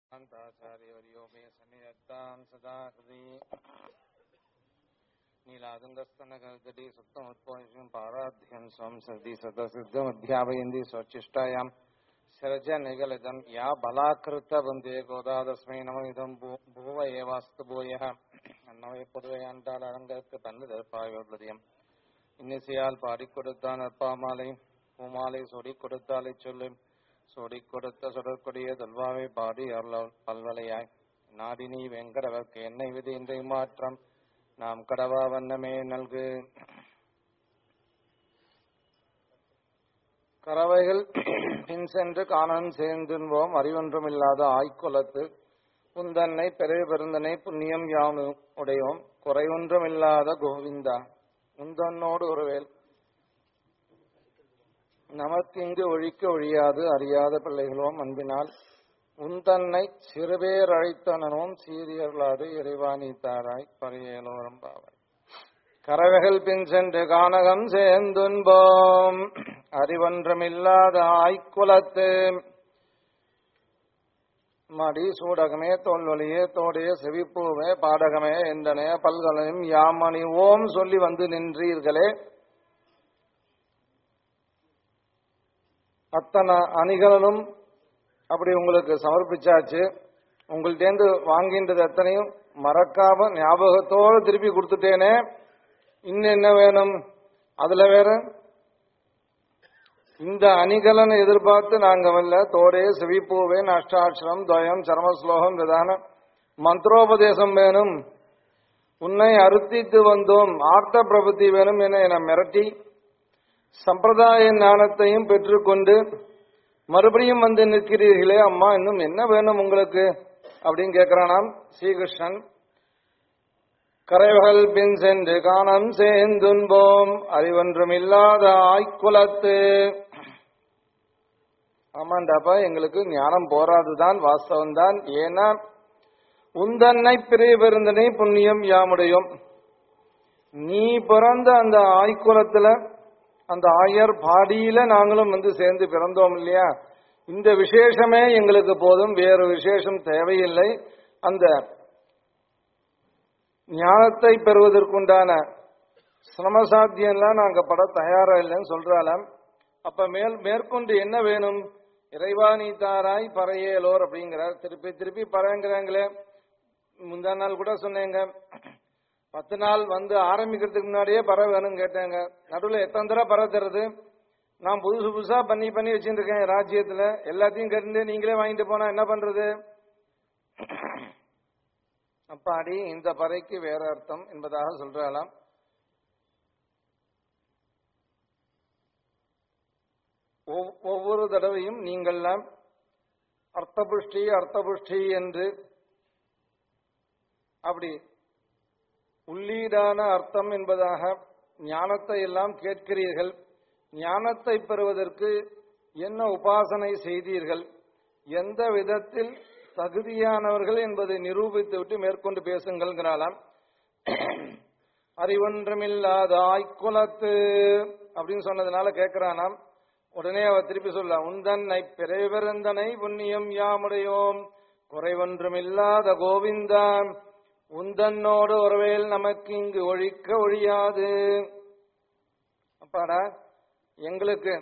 शान्ताचार्यवर्यो मे सन्निधत्तां सदा हृदि नीलादुङ्गस्तनगर्दि सुप्तमुत्पौष्यं पाराध्यं स्वं सति सतसिद्धमध्यापयन्ति स्वचिष्टायां शरजनिगलितं या बलाकृतवन्दे गोदादस्मै नमविदं भुव एवास्तु भूयः அன்னவை பொதுவையாண்டால் அலங்கருக்கு தன்னிதற்பாயுள்ளதியம் இன்னிசையால் பாடிக் கொடுத்தான் அற்பாமாலை பூமாலை சொடிக் கொடுத்தாலை சொல்லு சொடிக் கொடுத்த சுடற்கொடிய தொல்வாவை பாடி அருள் பல்வலையாய் நாடினி வெங்கடவர்க்கு என்னை விதி இன்றை மாற்றம் நாம் கடவா வண்ணமே நல்கு கறவைகள் பின் சென்று காணன் சேர்ந்துன்போம் அறிவொன்றுமில்லாத ஆய்க்குலத்து புந்தன்னை பெரிய பெருந்தனை புண்ணியம் யாமு உடையோம் குறைவொன்றுமில்லாத கோவிந்தா உந்தன்னோடு ஒருவேல் நமக்கிங்கு ஒழிக்க ஒழியாது அறியாத பிள்ளைகளோம் அன்பினால் உந்தன்னை சிறுபேர் அழைத்தனனும் சீரியர்களாது இறைவாணி தாராய் பரியலோரம் பாவாய் கரவைகள் பின் சென்று கானகம் சேர்ந்துன்போம் அறிவொன்றமில்லாத ஆய்க்குலத்து மடி சூடகமே தோல்வழியே தோடைய செவிப்பூவே பாடகமே எந்தனே பல்கலையும் யாமணி ஓம் சொல்லி வந்து நின்றீர்களே அத்தனை அணிகளும் அப்படி உங்களுக்கு சமர்ப்பிச்சாச்சு உங்கள்டேந்து வாங்கின்றது அத்தனையும் மறக்காம ஞாபகத்தோடு திருப்பி கொடுத்துட்டேனே இன்னும் என்ன வேணும் அதுல வேற இந்த அணிகலனை எதிர்பார்த்து நாங்க வரல தோடே செவிப்பூவேன் அஷ்டாட்சரம் துவயம் சரமஸ்லோகம் விதான மந்திரோபதேசம் வேணும் உன்னை அறுத்தித்து வந்தோம் ஆர்த்த பிரபத்தி வேணும் என என மிரட்டி சம்பிரதாய ஞானத்தையும் பெற்றுக்கொண்டு மறுபடியும் வந்து நிற்கிறீர்களே அம்மா இன்னும் என்ன வேணும் உங்களுக்கு அப்படின்னு கேட்கிறானாம் ஸ்ரீகிருஷ்ணன் கரைவகள் பின் சென்று காணம் சேர்ந்துன்போம் அறிவொன்றும் இல்லாத ஆய்க்குலத்து ஆமாண்டாப்பா எங்களுக்கு ஞானம் போராதுதான் வாஸ்தவம் தான் ஏன்னா உந்தன்னை பிரிய பெருந்தனை புண்ணியம் யாமுடையும் நீ பிறந்த அந்த ஆய்க்குலத்துல அந்த ஆயர் பாடியில நாங்களும் வந்து சேர்ந்து பிறந்தோம் இல்லையா இந்த விசேஷமே எங்களுக்கு போதும் வேறு விசேஷம் தேவையில்லை அந்த ஞானத்தை பெறுவதற்குண்டான சிரமசாத்தியம்லாம் நாங்க பட தயாரா இல்லைன்னு சொல்றாலாம் அப்ப மேல் மேற்கொண்டு என்ன வேணும் இறைவா நீ தாராய் பறையேலோர் அப்படிங்கிறார் திருப்பி திருப்பி பறங்கிறாங்களே முந்தா நாள் கூட சொன்னேங்க பத்து நாள் வந்து ஆரம்பிக்கிறதுக்கு முன்னாடியே பற வேணும்னு கேட்டாங்க நடுவில் எத்தனை தடவை பற தருது நான் புதுசு புதுசா பண்ணி பண்ணி வச்சுருக்கேன் ராஜ்யத்துல எல்லாத்தையும் கருந்து நீங்களே வாங்கிட்டு போனா என்ன பண்றது அப்பாடி இந்த பறைக்கு வேற அர்த்தம் என்பதாக சொல்றாலாம் ஒவ்வொரு தடவையும் நீங்கள்லாம் அர்த்தபுஷ்டி அர்த்தபுஷ்டி என்று அப்படி உள்ளீடான அர்த்தம் என்பதாக ஞானத்தை எல்லாம் கேட்கிறீர்கள் ஞானத்தை பெறுவதற்கு என்ன உபாசனை செய்தீர்கள் எந்த விதத்தில் தகுதியானவர்கள் என்பதை நிரூபித்து விட்டு மேற்கொண்டு பேசுங்கள்ங்கிறாளாம் அறிவொன்றமில்லாத ஆய்க்குலத்து அப்படின்னு சொன்னதுனால கேட்கிறானாம் உடனே அவ திருப்பி சொல்ல உந்தன்னை பிறந்தனை புண்ணியம் யாமுடையோம் குறைவொன்றுமில்லாத கோவிந்தா உந்தன்னோடு ஒருவேல் நமக்கு இங்கு ஒழிக்க ஒழியாது அப்பாடா எங்களுக்கு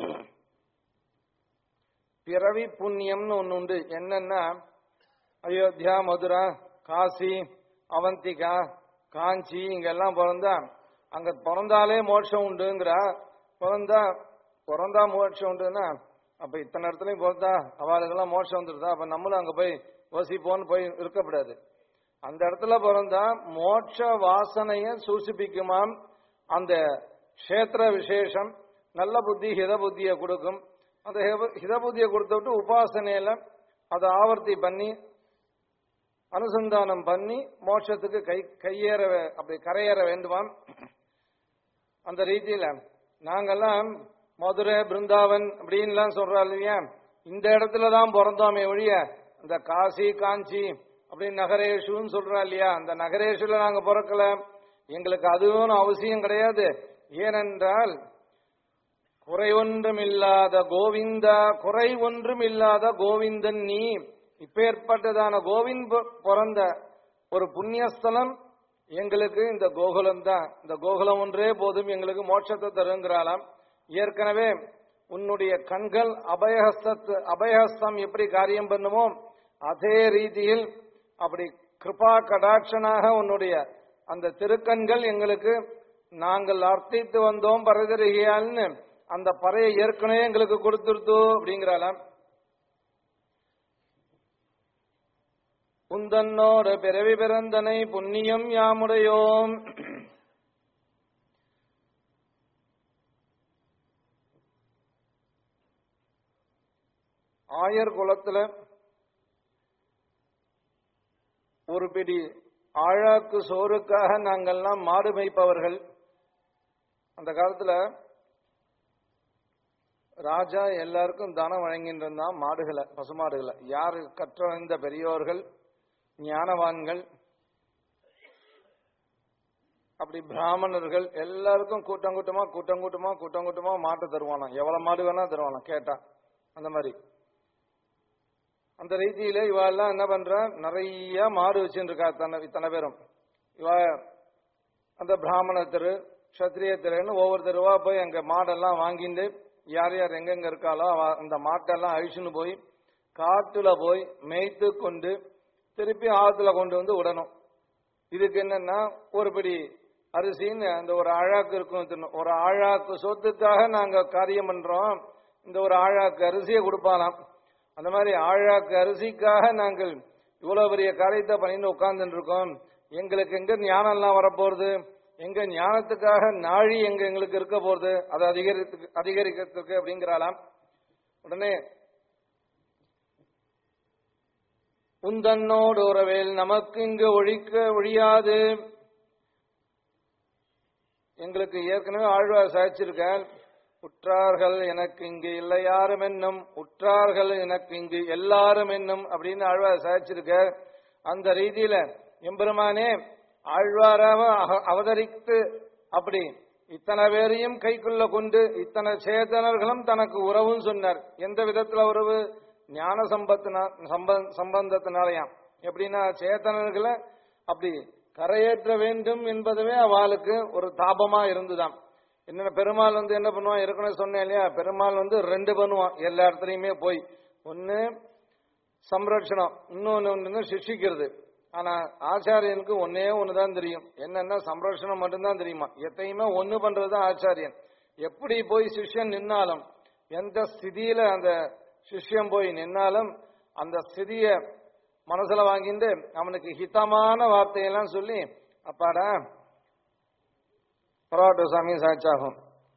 பிறவி புண்ணியம்னு ஒன்று உண்டு என்னன்னா அயோத்தியா மதுரா காசி அவந்திகா காஞ்சி இங்கெல்லாம் பிறந்தா அங்க பிறந்தாலே மோட்சம் உண்டுங்கிறா பிறந்தா பிறந்தா மோட்சம் உண்டுன்னா அப்ப இத்தனை இடத்துலயும் பிறந்தா அவளுக்கெல்லாம் மோட்சம் வந்துருதா அப்ப நம்மளும் அங்க போய் வசிப்போன்னு போய் இருக்கக்கூடாது அந்த இடத்துல பிறந்தா மோட்ச வாசனைய சூசிப்பிக்குமாம் அந்த கஷேத்திர விசேஷம் நல்ல புத்தி ஹித புத்தியை கொடுக்கும் அந்த ஹித புத்தியை கொடுத்த விட்டு உபாசனையில அதை ஆவர்த்தி பண்ணி அனுசந்தானம் பண்ணி மோட்சத்துக்கு கை கையேற அப்படி கரையேற வேண்டுமாம் அந்த ரீதியில நாங்கெல்லாம் மதுரை பிருந்தாவன் அப்படின்லாம் சொல்றோம் இல்லையா இந்த இடத்துல தான் பிறந்தோமே ஒழிய இந்த காசி காஞ்சி அப்படின்னு நகரேஷுன்னு சொல்றா இல்லையா அந்த நகரேஷுல நாங்க பிறக்கல எங்களுக்கு அதுவும் அவசியம் கிடையாது ஏனென்றால் குறை ஒன்றும் இல்லாத கோவிந்தா குறை ஒன்றும் இல்லாத கோவிந்தன் நீ இப்பேற்பட்டதான கோவிந்த் பு- பிறந்த ஒரு புண்ணியஸ்தலம் எங்களுக்கு இந்த கோகுலம் தான் இந்த கோகுலம் ஒன்றே போதும் எங்களுக்கு மோட்சத்தை தருங்கிறாளாம் ஏற்கனவே உன்னுடைய கண்கள் அபயஹஸ்தத்து அபயஹஸ்தம் எப்படி காரியம் பண்ணுமோ அதே ரீதியில் அப்படி கிருபா கடாட்சனாக உன்னுடைய அந்த திருக்கண்கள் எங்களுக்கு நாங்கள் அர்த்தித்து வந்தோம் பரதருகியால்னு அந்த பறையை ஏற்கனவே எங்களுக்கு கொடுத்துருத்து அப்படிங்கிறாளாம் உந்தன்னோடு பிறவி பிறந்தனை புண்ணியம் யாமுடையோம் ஆயர் குலத்துல ஒரு பிடி ஆழாக்கு சோறுக்காக நாங்கள்லாம் மாடு மேய்ப்பவர்கள் அந்த காலத்துல ராஜா எல்லாருக்கும் தானம் வழங்கிட்டு இருந்தான் மாடுகளை பசுமாடுகளை யாரு கற்றறிந்த பெரியோர்கள் ஞானவான்கள் அப்படி பிராமணர்கள் எல்லாருக்கும் கூட்டம் கூட்டமா கூட்டம் கூட்டமா கூட்டம் கூட்டமா மாட்டை தருவானாம் எவ்வளவு மாடு வேணா தருவானாம் கேட்டா அந்த மாதிரி அந்த ரீதியில இவ எல்லாம் என்ன பண்றா நிறைய மாடு வச்சுட்டு இருக்கா தன்னை இத்தனை பேரும் இவ அந்த பிராமண தெரு கத்திரிய தெருன்னு ஒவ்வொரு தெருவா போய் அங்க மாடெல்லாம் வாங்கிட்டு யார் யார் எங்கெங்க இருக்காளோ அவ அந்த மாட்டெல்லாம் அழிச்சுன்னு போய் காட்டுல போய் மேய்த்து கொண்டு திருப்பி ஆத்துல கொண்டு வந்து விடணும் இதுக்கு என்னன்னா ஒரு பிடி அரிசின்னு அந்த ஒரு ஆழாக்கு இருக்கும் தின்னு. ஒரு ஆழாக்கு சொத்துக்காக நாங்க காரியம் பண்றோம் இந்த ஒரு ஆழாக்கு அரிசியை கொடுப்பானாம் அந்த மாதிரி ஆழாக்கு அரிசிக்காக நாங்கள் இவ்வளவு பெரிய காரியத்தை பண்ணிட்டு உட்கார்ந்துட்டு இருக்கோம் எங்களுக்கு எங்க ஞானம் எல்லாம் வரப்போறது எங்க ஞானத்துக்காக நாழி எங்க எங்களுக்கு இருக்க போறது அதை அதிகரித்து அதிகரிக்கிறதுக்கு அப்படிங்கிறாளாம் உடனே உந்தன்னோடு உறவேல் நமக்கு இங்கு ஒழிக்க ஒழியாது எங்களுக்கு ஏற்கனவே ஆழ்வார் சாய்ச்சிருக்கார் உற்றார்கள் எனக்கு இங்கு இல்லை யாரும் என்னும் உற்றார்கள் எனக்கு இங்கு எல்லாரும் என்னும் அப்படின்னு ஆழ்வார் சாய்ச்சிருக்கார் அந்த ரீதியில எம்பெருமானே ஆழ்வாராக அக- அவதரித்து அப்படி இத்தனை பேரையும் கைக்குள்ள கொண்டு இத்தனை சேதனர்களும் தனக்கு உறவும் சொன்னார் எந்த விதத்துல உறவு ஞான சம்பத்தினா சம்ப- சம்பந்தத்தினாலயாம் எப்படின்னா சேத்தனர்களை அப்படி கரையேற்ற வேண்டும் என்பதுவே அவளுக்கு ஒரு தாபமா இருந்துதாம் என்ன பெருமாள் வந்து என்ன பண்ணுவான் ஏற்கனவே சொன்னேன் இல்லையா பெருமாள் வந்து ரெண்டு பண்ணுவான் எல்லா இடத்துலயுமே போய் ஒன்னு சம்ரட்சணம் இன்னொன்னு ஒண்ணு சிக்ஷிக்கிறது ஆனா ஆச்சாரியனுக்கு ஒன்னே ஒண்ணுதான் தெரியும் என்னன்னா சம்ரட்சணம் மட்டும்தான் தெரியுமா எத்தையுமே ஒண்ணு பண்றதுதான் ஆச்சாரியன் எப்படி போய் சிஷ்யன் நின்னாலும் எந்த ஸ்திதியில அந்த சிஷ்யன் போய் நின்னாலும் அந்த ஸ்திதிய மனசுல வாங்கிட்டு அவனுக்கு ஹிதமான வார்த்தையெல்லாம் சொல்லி அப்பாடா பரவாட்ட சாமி சாட்சாகும்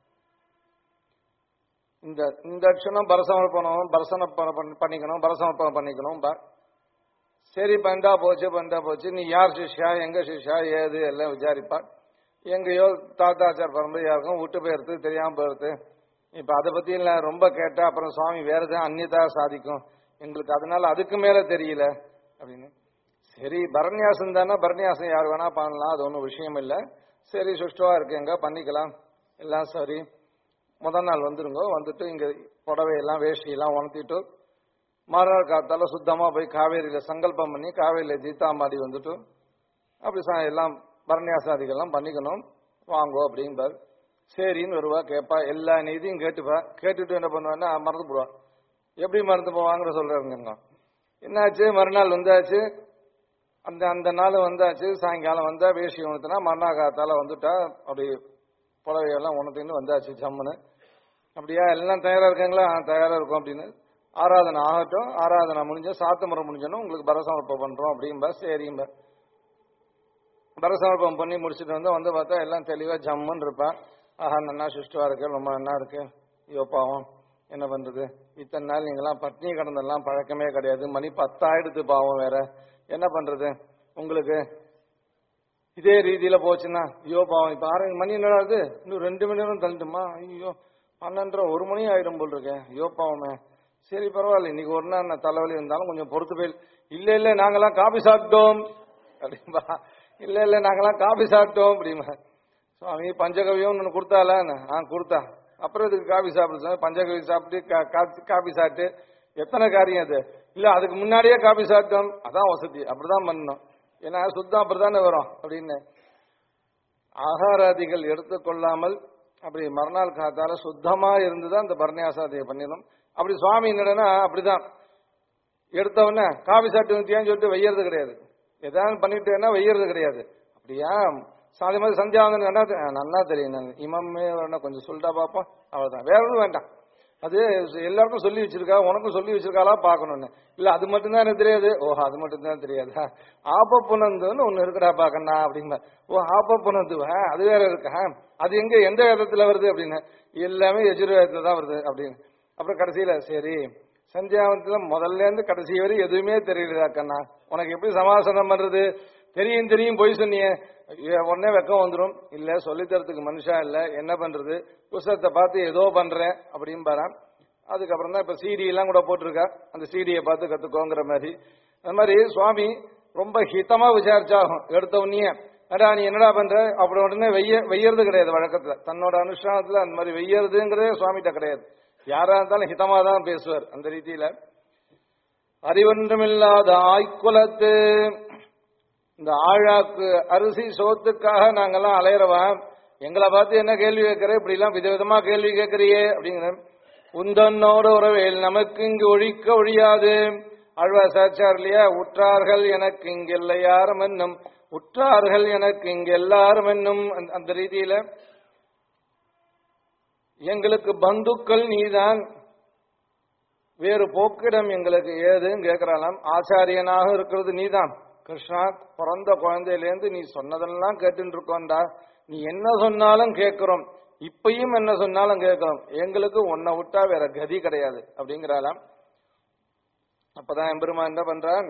இந்த இந்த க்ஷணம் பரசமர்ப்பணம் பரசமர்ப்பணம் பண்ணி- பண்ணிக்கணும் பரசமர்ப்பணம் பண்ணிக்கணும் பா சரி பண்டா போச்சு பண்டா போச்சு நீ யார் சிஷ்யா எங்க சிஷ்யா ஏது எல்லாம் விசாரிப்பா எங்கேயோ தாத்தாச்சார் பரம்பரையா இருக்கும் விட்டு போயிருது தெரியாம போயிருது இப்ப அதை பத்தி எல்லாம் ரொம்ப கேட்டா அப்புறம் சுவாமி வேற எதாவது அந்நியதா சாதிக்கும் எங்களுக்கு அதனால அதுக்கு மேல தெரியல அப்படின்னு சரி பரநியாசம் தானே பரநியாசம் யார் வேணா பண்ணலாம் அது ஒன்றும் விஷயம் இல்லை சரி சுஷ்டுவா இருக்குங்க பண்ணிக்கலாம் எல்லாம் சரி முதல் நாள் வந்துருங்க வந்துட்டு இங்க புடவையெல்லாம் வேஷ்டியெல்லாம் உணர்த்திட்டு மறுநாள் காத்தால சுத்தமா போய் காவேரியில சங்கல்பம் பண்ணி காவேரியில ஜீத்தாம்பாடி வந்துட்டு அப்படி சா- எல்லாம் பரநியாசாதிகள்லாம் பண்ணிக்கணும் வாங்கோ அப்படிம்பார் சரின்னு வருவா கேட்பா எல்லா நீதியும் கேட்டுப்பா கேட்டுட்டு என்ன பண்ணுவான்னா மறந்து போடுவா எப்படி மறந்து போவாங்கிற சொல்றாருங்க என்னாச்சு மறுநாள் வந்தாச்சு அந்த அந்த நாள் வந்தாச்சு சாயங்காலம் வந்தா வேஷ்டி உணர்த்தினா மறுநாள் காத்தால வந்துட்டா அப்படி புடவையெல்லாம் உணர்த்தின்னு வந்தாச்சு ஜம்முன்னு அப்படியா எல்லாம் தயாரா இருக்காங்களா ஆ, தயாரா இருக்கும் அப்படின்னு ஆராதனை ஆகட்டும் ஆராதனை முடிஞ்ச சாத்து முறை முடிஞ்சோன்னு உங்களுக்கு பரசமர்ப்பம் பண்றோம் அப்படிம்பா சரிம்பா பரசமர்ப்பம் பண்ணி முடிச்சுட்டு வந்து வந்து பார்த்தா எல்லாம் தெளிவா ஜம்முன்னு இருப்பா ஆஹா நன்னா சுஷ்டுவா இருக்கு ரொம்ப நன்னா இருக்கு ஐயோ பாவம் என்ன பண்றது இத்தனை நாள் நீங்களாம் பட்னி கடந்தெல்லாம் பழக்கமே கிடையாது மணி பத்தாயிடுத்து பாவம் வேற என்ன பண்றது உங்களுக்கு இதே ரீதியில போச்சுன்னா ஐயோ பாவம் இப்ப ஆறு மணி என்ன ஆகுது இன்னும் ரெண்டு மணி நேரம் தள்ளிட்டுமா ஐயோ பன்னெண்டரை ஒரு மணி ஆயிடும் போல் இருக்கேன் ஐயோ பாவமே சரி பரவாயில்ல இன்னைக்கு ஒரு நாள் நான் தலைவலி இருந்தாலும் கொஞ்சம் பொறுத்து போய் இல்ல இல்ல நாங்கெல்லாம் காபி சாப்பிட்டோம் அப்படிம்பா இல்ல இல்ல நாங்கெல்லாம் காபி சாப்பிட்டோம் அப்படிமா சுவாமி பஞ்சகவியம் ஒன்று கொடுத்தால ஆ கொடுத்தா அப்புறம் இதுக்கு காபி சாப்பிடுச்சு பஞ்சகவி சாப்பிட்டு கா- கா- காபி சாப்பிட்டு எத்தனை காரியம் அது இல்ல அதுக்கு முன்னாடியே காபி சாப்பிட்டோம் அதான் வசதி அப்படிதான் பண்ணணும் ஏன்னா சுத்தம் அப்படித்தானே வரும் அப்படின்னு ஆகாராதிகள் எடுத்துக்கொள்ளாமல் அப்படி மறுநாள் காத்தால சுத்தமா இருந்துதான் அந்த பரணியாசாதியை பண்ணிடணும் அப்படி சுவாமி என்னடனா அப்படிதான் எடுத்த உடனே காபி சாப்பிட்டு வந்துட்டியான்னு சொல்லிட்டு வெய்யறது கிடையாது ஏதாவது பண்ணிட்டேன்னா வெய்யறது கிடையாது அப்படியா சாதி மாதிரி சந்தியா வந்து நல்லா தெ- நல்லா தெரியும் நான் இமமே வேணா கொஞ்சம் சொல்லிட்டா பார்ப்போம் அவ்வளவுதான் வேற ஒன்றும் வேண்டாம் அது எல்லாருக்கும் சொல்லி வச்சிருக்கா உனக்கும் சொல்லி வச்சிருக்காளா பார்க்கணும்னு இல்ல அது மட்டும்தான் எனக்கு தெரியாது ஓஹோ அது மட்டும்தான் தெரியாதா ஆப்ப புனந்துன்னு ஒண்ணு இருக்குடா பாக்கண்ணா அப்படின்னா ஓ ஆப்ப புனந்துவா அது வேற இருக்கா அது எங்க எந்த வேதத்துல வருது அப்படின்னு எல்லாமே எஜுர்வேதத்துல தான் வருது அப்படின்னு அப்புறம் கடைசியில சரி சந்தியாவனத்துல முதல்ல இருந்து கடைசி வரை எதுவுமே தெரியலடா கண்ணா உனக்கு எப்படி சமாதானம் பண்றது தெரியும் தெரியும் போய் சொன்னியே ஐயோ, உடனே வெக்கம் வந்துடும் இல்ல சொல்லி தரத்துக்கு மனுஷா இல்ல என்ன பண்றது புஸ்தகத்தை பார்த்து ஏதோ பண்றேன் அப்படின்னு பாரான் அதுக்கப்புறம் தான் இப்ப சிடி எல்லாம் கூட போட்டிருக்கா அந்த சிடியை பார்த்து கத்துக்கோங்கிற மாதிரி அந்த மாதிரி சுவாமி ரொம்ப ஹிதமா விசாரிச்சாகும் எடுத்த உடனே அடா நீ என்னடா பண்ற அப்படி உடனே வெய்ய வெய்யறது கிடையாது வழக்கத்துல தன்னோட அனுஷ்டானத்துல அந்த மாதிரி வெய்யறதுங்கிறதே சுவாமிகிட்ட கிடையாது யாரா இருந்தாலும் ஹிதமா தான் பேசுவார் அந்த ரீதியில அறிவொன்றுமில்லாத ஆய்க்குலத்து இந்த ஆழாக்கு அரிசி சோத்துக்காக நாங்கெல்லாம் அலையறவா எங்களை பார்த்து என்ன கேள்வி கேட்கிற இப்படி எல்லாம் விதவிதமா கேள்வி கேட்கறியே அப்படிங்கிற உந்தன்னோட உறவேல் நமக்கு இங்கு ஒழிக்க ஒழியாது ஆழ்வா சாச்சார் இல்லையா உற்றார்கள் எனக்கு இங்கு இல்லை யாரும் என்னும் உற்றார்கள் எனக்கு இங்கு எல்லாரும் என்னும் அந்த- அந்த ரீதியில எங்களுக்கு பந்துக்கள் நீதான் வேறு போக்கிடம் எங்களுக்கு ஏதுன்னு கேட்கிறாளாம் ஆச்சாரியனாக இருக்கிறது நீதான் கிருஷ்ணா பிறந்த குழந்தையிலேருந்து நீ சொன்னதெல்லாம் கேட்டுட்டு இருக்கோம்டா நீ என்ன சொன்னாலும் கேட்கிறோம் இப்பயும் என்ன சொன்னாலும் கேட்கிறோம் எங்களுக்கு உன்னை விட்டா வேற கதி கிடையாது அப்படிங்கிறாளாம் அப்பதான் எம்பெருமான் என்ன பண்றான்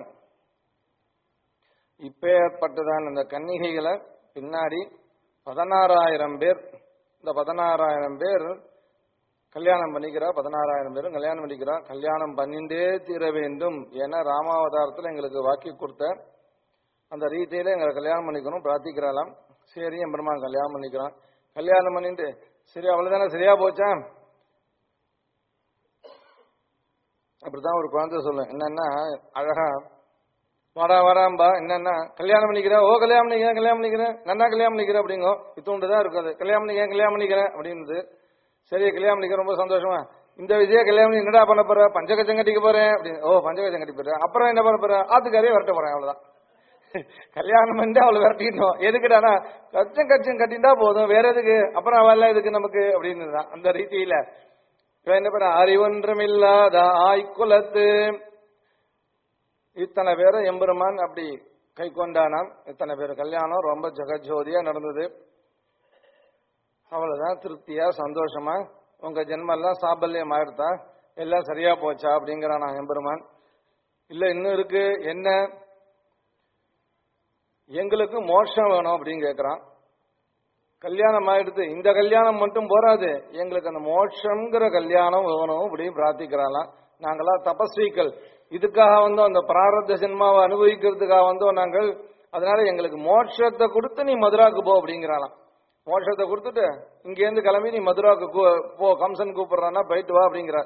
இப்பேற்பட்டதான் இந்த கன்னிகைகளை பின்னாடி பதினாறாயிரம் பேர் இந்த பதினாறாயிரம் பேர் கல்யாணம் பண்ணிக்கிறா பதினாறாயிரம் பேரும் கல்யாணம் பண்ணிக்கிறா கல்யாணம் பண்ணிண்டே தீர வேண்டும் என ராமாவதாரத்தில் எங்களுக்கு வாக்கி கொடுத்த அந்த ரீதியில எங்களை கல்யாணம் பண்ணிக்கணும் பிரார்த்திக்கிறாளாம் சரி என் பெருமான் கல்யாணம் பண்ணிக்கிறான் கல்யாணம் பண்ணிட்டு சரி அவ்வளவுதானே சரியா போச்சா அப்படிதான் ஒரு குழந்தை சொல்லும் என்னன்னா அழகா வாடா வாடாம்பா என்னன்னா கல்யாணம் பண்ணிக்கிறேன் ஓ கல்யாணம் பண்ணிக்கிறேன் கல்யாணம் பண்ணிக்கிறேன் நன்னா கல்யாணம் பண்ணிக்கிறேன் அப்படிங்கோ இத்தோண்டு தான் இருக்கும் அது கல்யாணம் பண்ணிக்கிறேன் கல்யாணம் பண்ணிக்கிறேன் அப்படின்னுது சரி கல்யாணம் பண்ணிக்க ரொம்ப சந்தோஷமா இந்த விஜய கல்யாணம் பண்ணி என்னடா பண்ண போற பஞ்சகச்சம் கட்டிக்க போறேன் அப்படின்னு ஓ பஞ்சகச்சம் கட்டி போறேன் அப்புறம் என்ன பண்ண போற ஆத்துக்காரே வரட்ட போறேன் அவ்வளவுதான் கல்யாணம் பண்ணிட்டு அவளை விரட்டிடணும் எதுக்குடானா கச்சம் கச்சம் கட்டிட்டா போதும் வேற எதுக்கு அப்புறம் அவள் எதுக்கு நமக்கு அப்படின்னு தான் அந்த ரீதியில இவன் என்ன பண்ண அறிவொன்றுமில்லாத ஆய்குலத்து இத்தனை பேரை எம்பெருமான் அப்படி கை கொண்டானாம் இத்தனை பேர் கல்யாணம் ரொம்ப ஜெகஜோதியா நடந்தது அவ்வளவுதான் திருப்தியா சந்தோஷமா உங்க ஜென்மெல்லாம் சாபல்யம் ஆயிடுதா எல்லாம் சரியா போச்சா அப்படிங்கிறான் நான் எம்பெருமான் இல்ல இன்னும் இருக்கு என்ன எங்களுக்கு மோட்சம் வேணும் அப்படின்னு கேக்குறான் கல்யாணம் ஆயிடுது இந்த கல்யாணம் மட்டும் போராது எங்களுக்கு அந்த மோட்சம்ங்கிற கல்யாணம் வேணும் அப்படின்னு பிரார்த்திக்கிறாளாம் நாங்களாம் தபஸ்விகள் இதுக்காக வந்தோம் அந்த பிராரத்த ஜென்மாவை அனுபவிக்கிறதுக்காக வந்தோம் நாங்கள் அதனால எங்களுக்கு மோட்சத்தை கொடுத்து நீ மதுராக்கு போ அப்படிங்கிறாளாம் மோட்சத்தை கொடுத்துட்டு இங்கேருந்து கிளம்பி நீ மதுராக்கு கூ- போ கம்சன் கூப்பிடுறான்னா போயிட்டு வா அப்படிங்கிறார்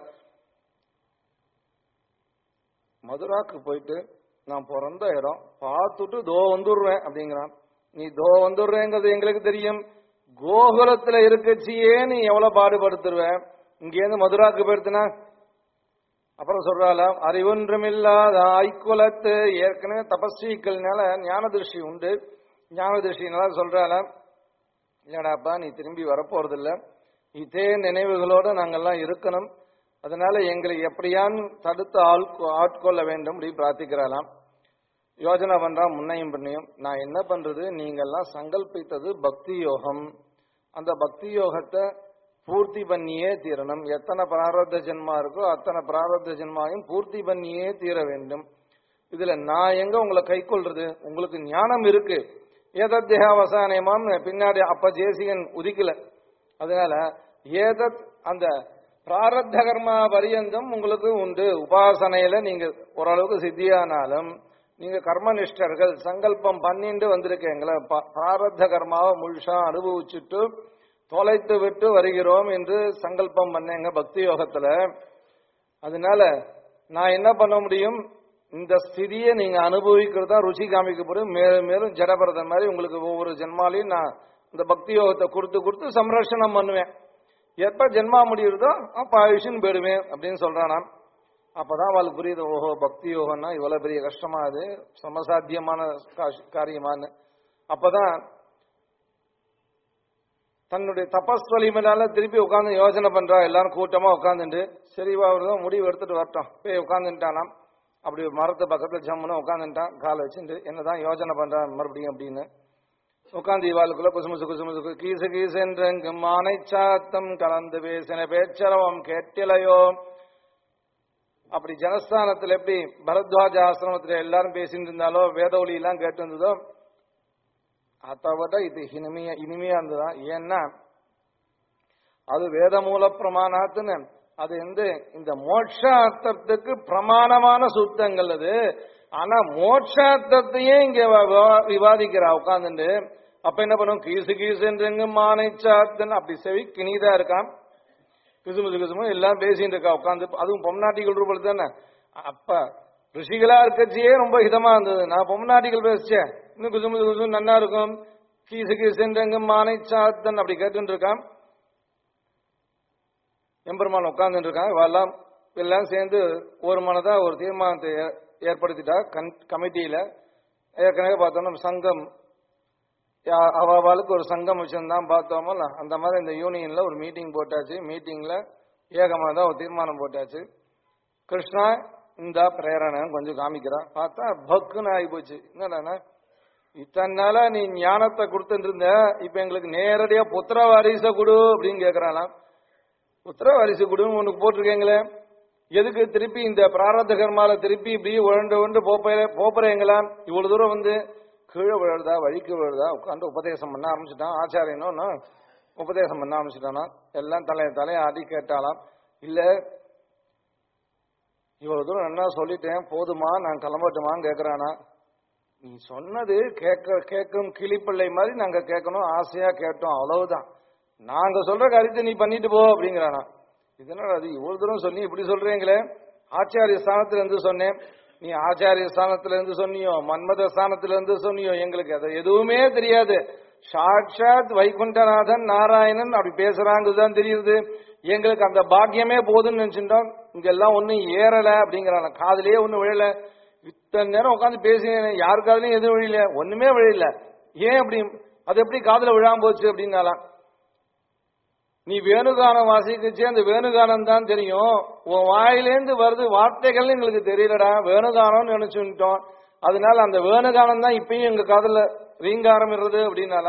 மதுராக்கு போயிட்டு நான் பிறந்த இடம் பார்த்துட்டு தோ வந்துடுறேன் அப்படிங்கிறான் நீ தோ வந்துடுறேங்கிறது எங்களுக்கு தெரியும் கோகுலத்துல இருக்கச்சியே நீ எவ்வளவு பாடுபடுத்துருவ இங்கேருந்து மதுராக்கு போயிடுத்துனா அப்புறம் சொல்றாள அறிவொன்றுமில்லாத ஐக்குலத்து ஏற்கனவே தபஸ்விகள்னால ஞான திருஷ்டி உண்டு ஞான திருஷ்டினால சொல்றாள இல்லடாப்பா நீ திரும்பி வரப்போறதில்ல இதே நினைவுகளோட நாங்கெல்லாம் இருக்கணும் அதனால எங்களை எப்படியான் தடுத்து ஆள் ஆட்கொள்ள வேண்டும் அப்படி பிரார்த்திக்கிறாளாம் யோஜனை பண்றான் முன்னையும் பண்ணியும் நான் என்ன பண்றது நீங்கெல்லாம் சங்கல்பித்தது பக்தி யோகம் அந்த பக்தி யோகத்தை பூர்த்தி பண்ணியே தீரணும் எத்தனை பிராரப்த ஜென்மா இருக்கோ அத்தனை பிராரப்த ஜென்மாவையும் பூர்த்தி பண்ணியே தீர வேண்டும் இதுல நான் எங்க உங்களை கை கொள்றது உங்களுக்கு ஞானம் இருக்கு ஏதத் தேகாவசானயமாம் பின்னாடி அப்ப ஜேசிகன் உதிக்கல அதனால ஏதத் அந்த பிராரப்த கர்மா பரியந்தம் உங்களுக்கு உண்டு உபாசனையில நீங்க ஓரளவுக்கு சித்தியானாலும் நீங்க கர்மனிஷ்டர்கள் சங்கல்பம் பண்ணிட்டு வந்திருக்கீங்களே ப- பிராரப்த கர்மாவை முழுசா அனுபவிச்சுட்டு தொலைத்து விட்டு வருகிறோம் என்று சங்கல்பம் பண்ணேங்க பக்தி யோகத்துல அதனால நான் என்ன பண்ண முடியும் இந்த ஸ்திதியை நீங்க அனுபவிக்கிறதா ருச்சி காமிக்கப்படும் மேலும் மேலும் ஜடபரதன் மாதிரி உங்களுக்கு ஒவ்வொரு ஜென்மாலையும் நான் இந்த பக்தி யோகத்தை கொடுத்து கொடுத்து சம்ரட்சணம் பண்ணுவேன் எப்ப ஜென்மா முடியுறதோ அப்ப ஆயுஷன் போயிடுவேன் அப்படின்னு சொல்றானாம் அப்பதான் அவளுக்கு புரியுது ஓஹோ பக்தி யோகம்னா இவ்வளவு பெரிய கஷ்டமா அது சமசாத்தியமான காஷ்- காரியமான்னு அப்பதான் தன்னுடைய தபஸ் வலிமையால திருப்பி உட்கார்ந்து யோசனை பண்றா எல்லாரும் கூட்டமா உட்காந்துட்டு சரி அவர் தான் முடிவு எடுத்துட்டு வரட்டும் போய் உட்காந்துட்டானாம் அப்படி ஒரு மரத்து பக்கத்துல ஜம்முன்னு உட்காந்துட்டான் காலை வச்சுட்டு என்னதான் யோசனை பண்றான் மறுபடியும் அப்படின்னு உட்காந்து இவாளுக்குள்ள குசுமுசு குசுமுசு கீசு கீசென்றெங்கு மானை சாத்தம் கலந்து பேசின பேச்சரவம் கேட்டிலையோ அப்படி ஜனஸ்தானத்துல எப்படி பரத்வாஜ ஆசிரமத்துல எல்லாரும் பேசிட்டு இருந்தாலோ வேத ஒலி எல்லாம் கேட்டு இருந்ததோ அதை விட இது இனிமையா இனிமையா இருந்ததா ஏன்னா அது வேத மூல பிரமாணாத்துன்னு அது வந்து இந்த மோட்சார்த்தத்துக்கு பிரமாணமான சூத்தங்கள் அது ஆனா மோட்சார்த்தத்தையே இங்க வ- வ- விவாதிக்கிறா உட்கார்ந்துட்டு அப்ப என்ன பண்ணும் கீசு கீசுன்றங்க மானை சாத்தன் அப்படி செவி கிணிதா இருக்கான் கிசுமுசு கிசுமு எல்லாம் பேசிட்டு இருக்கா உட்காந்து அதுவும் பொம்நாட்டிகள் ரூபத்தில் தானே அப்ப ரிஷிகளா இருக்கச்சியே ரொம்ப ஹிதமா இருந்தது நான் பொம்நாட்டிகள் பேசிச்சேன் இன்னும் குசுமுசு குசுமு நன்னா இருக்கும் கீசு கீசுன்றங்க மானை சாத்தன் அப்படி கேட்டுட்டு இருக்கான் எம்பெருமான் உட்கார்ந்துட்டு இருக்கான் இவெல்லாம் எல்லாம் சேர்ந்து ஒரு மனதா ஒரு தீர்மானத்தை ஏ- ஏற்படுத்திட்டா கன்- கமிட்டியில ஏற்கனவே பார்த்தோம்னா சங்கம் யா- அவ அவளுக்கு ஒரு சங்கம் வச்சிருந்தான் பார்த்தோமல்ல அந்த மாதிரி இந்த யூனியன்ல ஒரு மீட்டிங் போட்டாச்சு மீட்டிங்ல ஏகமா தான் ஒரு தீர்மானம் போட்டாச்சு கிருஷ்ணா இந்த பிரேரணை கொஞ்சம் காமிக்கிறா பார்த்தா பக்குன்னு ஆகி போச்சு என்னடா இத்தனை நாளா நீ ஞானத்தை கொடுத்துட்டு இருந்த இப்ப எங்களுக்கு நேரடியா புத்திர வாரிச கொடு அப்படின்னு கேக்குறானாம் புத்திர வாரிசு கொடுன்னு உனக்கு போட்டிருக்கீங்களே எதுக்கு திருப்பி இந்த பிராரத்த கர்மால திருப்பி இப்படி உழண்டு உழண்டு போப்புறீங்களா இவ்வளவு தூரம் வந்து கீழே விழுறதா வழிக்கு விழுறதா உட்காந்து உபதேசம் பண்ண ஆரம்பிச்சுட்டான் ஆச்சாரியனும் உபதேசம் பண்ண ஆரம்பிச்சுட்டானா எல்லாம் தலைய தலைய ஆடி கேட்டாலாம் இல்ல இவ்வளவு தூரம் என்ன சொல்லிட்டேன் போதுமா நான் கிளம்பட்டுமான்னு கேக்குறானா நீ சொன்னது கேட்க கேட்கும் கிளிப்பிள்ளை மாதிரி நாங்க கேட்கணும் ஆசையா கேட்டோம் அவ்வளவுதான் நாங்க சொல்ற காரியத்தை நீ பண்ணிட்டு போ அப்படிங்கிறானா இதனால அது இவ்வளவு தூரம் சொல்லி இப்படி சொல்றீங்களே ஆச்சாரிய ஸ்தானத்துல இருந்து சொன்னேன் நீ ஆச்சாரிய ஸ்தானத்துல இருந்து சொன்னியோ மன்மத ஸ்தானத்துல இருந்து சொன்னியோ எங்களுக்கு அது எதுவுமே தெரியாது சாட்சாத் வைகுண்டநாதன் நாராயணன் அப்படி பேசுறாங்கதான் தெரியுது எங்களுக்கு அந்த பாக்கியமே போதும்னு நினைச்சுட்டோம் இங்க எல்லாம் ஒண்ணும் ஏறல அப்படிங்கிறாங்க காதுலயே ஒண்ணும் விழல இத்தனை நேரம் உட்காந்து பேசினேன் யாரு காதுலயும் எதுவும் விழல ஒண்ணுமே விழல ஏன் அப்படி அது எப்படி காதுல விழாம போச்சு அப்படின்னாலாம் நீ வேணுகானம் வாசிக்கச்சு அந்த வேணுகானம் தான் தெரியும் உன் வாயிலேந்து வருது வார்த்தைகள் எங்களுக்கு தெரியலடா வேணுகானம்னு நினைச்சுட்டோம் அதனால அந்த வேணுகானம் தான் இப்பயும் எங்க காதுல ரீங்காரம் இருது அப்படின்னால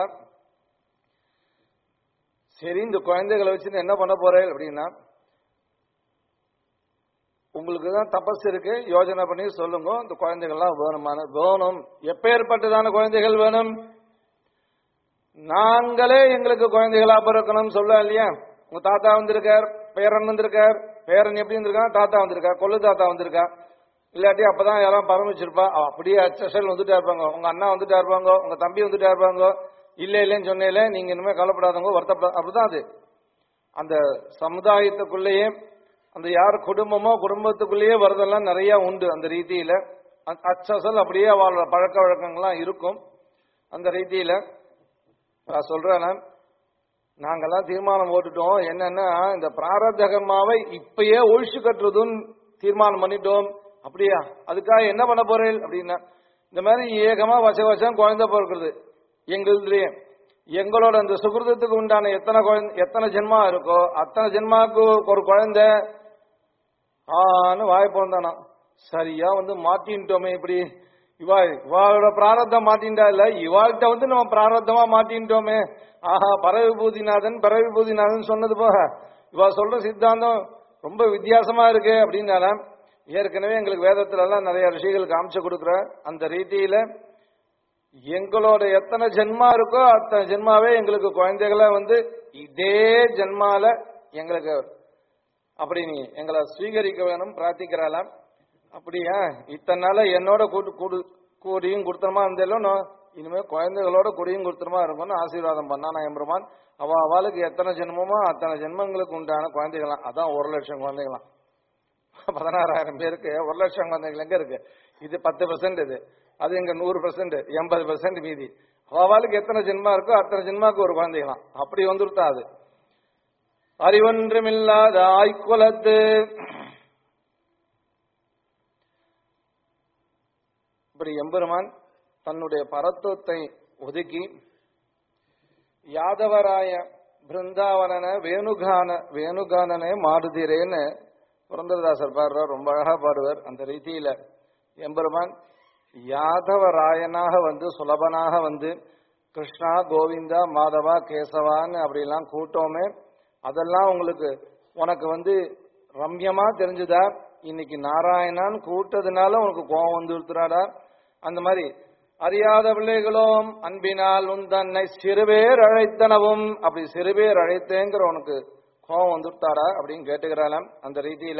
சரி இந்த குழந்தைகளை வச்சு என்ன பண்ண போறேன் அப்படின்னா உங்களுக்கு தான் தபஸ் இருக்கு யோஜனை பண்ணி சொல்லுங்க இந்த குழந்தைகள்லாம் வேணுமான வேணும் எப்பேற்பட்டதான குழந்தைகள் வேணும் நாங்களே எங்களுக்கு குழந்தைகளா பிறக்கணும் சொல்ல இல்லையா உங்க தாத்தா வந்திருக்கார் பேரன் வந்திருக்கார் பேரன் எப்படி வந்திருக்கான் தாத்தா வந்திருக்கா கொள்ளு தாத்தா வந்திருக்கா இல்லாட்டி அப்பதான் யாரும் பரமிச்சிருப்பா அவ அப்படியே அச்சல் வந்துட்டா இருப்பாங்க உங்க அண்ணா வந்துட்டா இருப்பாங்க உங்க தம்பி வந்துட்டா இருப்பாங்க இல்ல இல்லைன்னு சொன்னேல நீங்க இனிமே கவலைப்படாதவங்க வருத்தப்பட அப்படிதான் அது அந்த சமுதாயத்துக்குள்ளேயே அந்த யார் குடும்பமோ குடும்பத்துக்குள்ளேயே வரதெல்லாம் நிறைய உண்டு அந்த ரீதியில அ- அச்சசல் அப்படியே அவளோட பழக்க வழக்கங்கள்லாம் இருக்கும் அந்த ரீதியில நான் சொல்றேன் நான், நாங்கெல்லாம் தீர்மானம் போட்டுட்டோம் என்னன்னா இந்த பிராரத்த கர்மாவை இப்பயே ஒழிச்சு கட்டுறதுன்னு தீர்மானம் பண்ணிட்டோம் அப்படியா அதுக்காக என்ன பண்ண போறேன் அப்படின்னா இந்த மாதிரி ஏகமா வச வசம் குழந்தை பிறக்கிறது எங்களுதுலயே எங்களோட அந்த சுகிருதத்துக்கு உண்டான எத்தனை குழந்தை எத்தனை ஜென்மா இருக்கோ அத்தனை ஜென்மாவுக்கு ஒரு குழந்தை ஆன்னு வாய் பிறந்தானா சரியா வந்து மாட்டின்ட்டோமே இப்படி இவா இவாளோட பிராரத்தம் மாட்டின்டா இல்ல இவாள்கிட்ட வந்து நம்ம பிராரத்தமா மாட்டின்ட்டோமே ஆஹா பறவை பூதிநாதன் பறவை பூதிநாதன் சொன்னது போக இவா சொல்ற சித்தாந்தம் ரொம்ப வித்தியாசமா இருக்கு அப்படின்னால ஏற்கனவே எங்களுக்கு வேதத்துல எல்லாம் நிறைய ரிஷிகள் காமிச்சு கொடுக்குற அந்த ரீதியில எங்களோட எத்தனை ஜென்மா இருக்கோ அத்தனை ஜென்மாவே எங்களுக்கு குழந்தைகளை வந்து இதே ஜென்மால எங்களுக்கு அப்படி நீ எங்களை ஸ்வீகரிக்க வேணும் பிரார்த்திக்கிறாளாம் அப்படியா இத்தனை நாள என்னோட கூட்டு கூடு கூடியும் கொடுத்தனமா இருந்தேலும் இனிமே குழந்தைகளோட கூடியும் கொடுத்தனமா இருக்கும்னு ஆசீர்வாதம் பண்ணானா எம்பெருமான் அவ அவளுக்கு எத்தனை ஜென்மமோ அத்தனை ஜென்மங்களுக்கு உண்டான குழந்தைகளாம் அதான் ஒரு லட்சம் குழந்தைகளாம் பதினாறாயிரம் பேருக்கு ஒரு லட்சம் குழந்தைகள் எங்க இருக்கு இது பத்து பெர்சன்ட் இது அது இங்க நூறு பெர்சன்ட் எண்பது பெர்சன்ட் மீதி அவளுக்கு எத்தனை ஜென்மா இருக்கோ அத்தனை ஜென்மாக்கு ஒரு குழந்தைகளாம் அப்படி வந்துருத்தா அது அறிவொன்றுமில்லாத ஆய்க்குலத்து இப்படி எம்பெருமான் தன்னுடைய பரத்துவத்தை ஒதுக்கி யாதவராய பிருந்தாவனன வேணுகான வேணுகானனே மாடுதிரேன்னு புரந்தரதாசர் பாடுறார் ரொம்ப அழகா பாடுவார் அந்த ரீதியில எம்பெருமான் யாதவராயனாக வந்து சுலபனாக வந்து கிருஷ்ணா கோவிந்தா மாதவா கேசவான்னு அப்படிலாம் கூட்டோமே அதெல்லாம் உங்களுக்கு உனக்கு வந்து ரம்யமா தெரிஞ்சுதா இன்னைக்கு நாராயணான்னு கூட்டதுனால உனக்கு கோபம் வந்துருத்துறாடா அந்த மாதிரி அறியாத பிள்ளைகளோம் அன்பினால் உன் தன்னை சிறுபேர் அழைத்தனவும் அப்படி சிறுபேர் அழைத்தேங்கிற உனக்கு கோபம் வந்துட்டாடா அப்படின்னு கேட்டுக்கிறாளாம் அந்த ரீதியில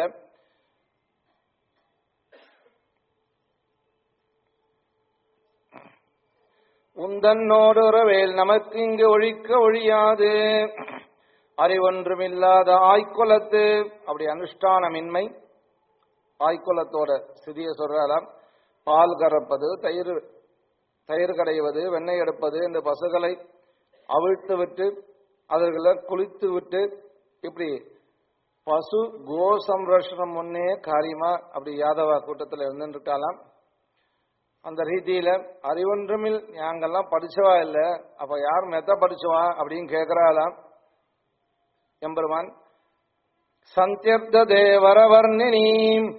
உந்தன்னோடுறவேல் நமக்கு இங்கு ஒழிக்க ஒழியாது அறிவொன்றுமில்லாத ஆய்க்குலத்து அப்படி அனுஷ்டானமின்மை ஆய்க்குலத்தோட சிதிய சொல்றாராம் பால் கறப்பது தயிர் தயிர் கடைவது வெண்ணெய் எடுப்பது இந்த பசுகளை அவிழ்த்து விட்டு அவர்களை குளித்து விட்டு இப்படி பசு கோ சம்ரட்சணம் முன்னே காரியமா அப்படி யாதவ கூட்டத்தில் இருந்துருக்காலாம் அந்த ரீதியில அறிவொன்றுமில் நாங்கெல்லாம் படிச்சவா இல்ல அப்ப யார் மெத்த படிச்சவா அப்படின்னு கேட்கிறாளாம் எம்பெருமான் சந்தியர்த்த தேவர வர்ணினி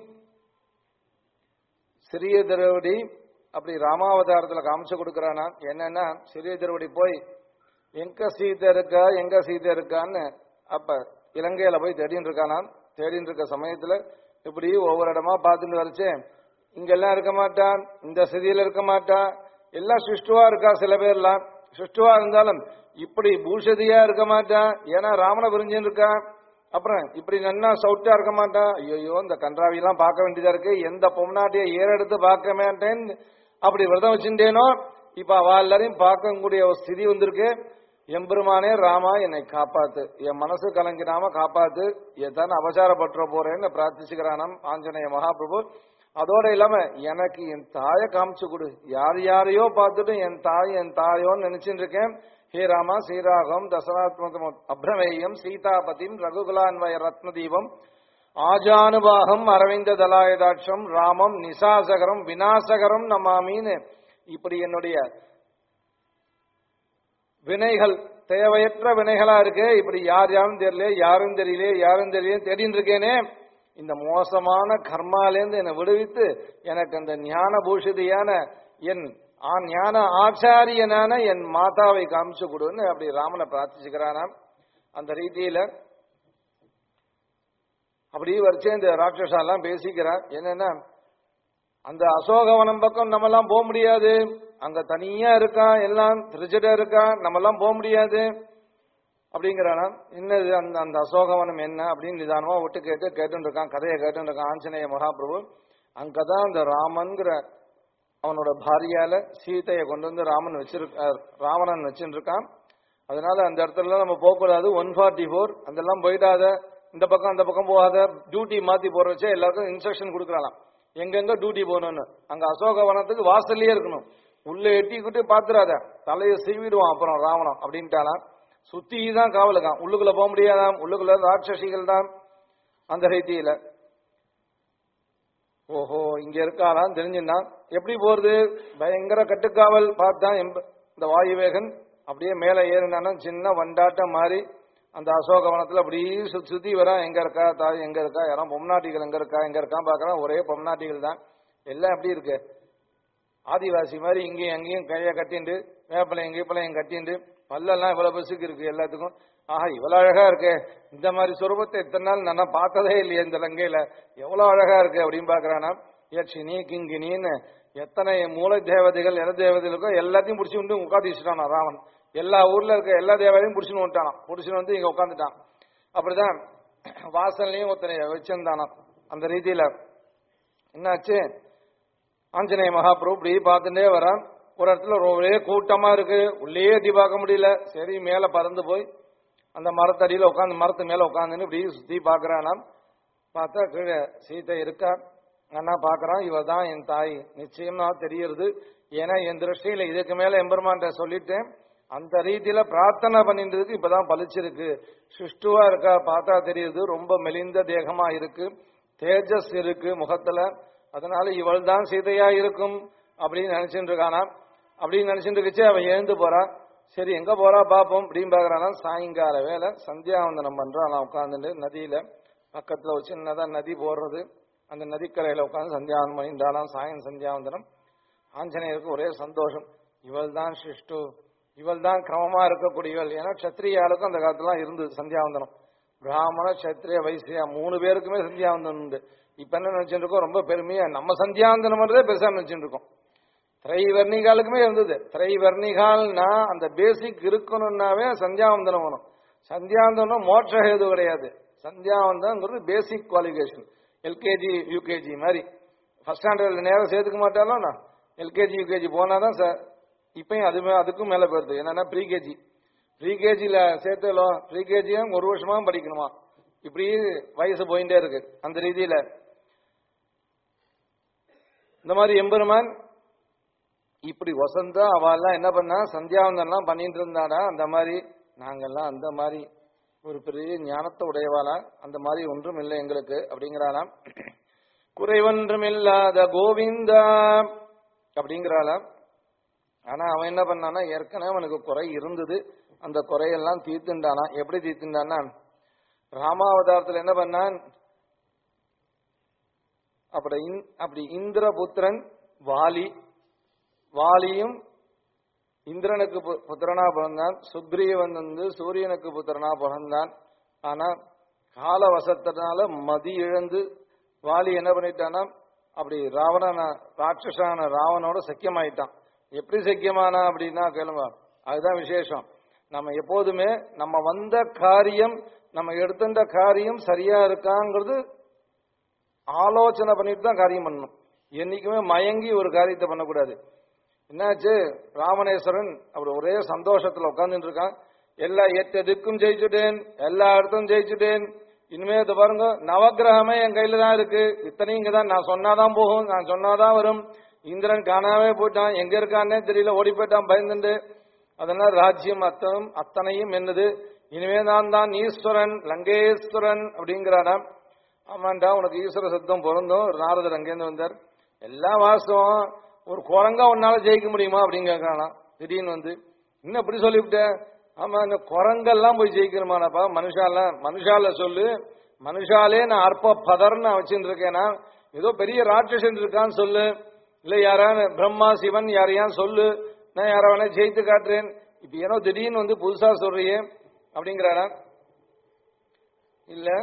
சிறிய திருவடி அப்படி ராமாவதாரத்துல காமிச்சு கொடுக்கறானா என்னன்னா சிறிய திருவடி போய் எங்க சீதை இருக்கா எங்க சீதை இருக்கான்னு அப்ப இலங்கையில போய் தேடின்னு இருக்கானாம் தேடின்னு இருக்க சமயத்துல இப்படி ஒவ்வொரு இடமா பார்த்துட்டு வரைச்சே இங்கெல்லாம் இருக்க மாட்டான் இந்த சிதியில இருக்க மாட்டான் எல்லாம் சுஷ்டுவா இருக்கா சில பேர்லாம் சுஷ்டுவா இருந்தாலும் இப்படி பூஷதியா இருக்க மாட்டான் ஏன்னா ராமனை புரிஞ்சுன்னு இருக்கான் அப்புறம் இப்படி நன்னா சவுட்டா இருக்க மாட்டான் ஐயோ இந்த கன்றாவி எல்லாம் பார்க்க வேண்டியதா இருக்கு எந்த பொம்னாட்டிய ஏறெடுத்து பார்க்க மாட்டேன் அப்படி விரதம் வச்சுட்டேனோ இப்ப அவ எல்லாரையும் பார்க்கக்கூடிய ஒரு ஸ்திதி வந்திருக்கு எம்பெருமானே ராமா என்னை காப்பாத்து என் மனசு கலங்கினாம காப்பாத்து எதான் அபசாரப்பட்டுற போறேன்னு பிரார்த்திச்சுக்கிறானாம் ஆஞ்சநேய மகாபிரபு அதோட இல்லாம எனக்கு என் தாயை காமிச்சு கொடு யார் யாரையோ பார்த்துட்டு என் தாய் என் தாயோன்னு நினைச்சுட்டு இருக்கேன் ஹே ராமா ஸ்ரீராகம் தசராத்மகம் அப்ரமேயம் சீதாபதிம் ரகுகுலான்வய ரத்னதீபம் ஆஜானுபாகம் அரவிந்த தலாயதாட்சம் ராமம் நிசாசகரம் விநாசகரம் நமாமின்னு இப்படி என்னுடைய வினைகள் தேவையற்ற வினைகளா இருக்கு இப்படி யார் யாரும் தெரியல யாரும் தெரியல யாரும் தெரியல தேடின்னு இருக்கேனே இந்த மோசமான கர்மாலேருந்து என்னை விடுவித்து எனக்கு அந்த ஞான பூஷிதியான என் ஆ ஞான ஆச்சாரியனான என் மாதாவை காமிச்சு கொடுன்னு அப்படி ராமனை பிரார்த்திச்சுக்கிறானாம் அந்த ரீதியில அப்படி வரைச்சே இந்த ராட்சசாலாம் பேசிக்கிறான் என்னன்னா அந்த அசோகவனம் பக்கம் நம்ம எல்லாம் போக முடியாது அங்க தனியா இருக்கான் எல்லாம் திருச்சிட்ட இருக்கான் நம்ம எல்லாம் போக முடியாது அப்படிங்கிறானா என்னது அந்த அந்த அசோகவனம் என்ன அப்படின்னு நிதானமா விட்டு கேட்டு கேட்டுன்னு இருக்கான் கதையை கேட்டுன்னு இருக்கான் ஆஞ்சநேய மகாபிரபு அங்கதான் அந்த ராமன்கிற அவனோட பாரியால சீதையை கொண்டு வந்து ராமன் வச்சிருக்க ராவணன் வச்சுட்டு இருக்கான் அதனால அந்த இடத்துல நம்ம போகக்கூடாது ஒன் ஃபார்ட்டி ஃபோர் அதெல்லாம் போயிடாத இந்த பக்கம் அந்த பக்கம் போகாத டியூட்டி மாத்தி போற வச்சே எல்லாருக்கும் இன்ஸ்ட்ரக்ஷன் கொடுக்குறாளாம் எங்கெங்க டியூட்டி போகணும்னு அங்க அசோகவனத்துக்கு வாசல்லயே இருக்கணும் உள்ள எட்டிக்கிட்டு பாத்துறாத தலையை சீவிடுவான் அப்புறம் ராவணம் அப்படின்ட்டாலாம் சுத்தி தான் காவலுக்கான் உள்ளுக்குள்ள போக முடியாதாம் உள்ளுக்குள்ள ராட்சசிகள் தான் அந்த ரீதியில ஓஹோ இங்க இருக்காளாம் தெரிஞ்சுன்னா எப்படி போறது பயங்கர கட்டுக்காவல் பார்த்தான் எம்ப- இந்த வாயுவேகன் அப்படியே மேல ஏறினானா சின்ன வண்டாட்டம் மாறி அந்த அசோகவனத்துல அப்படியே சுத்தி சுத்தி வரான் எங்க இருக்கா தாய் எங்க இருக்கா யாரும் பொம்நாட்டிகள் எங்க இருக்கா எங்க இருக்கான் பாக்குறான் ஒரே பொம்நாட்டிகள் தான் எல்லாம் எப்படி இருக்கு ஆதிவாசி மாதிரி இங்கேயும் அங்கேயும் கையை கட்டிண்டு வேப்பலையும் கீப்பலையும் கட்டிண்டு பல்லெல்லாம் இவ்வளவு பெருசுக்கு இருக்கு எல்லாத்துக்கும் ஆஹா இவ்வளவு அழகா இருக்கு இந்த மாதிரி சொரூபத்தை இத்தனை நாள் நான் பார்த்ததே இல்லையே இந்த லங்கையில எவ்வளவு அழகா இருக்கு அப்படின்னு பாக்குறானா யட்சினி கிங்கினின்னு எத்தனை மூல தேவதைகள் என தேவதைகளுக்கோ எல்லாத்தையும் பிடிச்சி வந்து உட்காந்து வச்சுட்டானா ராவன் எல்லா ஊர்ல இருக்க எல்லா தேவதையும் பிடிச்சுன்னு வந்துட்டானான் பிடிச்சுன்னு வந்து இங்க உட்காந்துட்டான் அப்படிதான் வாசல்லையும் ஒருத்தனை வச்சிருந்தானாம் அந்த ரீதியில என்னாச்சு ஆஞ்சநேய மகாபிரபு இப்படி பார்த்துட்டே வரான் ஒரு இடத்துல ஒரே கூட்டமா இருக்கு உள்ளே எட்டி பார்க்க முடியல சரி மேல பறந்து போய் அந்த மரத்தடியில உட்காந்து மரத்து மேல உட்காந்துன்னு இப்படி சுத்தி பாக்குறானாம் பார்த்தா கீழே சீதை இருக்கா அண்ணா பாக்குறான் இவ தான் என் தாய் நிச்சயமா தெரியுது ஏன்னா என் திருஷ்டியில இதுக்கு மேல எம்பெருமான்ட்ட சொல்லிட்டேன் அந்த ரீதியில பிரார்த்தனை பண்ணின்றதுக்கு இப்பதான் பலிச்சிருக்கு சுஷ்டுவா இருக்கா பார்த்தா தெரியுது ரொம்ப மெலிந்த தேகமா இருக்கு தேஜஸ் இருக்கு முகத்துல அதனால இவள் தான் சீதையா இருக்கும் அப்படின்னு நினைச்சிட்டு இருக்கானா அப்படின்னு நினைச்சிட்டு இருந்துச்சு அவன் எழுந்து போறா சரி எங்க போறா பாப்போம் அப்படின்னு பாக்குறானா சாயங்கால வேலை சந்தியாவந்தனம் பண்றான் நான் உட்காந்துட்டு நதியில பக்கத்துல ஒரு சின்னதா நதி போடுறது அந்த நதிக்கரையில உட்காந்து சந்தியாவந்தனம் பண்ணிட்டாலாம் சாயம் சந்தியாவந்தனம் ஆஞ்சநேயருக்கு ஒரே சந்தோஷம் இவள் தான் சிஷ்டு இவள் தான் கிரமமா இருக்கக்கூடியவள் ஏன்னா க்ஷத்ரியாளுக்கும் அந்த காலத்துலாம் இருந்தது சந்தியாவந்தனம் பிராமண சத்திரிய வைசியா மூணு பேருக்குமே சந்தியாவந்தனம் உண்டு இப்ப என்ன நினைச்சிட்டு இருக்கோம் ரொம்ப பெருமையா நம்ம சந்தியாவந்தனம் பண்றதே பெருசா நினைச்சிட்டு இருக்கோம் திரைவர்ணிகாலுக்குமே இருந்தது திரைவர்ணிகால்னா அந்த பேசிக் இருக்கணும்னாவே சந்தியாவந்தனம் வேணும் சந்தியாவந்தனம் மோட்ச ஹேது கிடையாது சந்தியாவந்தனங்கிறது பேசிக் குவாலிஃபிகேஷன் எல்கேஜி யூகேஜி மாதிரி ஃபர்ஸ்ட் ஸ்டாண்டர்ட்ல நேரம் சேர்த்துக்க மாட்டாலும் நான் எல்கேஜி யூகேஜி போனாதான் சார் இப்பயும் அது மே- அதுக்கும் மேல போயிருது என்னன்னா ப்ரீகேஜி ப்ரீகேஜில சேர்த்தலோ ப்ரீகேஜியும் ஒரு வருஷமா படிக்கணுமா இப்படி வயசு போயிட்டே இருக்கு அந்த ரீதியில இந்த மாதிரி எம்பெருமான் இப்படி வசந்தா அவெல்லாம் என்ன பண்ணா சந்தியாவந்தனம் பண்ணிட்டு இருந்தாடா அந்த மாதிரி நாங்கெல்லாம் அந்த மாதிரி ஒரு பெரிய ஞானத்தை உடையவாளா அந்த மாதிரி ஒன்றும் இல்லை எங்களுக்கு அப்படிங்கிறாளாம் குறைவொன்றும் இல்லாத கோவிந்தா அப்படிங்கிறாளாம் ஆனா அவன் என்ன பண்ணானா ஏற்கனவே அவனுக்கு குறை இருந்தது அந்த குறையெல்லாம் தீர்த்துண்டானா எப்படி தீர்த்துண்டானா ராமாவதாரத்துல என்ன பண்ணான் அப்படி இந்- அப்படி இந்திரபுத்திரன் வாலி வாலியும் இந்திரனுக்கு பு- புத்திரனா பிறந்தான் சுக்ரீவன் வந்து சூரியனுக்கு புத்திரனா பிறந்தான் ஆனா காலவசத்தினால மதி இழந்து வாலி என்ன பண்ணிட்டானா அப்படி ராவணன ராட்சசான ராவனோட சக்கியமாயிட்டான் எப்படி சக்கியமானா அப்படின்னா கேளுங்க அதுதான் விசேஷம் நம்ம எப்போதுமே நம்ம வந்த காரியம் நம்ம எடுத்துட்ட காரியம் சரியா இருக்காங்கிறது ஆலோசனை பண்ணிட்டு தான் காரியம் பண்ணணும் என்னைக்குமே மயங்கி ஒரு காரியத்தை பண்ணக்கூடாது என்னாச்சு ராமணேஸ்வரன் அவர் ஒரே சந்தோஷத்துல உட்கார்ந்துட்டு இருக்கான் எல்லா எட்டு திக்கும் ஜெயிச்சுட்டேன் எல்லா இடத்தும் ஜெயிச்சுட்டேன் இனிமே இது பாருங்க நவக்கிரகமே என் கையில தான் இருக்கு இத்தனையும் இங்க தான் நான் சொன்னாதான் போகும் நான் சொன்னாதான் வரும் இந்திரன் காணாமே போயிட்டான் எங்க இருக்கான்னே தெரியல ஓடி போயிட்டான் பயந்துண்டு அதனால ராஜ்யம் அத்தனும் அத்தனையும் என்னது இனிமே நான் தான் ஈஸ்வரன் லங்கேஸ்வரன் அப்படிங்கிறானாம் ஆமாண்டா உனக்கு ஈஸ்வர சத்தம் பொருந்தும் நாரதர் அங்கேருந்து வந்தார் எல்லாம் வாசம் ஒரு குரங்கா உன்னால ஜெயிக்க முடியுமா அப்படின்னு கேட்கறானா திடீர்னு வந்து இன்னும் இப்படி சொல்லிவிட்ட ஆமா இந்த குரங்கெல்லாம் போய் ஜெயிக்கணுமானப்பா மனுஷால மனுஷால சொல்லு மனுஷாலே நான் அற்ப பதர்னு வச்சுட்டு இருக்கேனா ஏதோ பெரிய ராட்சசன் இருக்கான்னு சொல்லு இல்ல யாரான பிரம்மா சிவன் யாரையான் சொல்லு நான் யார வேணா ஜெயித்து காட்டுறேன் இப்ப ஏனோ திடீர்னு வந்து புதுசா சொல்றியே அப்படிங்கிறானா இல்ல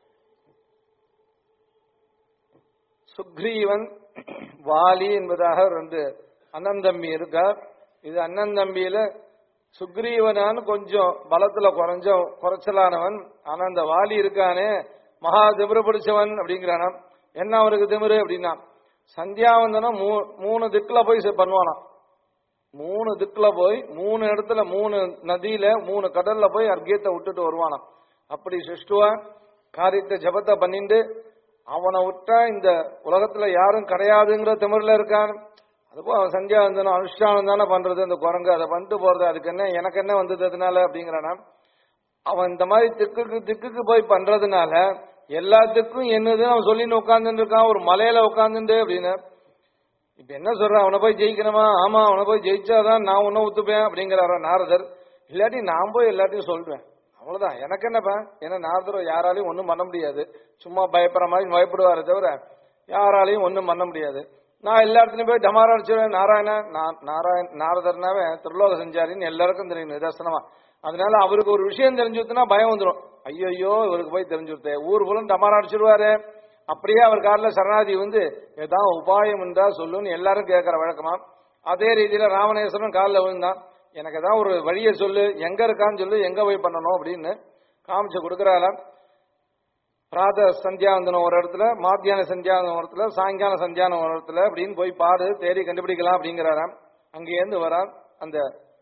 சுக்ரீவன் வாலி என்பதாக ரெண்டு அண்ணன் தம்பி இருக்கார் இது அண்ணன் தம்பியில சுக்ரீவனான்னு கொஞ்சம் பலத்துல குறைஞ்ச குறைச்சலானவன் ஆனா அந்த வாலி இருக்கானே மகா திமிரு பிடிச்சவன் அப்படிங்கிறானாம் என்ன அவருக்கு திமிரு அப்படின்னா சந்தியாவந்தனம் மூ- மூணு திக்குல போய் செ- பண்ணுவானாம் மூணு திக்குல போய் மூணு இடத்துல மூணு நதியில மூணு கடல்ல போய் அர்க்கியத்தை விட்டுட்டு வருவானாம் அப்படி சிஷ்டுவா காரியத்தை ஜபத்தை பண்ணிட்டு அவனை விட்டா இந்த உலகத்துல யாரும் கிடையாதுங்கிற திமிர்ல இருக்கான் அதுபோ அவன் சந்தியாவந்தனம் அனுஷ்டானம் தானே பண்றது அந்த குரங்கு அதை பண்ணிட்டு போறது அதுக்கு என்ன எனக்கு என்ன வந்தது அதனால அப்படிங்கிறானா அவன் இந்த மாதிரி திக்குக்கு திக்குக்கு போய் பண்றதுனால எல்லாத்துக்கும் என்னதுன்னு அவன் சொல்லின்னு உட்கார்ந்துட்டு இருக்கான் ஒரு மலையில உட்கார்ந்துட்டு அப்படின்னு இப்ப என்ன சொல்றான் அவனை போய் ஜெயிக்கணுமா ஆமா அவனை போய் ஜெயிச்சாதான் நான் உன்ன ஒத்துப்பேன் அப்படிங்கிறாரா நாரதர் இல்லாட்டி நான் போய் எல்லாத்தையும் சொல்றேன் அவ்வளவுதான் எனக்கு என்னப்பா ஏன்னா நாரதர் யாராலையும் ஒண்ணும் பண்ண முடியாது சும்மா பயப்படுற மாதிரி பயப்படுவாரே தவிர யாராலையும் ஒண்ணும் பண்ண முடியாது நான் எல்லா இடத்துலயும் போய் டமாரா அடிச்சிருவேன் நாராயண நா- நாராயண நாரதர்னாவே திருலோக சஞ்சாரின்னு எல்லாருக்கும் தெரியும் நிதர்சனமா அதனால அவருக்கு ஒரு விஷயம் தெரிஞ்சுட்டுனா பயம் வந்துடும் ஐயோ இவருக்கு போய் தெரிஞ்சுடுத்தே ஊர் ஃபுல்லும் டமாரா அடிச்சிருவாரு அப்படியே அவர் கார்ல சரணாதி வந்து ஏதாவது உபாயம் இருந்தா சொல்லுன்னு எல்லாரும் கேட்கிற வழக்கமா அதே ரீதியில ராமநேஸ்வரன் காலில் விழுந்தான் எனக்கு ஏதாவது ஒரு வழியை சொல்லு எங்க இருக்கான்னு சொல்லு எங்க போய் பண்ணணும் அப்படின்னு காமிச்சு கொடுக்கறாளாம் பிராத சந்தியாவந்தனம் ஒரு இடத்துல மாத்தியான சந்தியாவந்தனம் ஒரு இடத்துல சாயங்கால சந்தியானம் ஒரு இடத்துல அப்படின்னு போய் பாடு தேடி கண்டுபிடிக்கலாம் அப்படிங்கிறாராம் அங்கேருந்து வரான் அந்த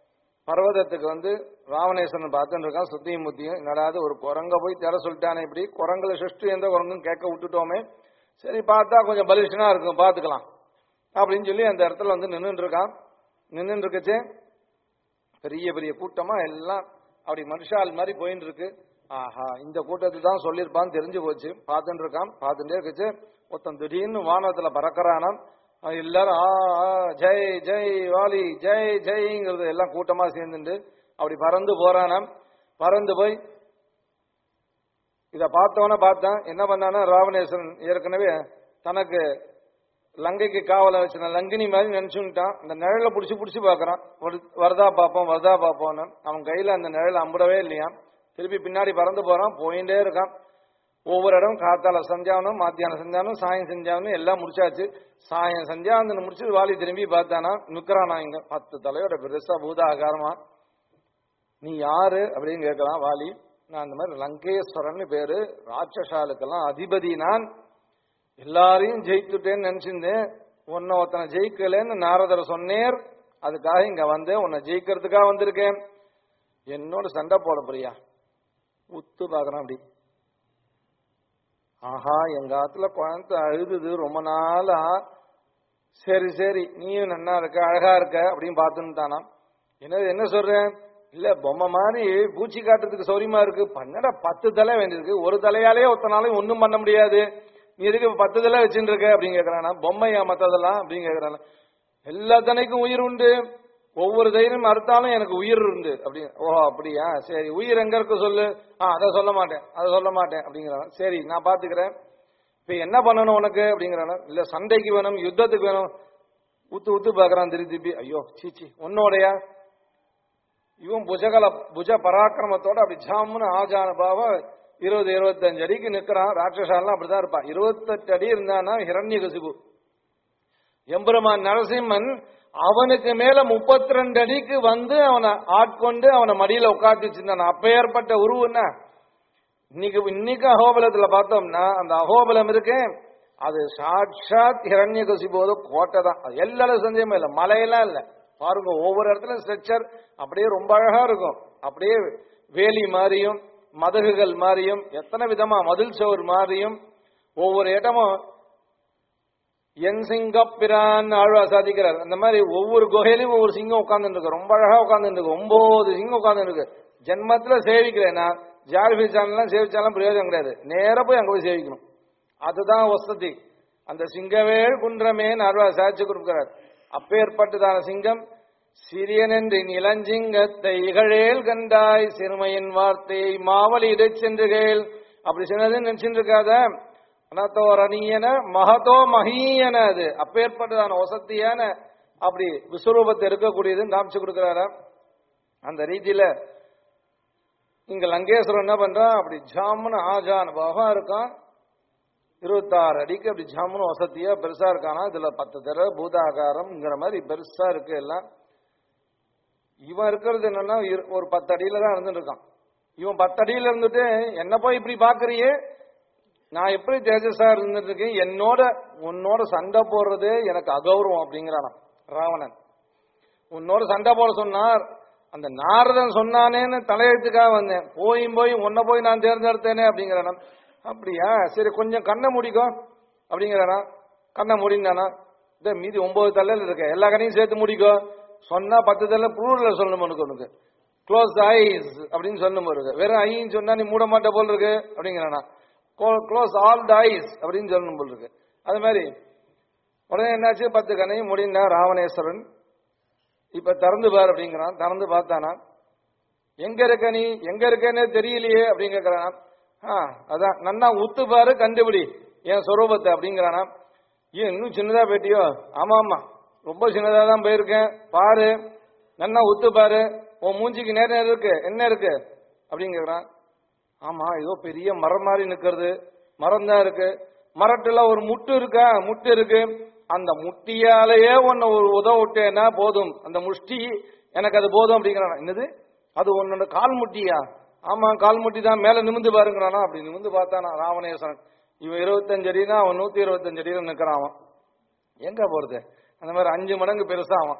பர்வதத்துக்கு வந்து ராவணேஸ்வரன் பார்த்துட்டு இருக்கான் சுத்தியும் முத்தியும் என்னடாது ஒரு குரங்க போய் தேட சொல்லிட்டானே இப்படி குரங்குல சிருஷ்டி எந்த குரங்கும் கேட்க விட்டுட்டோமே சரி பார்த்தா கொஞ்சம் பலிஷ்டனா இருக்கும் பார்த்துக்கலாம் அப்படின்னு சொல்லி அந்த இடத்துல வந்து நின்றுட்டு இருக்கான் நின்றுட்டு இருக்கச்சே பெரிய பெரிய கூட்டமா எல்லாம் அப்படி மனுஷால் மாதிரி போயின்னு இருக்கு ஆஹா இந்த கூட்டத்தை தான் சொல்லியிருப்பான்னு தெரிஞ்சு போச்சு பார்த்துட்டு இருக்கான் பார்த்துட்டே இருக்குச்சு ஒருத்தன் திடீர்னு வானத்துல பறக்கறானாம் அவன் எல்லாரும் ஆ ஆ, ஜெய் ஜெய் வாலி ஜெய் ஜெய்ங்கிறது எல்லாம் கூட்டமா சேர்ந்துட்டு அப்படி பறந்து போறானாம் பறந்து போய் இத பார்த்தவன பார்த்தான் என்ன பண்ணானா ராவணேஸ்வரன் ஏற்கனவே தனக்கு லங்கைக்கு காவல வச்சிருந்த லங்கினி மாதிரி நினைச்சுட்டான் அந்த நிழல புடிச்சு புடிச்சு பாக்குறான் வரு- வருதா பாப்போம் வருதா பாப்போம்னு அவன் கையில அந்த நிழல் அம்பிடவே இல்லையா திருப்பி பின்னாடி பறந்து போறான் போயிட்டே இருக்கான் ஒவ்வொரு இடம் காத்தால சஞ்சாவனம் மாத்தியானம் சஞ்சாவனம் சாயம் சஞ்சாவனம் எல்லாம் முடிச்சாச்சு சாயம் சஞ்சாவனம் முடிச்சு வாலி திரும்பி பார்த்தானா நிக்கிறானா இங்க பத்து தலையோட பெருசா பூத ஆகாரமா நீ யாரு அப்படின்னு கேட்கலாம் வாலி நான் இந்த மாதிரி லங்கேஸ்வரன் பேரு ராட்சசாலுக்கெல்லாம் அதிபதி நான் எல்லாரையும் ஜெயித்துட்டேன்னு நினைச்சிருந்தேன் உன்னை ஒருத்தனை ஜெயிக்கலன்னு நாரதர் சொன்னேர் அதுக்காக இங்க வந்தேன் உன்னை ஜெயிக்கிறதுக்காக வந்திருக்கேன் என்னோட சண்டை போட போறியா உத்து பாக்குறான் அப்படி ஆஹா எங்க ஆத்துல குழந்தை அழுதுது ரொம்ப நாளா சரி சரி நீயும் நன்னா இருக்க அழகா இருக்க அப்படின்னு பார்த்துன்னு தானா என்ன என்ன சொல்றேன் இல்ல பொம்மை மாதிரி பூச்சி காட்டுறதுக்கு சௌரியமா இருக்கு பன்னடா பத்து தலை வேண்டியிருக்கு ஒரு தலையாலே ஒத்தனாலையும் ஒண்ணும் பண்ண முடியாது நீ எதுக்கு பத்து தலை வச்சுட்டு இருக்க அப்படின்னு கேக்குறானா பொம்மையா மத்ததெல்லாம் அப்படின்னு கேக்குறானா எல்லா தனைக்கும் உயிர் உண்டு ஒவ்வொரு தைரியம் அறுத்தாலும் எனக்கு உயிர் உண்டு அப்படி ஓ அப்படியா சரி உயிர் எங்க இருக்கு சொல்லு ஆ அதை சொல்ல மாட்டேன் அதை சொல்ல மாட்டேன் அப்படிங்கிறான் சரி நான் பாத்துக்கிறேன் இப்ப என்ன பண்ணணும் உனக்கு அப்படிங்கிறான இல்ல சண்டைக்கு வேணும் யுத்தத்துக்கு வேணும் ஊத்து ஊத்து பாக்குறான் திருப்பி திருப்பி ஐயோ சீச்சி உன்னோடையா இவன் புஜகல புஜ பராக்கிரமத்தோட அப்படி ஜாமுன்னு ஆஜான பாவம் இருபது இருபத்தஞ்சு அடிக்கு நிக்கிறான் ராட்சசாலாம் அப்படிதான் இருப்பான் இருபத்தெட்டு அடி இருந்தானா ஹிரண்ய கசிபு எம்பெருமான் நரசிம்மன் அவனுக்கு மேல முப்பத்தி ரெண்டு அடிக்கு வந்து அவனை ஆட்கொண்டு அவனை மடியில உட்காந்து வச்சிருந்தான் அப்பேற்பட்ட உருவுன்னா இன்னைக்கு இன்னைக்கு அகோபலத்துல பார்த்தோம்னா அந்த அகோபலம் இருக்கு அது சாட்சாத் ஹிரண்ய கசிபோது கோட்டை தான் அது எல்லாரும் சந்தேகமே இல்லை மலையெல்லாம் இல்லை பாருங்க ஒவ்வொரு இடத்துல ஸ்ட்ரக்சர் அப்படியே ரொம்ப அழகா இருக்கும் அப்படியே வேலி மாதிரியும் மதகுகள் மாதிரியும் எத்தனை விதமா மதில் சோர் மாதிரியும் ஒவ்வொரு இடமும் என் சிங்கப்பிரான் ஆழ்வா சாதிக்கிறார் அந்த மாதிரி ஒவ்வொரு குகையிலையும் ஒவ்வொரு சிங்கம் உட்கார்ந்து இருக்கு ரொம்ப அழகா உட்கார்ந்து இருக்கு ஒன்பது சிங்கம் உட்கார்ந்து இருக்கு ஜென்மத்துல சேவிக்கிறேன் நான் ஜார்பி சேனல்லாம் சேவிச்சாலும் பிரயோஜனம் கிடையாது நேரா போய் அங்க போய் சேவிக்கணும் அதுதான் வசதி அந்த சிங்கவேள் குன்றமேன்னு அருவா சாட்சி கொடுக்கிறார் அப்பேற்பட்டதான சிங்கம் சிறியனென்றின் இளஞ்சிங்கத்தை இகழேல் கண்டாய் சிறுமையின் வார்த்தையை மாவலி இடைச் சென்றுகேள் அப்படி சின்னதுன்னு நினைச்சுட்டு இருக்காத அனத்தோரணியன மகதோ மகீயன அது அப்பேற்பட்டதான வசத்தியான அப்படி விஸ்வரூபத்தை இருக்கக்கூடியதுன்னு காமிச்சு கொடுக்கிறாரா அந்த ரீதியில இங்க லங்கேஸ்வரன் என்ன பண்றான் அப்படி ஜாமுன்னு ஆஜான பாகம் இருக்கான் இருபத்தாறு அடிக்கு அப்படி ஜாமுன்னு வசதியா பெருசா இருக்கானா இதுல பத்து தடவை பூதாகாரம்ங்கிற மாதிரி பெருசா இருக்கு எல்லாம் இவன் இருக்கிறது என்னன்னா இரு- ஒரு பத்து அடியில தான் இருந்துட்டு இருக்கான் இவன் பத்து அடியில இருந்துட்டு என்ன போய் இப்படி பாக்குறியே நான் எப்படி தேஜஸா இருந்துட்டு இருக்கேன் என்னோட உன்னோட சண்டை போடுறதே எனக்கு அகௌரவம் அப்படிங்கிறானாம் ராவணன் உன்னோட சண்டை போட சொன்னார் அந்த நாரதன் சொன்னானேன்னு தலையெழுத்துக்காக வந்தேன் போயும் போய் உன்னை போய் நான் தேர்ந்தெடுத்தேனே அப்படிங்கிறானா அப்படியா சரி கொஞ்சம் கண்ணை முடிக்கும் அப்படிங்கிறானா கண்ணை முடிந்தானா இந்த மீதி ஒன்பது தலையில இருக்க எல்லா கண்ணையும் சேர்த்து முடிக்கோ சொன்னா பத்து தலை ப்ளூரில் சொல்லணும் உனக்கு உனக்கு க்ளோஸ் ஐஸ் அப்படின்னு சொல்லணும் இருக்கு வெறும் ஐன்னு சொன்னா நீ மூட மாட்ட போல் இருக்கு அப்படிங்கிறானா க்ளோஸ் ஆல் த ஐஸ் அப்படின்னு சொல்லணும் போல் இருக்கு அது மாதிரி உடனே என்னாச்சு பத்து கண்ணையும் முடிந்தா ராவணேஸ்வரன் இப்ப திறந்து பார் அப்படிங்கிறான் திறந்து பார்த்தானா எங்க இருக்க நீ எங்க இருக்கேன்னே தெரியலையே அப்படின்னு கேக்குறானா ஆ அதான் நன்னா உத்து பாரு கண்டுபிடி என் சொரூபத்தை அப்படிங்கிறானா ஏன் இன்னும் சின்னதா போயிட்டியோ ஆமா ஆமா ரொம்ப சின்னதா தான் போயிருக்கேன் பாரு நன்னா உத்து பாரு உன் மூஞ்சிக்கு நேரம் நேரம் இருக்கு என்ன இருக்கு அப்படின்னு கேக்குறான் ஆமா ஏதோ பெரிய மரம் மாதிரி நிக்கிறது மரம் தான் இருக்கு மரத்துல ஒரு முட்டு இருக்கா முட்டு இருக்கு அந்த முட்டியாலேயே உன்னை ஒரு உதவ விட்டேன்னா போதும் அந்த முஷ்டி எனக்கு அது போதும் அப்படிங்கிறான் என்னது அது உன்னோட கால் முட்டியா ஆமா கால் முட்டி தான் மேல நிமிந்து பாருங்கிறானா அப்படி நிமிந்து பார்த்தானா ராவணேஸ்வரன் இவன் இருபத்தஞ்சு அடினா அவன் நூத்தி இருபத்தஞ்சு அடியில நிக்கிறான் அவன் எங்க போறது அந்த மாதிரி அஞ்சு மடங்கு பெருசா அவன்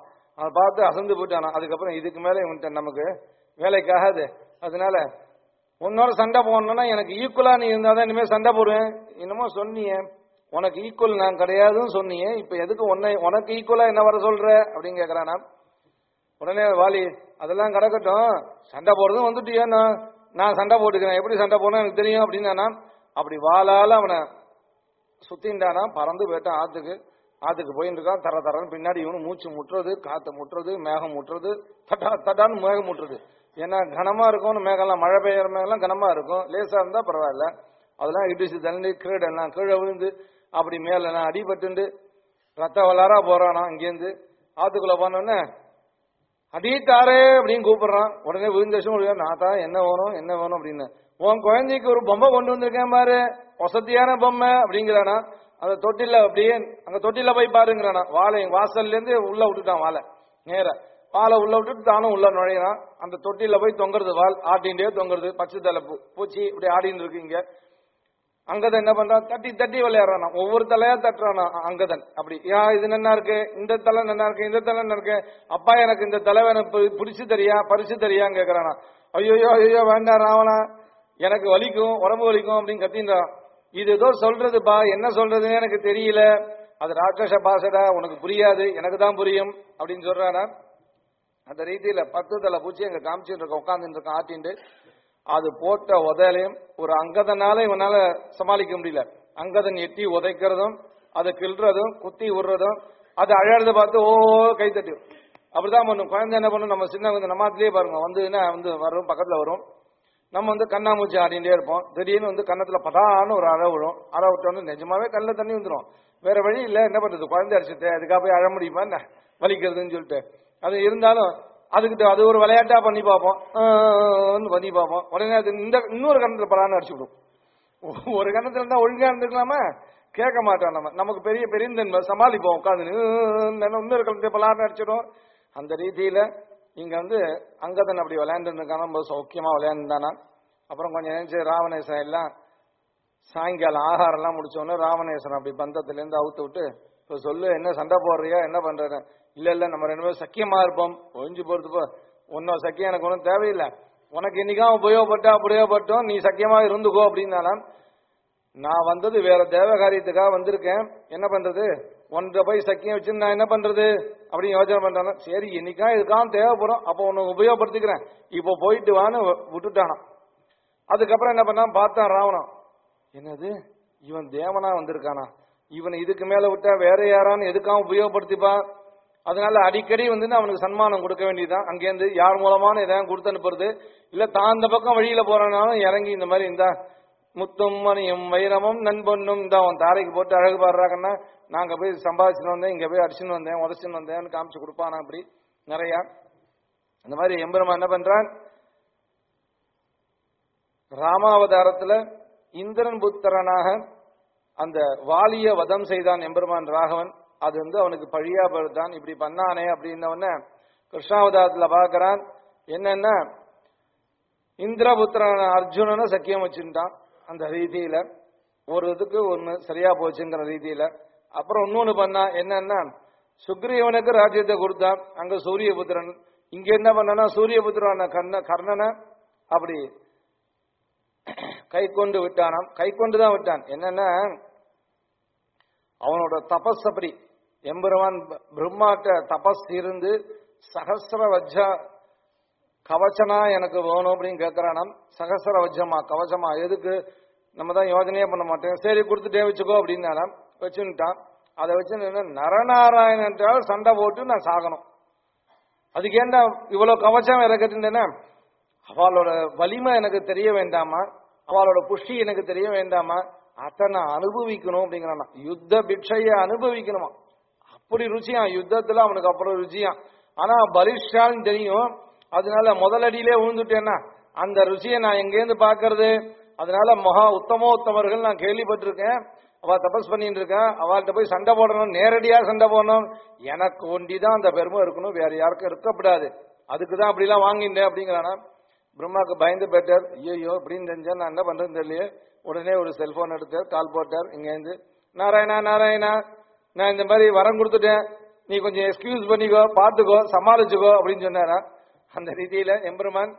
அதை பார்த்து அசந்து போயிட்டானா அதுக்கப்புறம் இதுக்கு மேல இவன்கிட்ட நமக்கு வேலைக்காகாது அதனால உன்னோட சண்டை போடணும்னா எனக்கு ஈக்குவலா நீ இருந்தாதான் இனிமேல் சண்டை போடுவேன் என்னமோ சொன்னியே உனக்கு ஈக்குவல் நான் கிடையாதுன்னு சொன்னியே இப்ப எதுக்கு உன்னை உனக்கு ஈக்குவலா என்ன வர சொல்ற அப்படின்னு கேக்குறானா உடனே வாலி அதெல்லாம் கிடக்கட்டும் சண்டை போடுறதும் வந்துட்டியா நான் நான் சண்டை போட்டுக்கிறேன் எப்படி சண்டை போடணும் எனக்கு தெரியும் அப்படின்னா அப்படி வாளால அவனை சுத்தின்டானா பறந்து போயிட்டான் ஆத்துக்கு ஆத்துக்கு போயிட்டு இருக்கான் தர தரன்னு பின்னாடி இவனு மூச்சு முட்டுறது காத்து முட்டுறது மேகம் முட்டுறது தட்டா தட்டான்னு மேகம் முட்டுறது ஏன்னா கனமா இருக்கும்னு மேகம்லாம் மழை பெய்யற மேகம்லாம் கனமா இருக்கும் லேசா இருந்தா பரவாயில்ல அதெல்லாம் இடிச்சு தள்ளி கீழே எல்லாம் கீழே விழுந்து அப்படி மேல எல்லாம் அடிபட்டுண்டு ரத்த வளாரா போறானா இங்கேருந்து ஆத்துக்குள்ள போனோடனே அடித்தாரே அப்படின்னு கூப்பிடுறான் உடனே விழுந்தேஷம் நாத்தா என்ன வேணும் என்ன வேணும் அப்படின்னு உன் குழந்தைக்கு ஒரு பொம்மை கொண்டு வந்திருக்கேன் பாரு வசதியான பொம்மை அப்படிங்கிறானா அந்த தொட்டில அப்படியே அங்க தொட்டில போய் பாருங்கிறானா வாழை வாசல்ல இருந்து உள்ள விட்டுட்டான் வாழை நேர வாழை உள்ள விட்டுட்டு தானும் உள்ள நுழையிறான் அந்த தொட்டில போய் தொங்குறது வால் ஆட்டின்டே தொங்குறது பச்சை தலை பூ பூச்சி இப்படி ஆடின்னு இருக்கு இங்க அங்கதன் என்ன பண்றான் தட்டி தட்டி விளையாடுறானா ஒவ்வொரு தலையா தட்டுறானா அங்கதன் அப்படி யா இது நல்லா இருக்கு இந்த தலை நல்லா இருக்கு இந்த தலை நல்லா இருக்கு அப்பா எனக்கு இந்த தலை வேணும் பி- பிடிச்சு தரியா பறிச்சு தரியான்னு கேக்குறானா ஐயோ ஐயோ வேண்டாம் ராவணா எனக்கு வலிக்கும் உடம்பு வலிக்கும் அப்படின்னு கத்தின்றான் இது ஏதோ சொல்றதுப்பா என்ன சொல்றதுன்னு எனக்கு தெரியல அது ராட்சச பாசடா உனக்கு புரியாது எனக்கு தான் புரியும் அப்படின்னு சொல்றானா அந்த ரீதியில பத்து தலை பூச்சி அங்க காமிச்சுட்டு இருக்க உட்காந்துட்டு இருக்கான் ஆட்டிண்டு அது போட்ட உதையிலையும் ஒரு அங்கதனால இவனால சமாளிக்க முடியல அங்கதன் எட்டி உதைக்கிறதும் அதை கிள்றதும் குத்தி விடுறதும் அது அழறத பார்த்து ஓ கை தட்டி அப்படிதான் பண்ணும் குழந்தை என்ன பண்ணும் நம்ம சின்ன குழந்தை நம்மாத்திலேயே பாருங்க வந்துன்னா வந்து வரும் பக்கத்துல வரும் நம்ம வந்து கண்ணாமூச்சி ஆடிட்டே இருப்போம் திடீர்னு வந்து கன்னத்துல பதான்னு ஒரு அற விழும் அற விட்டோன்னு நிஜமாவே கண்ணில் தண்ணி வந்துடும் வேற வழி இல்ல என்ன பண்றது குழந்தை அடிச்சுட்டு அதுக்காக போய் அழ முடியுமா என்ன வலிக்கிறதுன்னு சொல்லிட்டு அது இருந்தாலும் அதுக்கிட்ட அது ஒரு விளையாட்டா பண்ணி பார்ப்போம் ஆஹ் பண்ணி பார்ப்போம் உடனே அது இந்த இன்னொரு கண்ணத்துல பலான்னு அடிச்சு விடும் ஒரு கண்ணத்துல இருந்தா ஒழுங்கா இருந்துக்கலாமா கேட்க மாட்டோம் நம்ம நமக்கு பெரிய பெரியந்தன்மை சமாளிப்போம் உட்காந்து இன்னொரு கண்ணத்துல பலான்னு அடிச்சிடும் அந்த ரீதியில இங்க வந்து அங்கதன் அப்படி விளையாண்டுருக்கான ரொம்ப சௌக்கியமா விளையாண்டுதானா அப்புறம் கொஞ்சம் நினைச்சு ராவணேசன் எல்லாம் சாயங்காலம் ஆகாரம் எல்லாம் முடிச்சோடனே ராவணேசன் அப்படி பந்தத்துல இருந்து அவுத்து விட்டு இப்ப சொல்லு என்ன சண்டை போடுறியா என்ன பண்ற இல்ல இல்ல நம்ம ரெண்டு பேரும் சக்கியமா இருப்போம் ஒழிஞ்சு போறது போ உன்னோட சக்கியம் எனக்கு ஒன்றும் தேவையில்லை உனக்கு என்னைக்கா உபயோகப்பட்டா உபயோகப்பட்டோம் நீ சக்கியமா இருந்துக்கோ அப்படின்னாலாம் நான் வந்தது வேற தேவ காரியத்துக்காக வந்திருக்கேன் என்ன பண்றது ஒன்றை போய் சக்கியம் வச்சு நான் என்ன பண்றது அப்படின்னு யோசனை பண்றாங்க சரி என்னைக்கா இதுக்காக தேவைப்படும் அப்போ உன்னை உபயோகப்படுத்திக்கிறேன் இப்போ போயிட்டு வான்னு விட்டுட்டானாம் அதுக்கப்புறம் என்ன பண்ணான் பார்த்தான் ராவணன் என்னது இவன் தேவனா வந்திருக்கானா இவனை இதுக்கு மேல விட்டா வேற யாரான்னு எதுக்காக உபயோகப்படுத்திப்பா அதனால அடிக்கடி வந்து அவனுக்கு சன்மானம் கொடுக்க வேண்டியதுதான் அங்கேருந்து யார் மூலமான எதாவது கொடுத்து அனுப்புறது இல்ல தான் அந்த பக்கம் வழியில போறனாலும் இறங்கி இந்த மாதிரி இந்த முத்தும் மணியும் வைரமும் நண்பொண்ணும் இந்த அவன் தாரைக்கு போட்டு அழகு பாடுறாங்கன்னா நாங்க போய் சம்பாதிச்சுன்னு வந்தேன் இங்க போய் அடிச்சுன்னு வந்தேன் உதச்சுன்னு வந்தேன்னு காமிச்சு கொடுப்பானா அப்படி நிறைய அந்த மாதிரி எம்பெருமான் என்ன பண்றான் ராமாவதாரத்துல இந்திரன் புத்திரனாக அந்த வாலிய வதம் செய்தான் எம்பெருமான் ராகவன் அது வந்து அவனுக்கு பழியா படுத்தான் இப்படி பண்ணானே அப்படின்னவன கிருஷ்ணாவதாரத்துல பார்க்கறான் என்னன்னா இந்திரபுத்திரன் அர்ஜுனனை சக்கியம் வச்சுட்டான் அந்த ரீதியில ஒரு இதுக்கு ஒண்ணு சரியா போச்சுங்கிற ரீதியில அப்புறம் இன்னொன்னு பண்ணா என்னன்னா சுக்ரீவனுக்கு ராஜ்யத்தை கொடுத்தான் அங்க சூரியபுத்திரன் இங்க என்ன பண்ணனா சூரியபுத்திரன் கண்ண கர்ணனை அப்படி கை கொண்டு விட்டானாம் கை கொண்டு தான் விட்டான் என்னன்னா அவனோட தபஸ் அப்படி எம்பெருமான் பிரம்மாட்ட தபஸ் இருந்து சகசிர வஜ்ஜ கவச்சனா எனக்கு வேணும் அப்படின்னு கேட்கறானாம் சகசிர வஜ்ஜமா கவச்சமா எதுக்கு நம்ம தான் யோஜனையே பண்ண மாட்டோம் சரி கொடுத்துட்டே வச்சுக்கோ அப்படின்னாலாம் வச்சுட்டான் அதை வச்சு நரநாராயணன்றால் சண்டை போட்டு நான் சாகணும் அதுக்கு ஏன்டா இவ்வளவு கவச்சம் இறக்கட்டுன்னா அவளோட வலிமை எனக்கு தெரிய வேண்டாமா அவளோட புஷ்டி எனக்கு தெரிய வேண்டாமா அத்தை நான் அனுபவிக்கணும் அப்படிங்கிறான் யுத்த பிட்சைய அனுபவிக்கணுமா அப்படி ருச்சியா யுத்தத்துல அவனுக்கு அப்புறம் ருச்சியா ஆனா பலிஷ்டான்னு தெரியும் அதனால முதலடியிலே விழுந்துட்டேன்னா அந்த ருசியை நான் எங்கேருந்து பாக்குறது அதனால மகா உத்தமோத்தமர்கள் நான் கேள்விப்பட்டிருக்கேன் அவ தபஸ் பண்ணிட்டு இருக்கேன் அவள்கிட்ட போய் சண்டை போடணும் நேரடியா சண்டை போடணும் எனக்கு ஒண்டிதான் அந்த பெருமை இருக்கணும் வேற யாருக்கும் இருக்கப்படாது அதுக்கு தான் அப்படிலாம் வாங்கிட்டேன் அப்படிங்கிறானா பிரம்மாக்கு பயந்து போயிட்டார் ஐயோ இப்படின்னு தெரிஞ்சா நான் என்ன பண்றேன்னு தெரியலையே உடனே ஒரு செல்போன் எடுத்தார் கால் போட்டார் இங்கேருந்து நாராயணா நாராயணா நான் இந்த மாதிரி வரம் கொடுத்துட்டேன் நீ கொஞ்சம் எக்ஸ்கியூஸ் பண்ணிக்கோ பார்த்துக்கோ சமாளிச்சுக்கோ அப்படின்னு சொன்னாரா அந்த ரீதியில எம்பெருமான்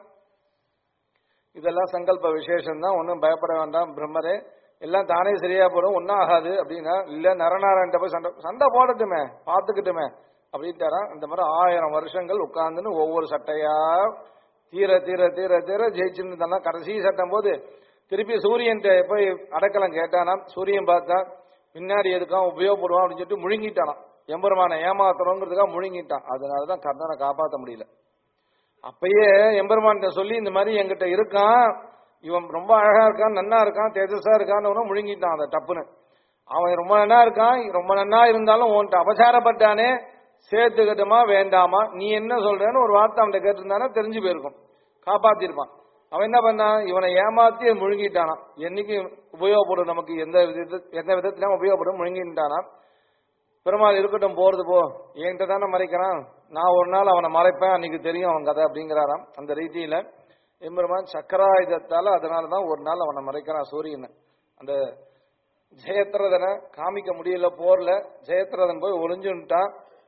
இதெல்லாம் சங்கல்ப விசேஷம் தான் ஒன்றும் பயப்பட வேண்டாம் பிரம்மரே எல்லாம் தானே சரியா போடும் ஒன்றும் ஆகாது அப்படின்னா இல்ல நரநாராயண்ட போய் சண்டை சண்டை போடட்டுமே பார்த்துக்கிட்டுமே அப்படின்ட்டாராம் இந்த மாதிரி ஆயிரம் வருஷங்கள் உட்கார்ந்துன்னு ஒவ்வொரு சட்டையா தீர தீர தீர தீர ஜெயிச்சுன்னு தானே கடைசி சட்டம் போது திருப்பி சூரியன் போய் அடக்கலம் கேட்டானாம் சூரியன் பார்த்தா பின்னாடி எதுக்காக உபயோகப்படுவான் அப்படின்னு சொல்லிட்டு முழுங்கிட்டானாம் எம்பெருமான ஏமாத்துறோங்கிறதுக்காக முழுங்கிட்டான் அதனாலதான் கர்ணனை காப்பாற்ற முடியல அப்பயே எம்பெருமான்கிட்ட சொல்லி இந்த மாதிரி என்கிட்ட இருக்கான் இவன் ரொம்ப அழகா இருக்கான் நன்னா இருக்கான் தேஜஸா இருக்கான்னு முழுங்கிட்டான் அதை டப்புன்னு அவன் ரொம்ப நன்னா இருக்கான் ரொம்ப நன்னா இருந்தாலும் உன்கிட்ட அபசாரப்பட்டானே சேர்த்துக்கிட்டோமா வேண்டாமா நீ என்ன சொல்றேன்னு ஒரு வார்த்தை அவன்கிட்ட கேட்டிருந்தானா தெரிஞ்சு போயிருக்கும் காப்பாத்திருப்பான் அவன் என்ன பண்ணான் இவனை ஏமாத்தி முழுங்கிட்டானான் என்னைக்கு உபயோகப்படும் நமக்கு எந்த விதத்து எந்த விதத்திலும் உபயோகப்படும் முழுங்கிட்டானான் பெருமாள் இருக்கட்டும் போறது போ என்கிட்ட தானே மறைக்கிறான் நான் ஒரு நாள் அவனை மறைப்பேன் அன்னைக்கு தெரியும் அவன் கதை அப்படிங்கிறாராம் அந்த ரீதியில எம்பெருமான் சக்கராயுதத்தால அதனால தான் ஒரு நாள் அவனை மறைக்கிறான் சூரியனை அந்த ஜெயத்ரதனை காமிக்க முடியல போர்ல ஜெயத்ரதன் போய் ஒளிஞ்சுட்டான்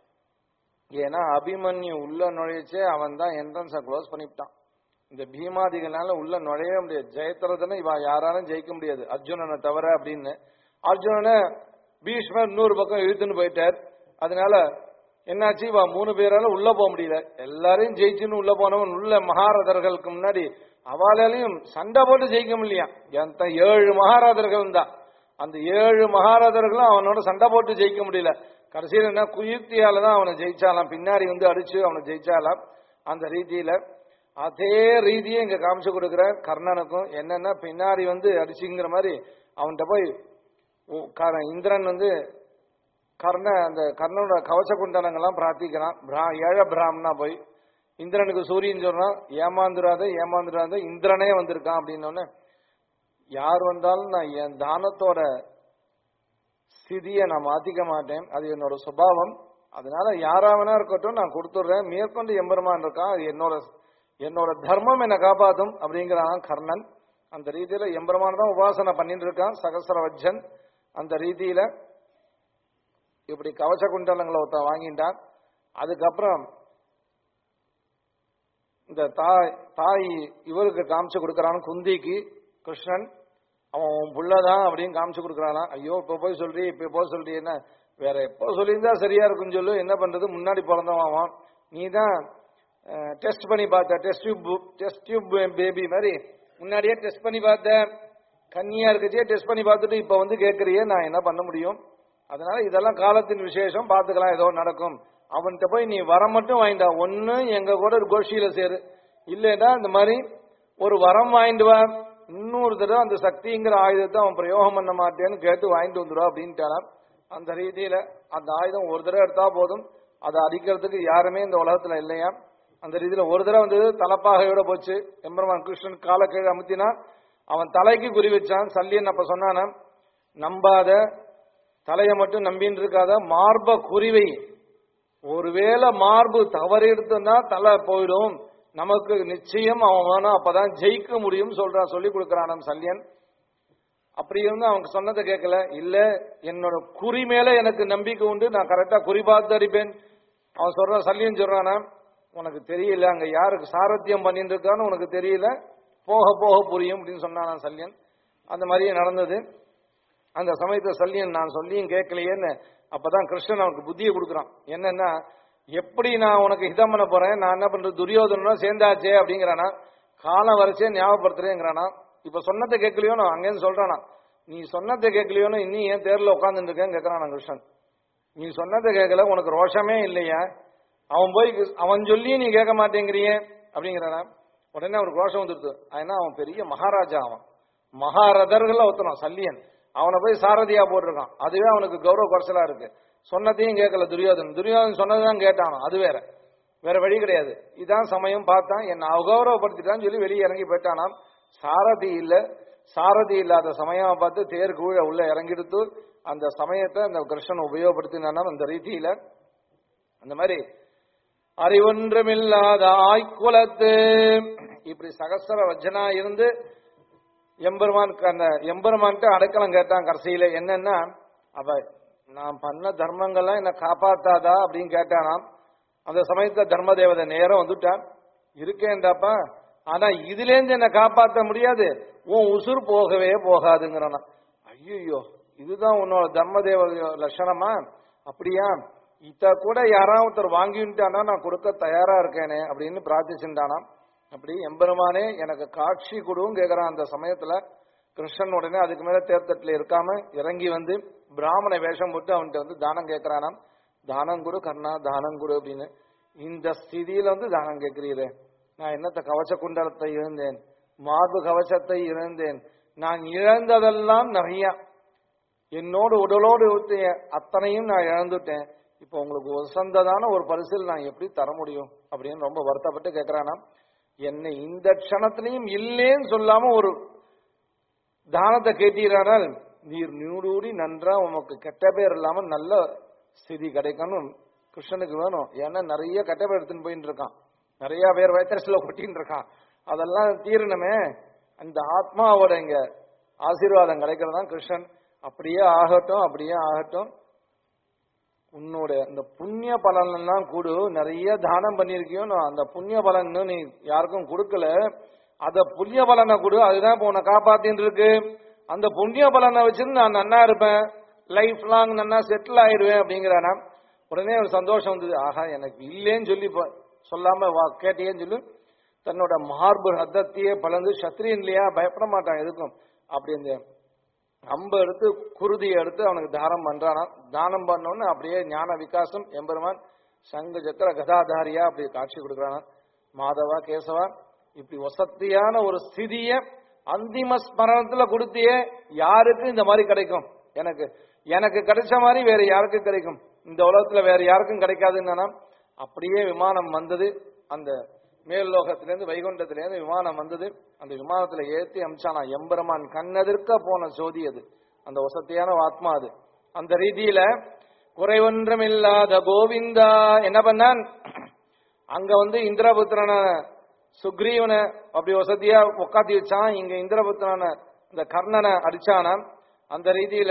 ஏன்னா அபிமன்யு உள்ள நுழைச்சே அவன் தான் என்ட்ரன்ஸை க்ளோஸ் பண்ணிவிட்டான் இந்த பீமாதிகளால உள்ள நுழையவே முடியாது ஜெயத்ரதனை இவன் யாராலும் ஜெயிக்க முடியாது அர்ஜுனனை தவிர அப்படின்னு அர்ஜுனனை பீஷ்மர் இன்னொரு பக்கம் இழுத்துன்னு போயிட்டார் அதனால என்னாச்சு இவ மூணு பேரால உள்ள போக முடியல எல்லாரையும் ஜெயிச்சுன்னு உள்ள போனவன் உள்ள மகாரதர்களுக்கு முன்னாடி அவளாலையும் சண்டை போட்டு ஜெயிக்க முடியா எந்த ஏழு மகாராதர்கள் தான் அந்த ஏழு மகாராதர்களும் அவனோட சண்டை போட்டு ஜெயிக்க முடியல கடைசியில் என்ன குயுக்தியால தான் அவனை ஜெயிச்சாலாம் பின்னாடி வந்து அடிச்சு அவனை ஜெயிச்சாலாம் அந்த ரீதியில அதே ரீதியை இங்க காமிச்சு கொடுக்குற கர்ணனுக்கும் என்னன்னா பின்னாடி வந்து அடிச்சுங்கிற மாதிரி அவன்கிட்ட போய் உ- கர- இந்திரன் வந்து கர்ண அந்த கர்ணனோட கவச குண்டலங்கள்லாம் பிரார்த்திக்கிறான் பிரா ஏழ பிராமணா போய் இந்திரனுக்கு சூரியன் சொல்றான் ஏமாந்துராத ஏமாந்துராத இந்திரனே வந்திருக்கான் அப்படின்னோடனே யார் வந்தாலும் நான் என் தானத்தோட ஸ்திதியை நான் மாத்திக்க மாட்டேன் அது என்னோட சுபாவம் அதனால யாராவனா இருக்கட்டும் நான் கொடுத்துடுறேன் மேற்கொண்டு எம்பெருமான் இருக்கான் அது என்னோட என்னோட தர்மம் என்னை காப்பாத்தும் அப்படிங்கிறான் கர்ணன் அந்த ரீதியில எம்பெருமான் தான் உபாசனை பண்ணிட்டு இருக்கான் சகசரவஜன் அந்த ரீதியில இப்படி கவச குண்டலங்களை ஒருத்தன் வாங்கிட்டான் அதுக்கப்புறம் இந்த தாய் தாய் இவருக்கு காமிச்சு கொடுக்கறான் குந்திக்கு கிருஷ்ணன் அவன் உன் புள்ளதான் அப்படின்னு காமிச்சு கொடுக்கறானா ஐயோ இப்ப போய் சொல்றீ இப்ப போய் சொல்றீ என்ன வேற எப்போ சொல்லியிருந்தா சரியா இருக்குன்னு சொல்லு என்ன பண்றது முன்னாடி பிறந்தவன் அவன் நீ தான் டெஸ்ட் பண்ணி பார்த்த test tube test tube baby மாதிரி முன்னாடியே டெஸ்ட் பண்ணி பார்த்த கன்னியா இருக்கச்சே டெஸ்ட் பண்ணி பார்த்துட்டு இப்ப வந்து கேட்கறியே நான் என்ன பண்ண முடியும் அதனால இதெல்லாம் காலத்தின் விசேஷம் பார்த்துக்கலாம் ஏதோ நடக்கும் அவன்கிட்ட போய் நீ வரம் மட்டும் வாங்கிட்டா ஒன்னு எங்க கூட ஒரு கோஷ்டியில சேரு இல்லைன்னா இந்த மாதிரி ஒரு வரம் வாங்கிட்டு வா இன்னொரு தடவை அந்த சக்திங்கிற ஆயுதத்தை அவன் பிரயோகம் பண்ண மாட்டேன்னு கேட்டு வாங்கிட்டு வந்துடுவா அப்படின்ட்டாராம் அந்த ரீதியில அந்த ஆயுதம் ஒரு தடவை எடுத்தா போதும் அதை அடிக்கிறதுக்கு யாருமே இந்த உலகத்துல இல்லையா அந்த ரீதியில ஒரு தடவை வந்து தலப்பாகையோட போச்சு எம்பெருமான் கிருஷ்ணன் கால கீழே அமுத்தினா அவன் தலைக்கு குறி வச்சான் சல்லியன் அப்ப சொன்னானாம் நம்பாத தலையை மட்டும் நம்பின்னு இருக்காத மார்ப குறிவை ஒருவேளை மார்பு தவறி எடுத்தோம்னா தலை போயிடும் நமக்கு நிச்சயம் அவன் வேணும் அப்பதான் ஜெயிக்க முடியும் சொல்றான் சொல்லி கொடுக்கறான் சல்யன் அப்படி இருந்து அவங்க சொன்னதை கேட்கல இல்ல என்னோட குறி மேல எனக்கு நம்பிக்கை உண்டு நான் கரெக்டா குறி பார்த்து அடிப்பேன் அவன் சொல்றான் சல்யன் சொல்றானா உனக்கு தெரியல அங்க யாருக்கு சாரத்தியம் பண்ணிட்டு இருக்கான்னு உனக்கு தெரியல போக போக புரியும் அப்படின்னு சொன்னான் சல்யன் அந்த மாதிரியே நடந்தது அந்த சமயத்துல சல்லியன் நான் சொல்லியும் கேட்கலையேன்னு அப்பதான் கிருஷ்ணன் அவனுக்கு புத்தியை கொடுக்குறான் என்னன்னா எப்படி நான் உனக்கு ஹிதம் பண்ண போறேன் நான் என்ன பண்றது துரியோதனோட சேர்ந்தாச்சே அப்படிங்கிறானா காலம் வரைச்சே ஞாபகப்படுத்துறேங்கிறானா இப்ப சொன்னதை கேட்கலையோ நான் அங்கேருந்து சொல்றானா நீ சொன்னதை கேட்கலையோன்னு இன்னும் ஏன் தேர்ல உட்காந்துட்டு இருக்கேன்னு கேட்கறான் கிருஷ்ணன் நீ சொன்னதை கேட்கல உனக்கு ரோஷமே இல்லையா அவன் போய் அவன் சொல்லியும் நீ கேட்க மாட்டேங்கிறியே அப்படிங்கிறானா உடனே அவருக்கு ரோஷம் வந்துடுது ஏன்னா அவன் பெரிய மகாராஜா அவன் மகாரதர்கள் ஒருத்தனம் சல்லியன் அவனை போய் சாரதியா போட்டிருக்கான் அதுவே அவனுக்கு கௌரவ குறைச்சலா இருக்கு சொன்னதையும் கேட்கல துரியோதன் துரியோதன் சொன்னதுதான் கேட்டானோ அது வேற வேற வழி கிடையாது இதான் சமயம் பார்த்தான் என்ன அகௌரவப்படுத்திட்டான்னு சொல்லி வெளியே இறங்கி போயிட்டானாம் சாரதி இல்ல சாரதி இல்லாத சமயம் பார்த்து தேர் கீழே உள்ள இறங்கிடுத்து அந்த சமயத்தை அந்த கிருஷ்ணன் உபயோகப்படுத்தினானாம் அந்த ரீதியில அந்த மாதிரி அறிவொன்றுமில்லாத ஆய்குலத்து இப்படி சகசர வஜனா இருந்து எம்பெருமானுக்கு அந்த எம்பெருமான்ட்டு அடைக்கலம் கேட்டான் கடைசியில என்னன்னா அவ நான் பண்ண தர்மங்கள்லாம் என்ன காப்பாத்தாதா அப்படின்னு கேட்டானாம் அந்த சமயத்துல தர்ம தேவதை நேரம் வந்துட்டான் இருக்கேன்டாப்பா ஆனா இதுல இருந்து என்ன காப்பாத்த முடியாது உன் உசுர் போகவே போகாதுங்கிறானா ஐயோ இதுதான் உன்னோட தர்ம தேவ லட்சணமா அப்படியா இத கூட யாராவது ஒருத்தர் வாங்கிட்டானா நான் கொடுக்க தயாரா இருக்கேனே அப்படின்னு பிரார்த்திச்சுட்டானாம் அப்படி எம்பெருமானே எனக்கு காட்சி கொடுன்னு கேக்குறான் அந்த சமயத்துல கிருஷ்ணன் உடனே அதுக்கு மேல தேர்தட்டுல இருக்காம இறங்கி வந்து பிராமண வேஷம் போட்டு அவன்கிட்ட வந்து தானம் கேட்கிறானாம் தானம் கொடு கர்ணா தானம் கொடு அப்படின்னு இந்த ஸ்திதியில வந்து தானம் கேட்கிறீரே நான் என்னத்த கவச்ச குண்டலத்தை இழந்தேன் மார்பு கவச்சத்தை இழந்தேன் நான் இழந்ததெல்லாம் நிறைய என்னோடு உடலோடு ஊத்திய அத்தனையும் நான் இழந்துட்டேன் இப்போ உங்களுக்கு உசந்ததான ஒரு பரிசில் நான் எப்படி தர முடியும் அப்படின்னு ரொம்ப வருத்தப்பட்டு கேட்கிறானாம் என்னை இந்த க்ஷணத்திலையும் இல்லேன்னு சொல்லாம ஒரு தானத்தை கேட்டீரானால் நீர் நீடூடி நன்றா உமக்கு கெட்ட பேர் இல்லாம நல்ல ஸ்திதி கிடைக்கணும் கிருஷ்ணனுக்கு வேணும் ஏன்னா நிறைய கெட்ட பேர் எடுத்துன்னு போயிட்டு இருக்கான் நிறைய பேர் வயத்தரசுல கொட்டின்னு இருக்கான் அதெல்லாம் தீரணுமே அந்த ஆத்மாவோட இங்க ஆசீர்வாதம் கிடைக்கிறது தான் கிருஷ்ணன் அப்படியே ஆகட்டும் அப்படியே ஆகட்டும் உன்னோட இந்த புண்ணிய பலன் எல்லாம் கூடு நிறைய தானம் பண்ணிருக்கியோ நான் அந்த புண்ணிய பலன் இன்னும் நீ யாருக்கும் கொடுக்கல அத புண்ணிய பலனை கொடு அதுதான் இப்போ உன்னை காப்பாத்தின்னு இருக்கு அந்த புண்ணிய பலனை வச்சுன்னு நான் நன்னா இருப்பேன் லைஃப் லாங் நன்னா செட்டில் ஆயிடுவேன் அப்படிங்கிறானா உடனே ஒரு சந்தோஷம் வந்தது ஆஹா எனக்கு இல்லேன்னு சொல்லி ப- சொல்லாம வா கேட்டியேன்னு சொல்லி தன்னோட மார்பு ரத்தத்தையே பலந்து சத்திரியன் இல்லையா பயப்பட மாட்டான் எதுக்கும் அப்படி இந்த அம்ப எடுத்து குருதியை எடுத்து அவனுக்கு தானம் பண்றானா தானம் பண்ணோன்னு அப்படியே ஞான விகாசம் எம்பெருமான் சங்க சக்கர கதாதாரியா அப்படி காட்சி கொடுக்கறானா மாதவா கேசவா இப்படி வசத்தியான ஒரு ஸ்திதிய அந்திம ஸ்மரணத்துல கொடுத்தியே யாருக்கு இந்த மாதிரி கிடைக்கும் எனக்கு எனக்கு கிடைச்ச மாதிரி வேற யாருக்கு கிடைக்கும் இந்த உலகத்துல வேற யாருக்கும் கிடைக்காதுன்னா அப்படியே விமானம் வந்தது அந்த மேல் லோகத்திலேருந்து வைகுண்டத்திலேருந்து விமானம் வந்தது அந்த விமானத்துல ஏத்தி அமிச்சானா எம்பெருமான் கண்ணெதிர்க்க போன ஜோதி அது அந்த வசத்தியான ஆத்மா அது அந்த ரீதியில குறைவொன்றுமில்லாத கோவிந்தா என்ன பண்ணான் அங்க வந்து இந்திரபுத்திரன சுக்ரீவனை அப்படி வசதியா உட்காத்தி வச்சான் இங்க இந்திரபுத்திரன இந்த கர்ணனை அடிச்சானாம் அந்த ரீதியில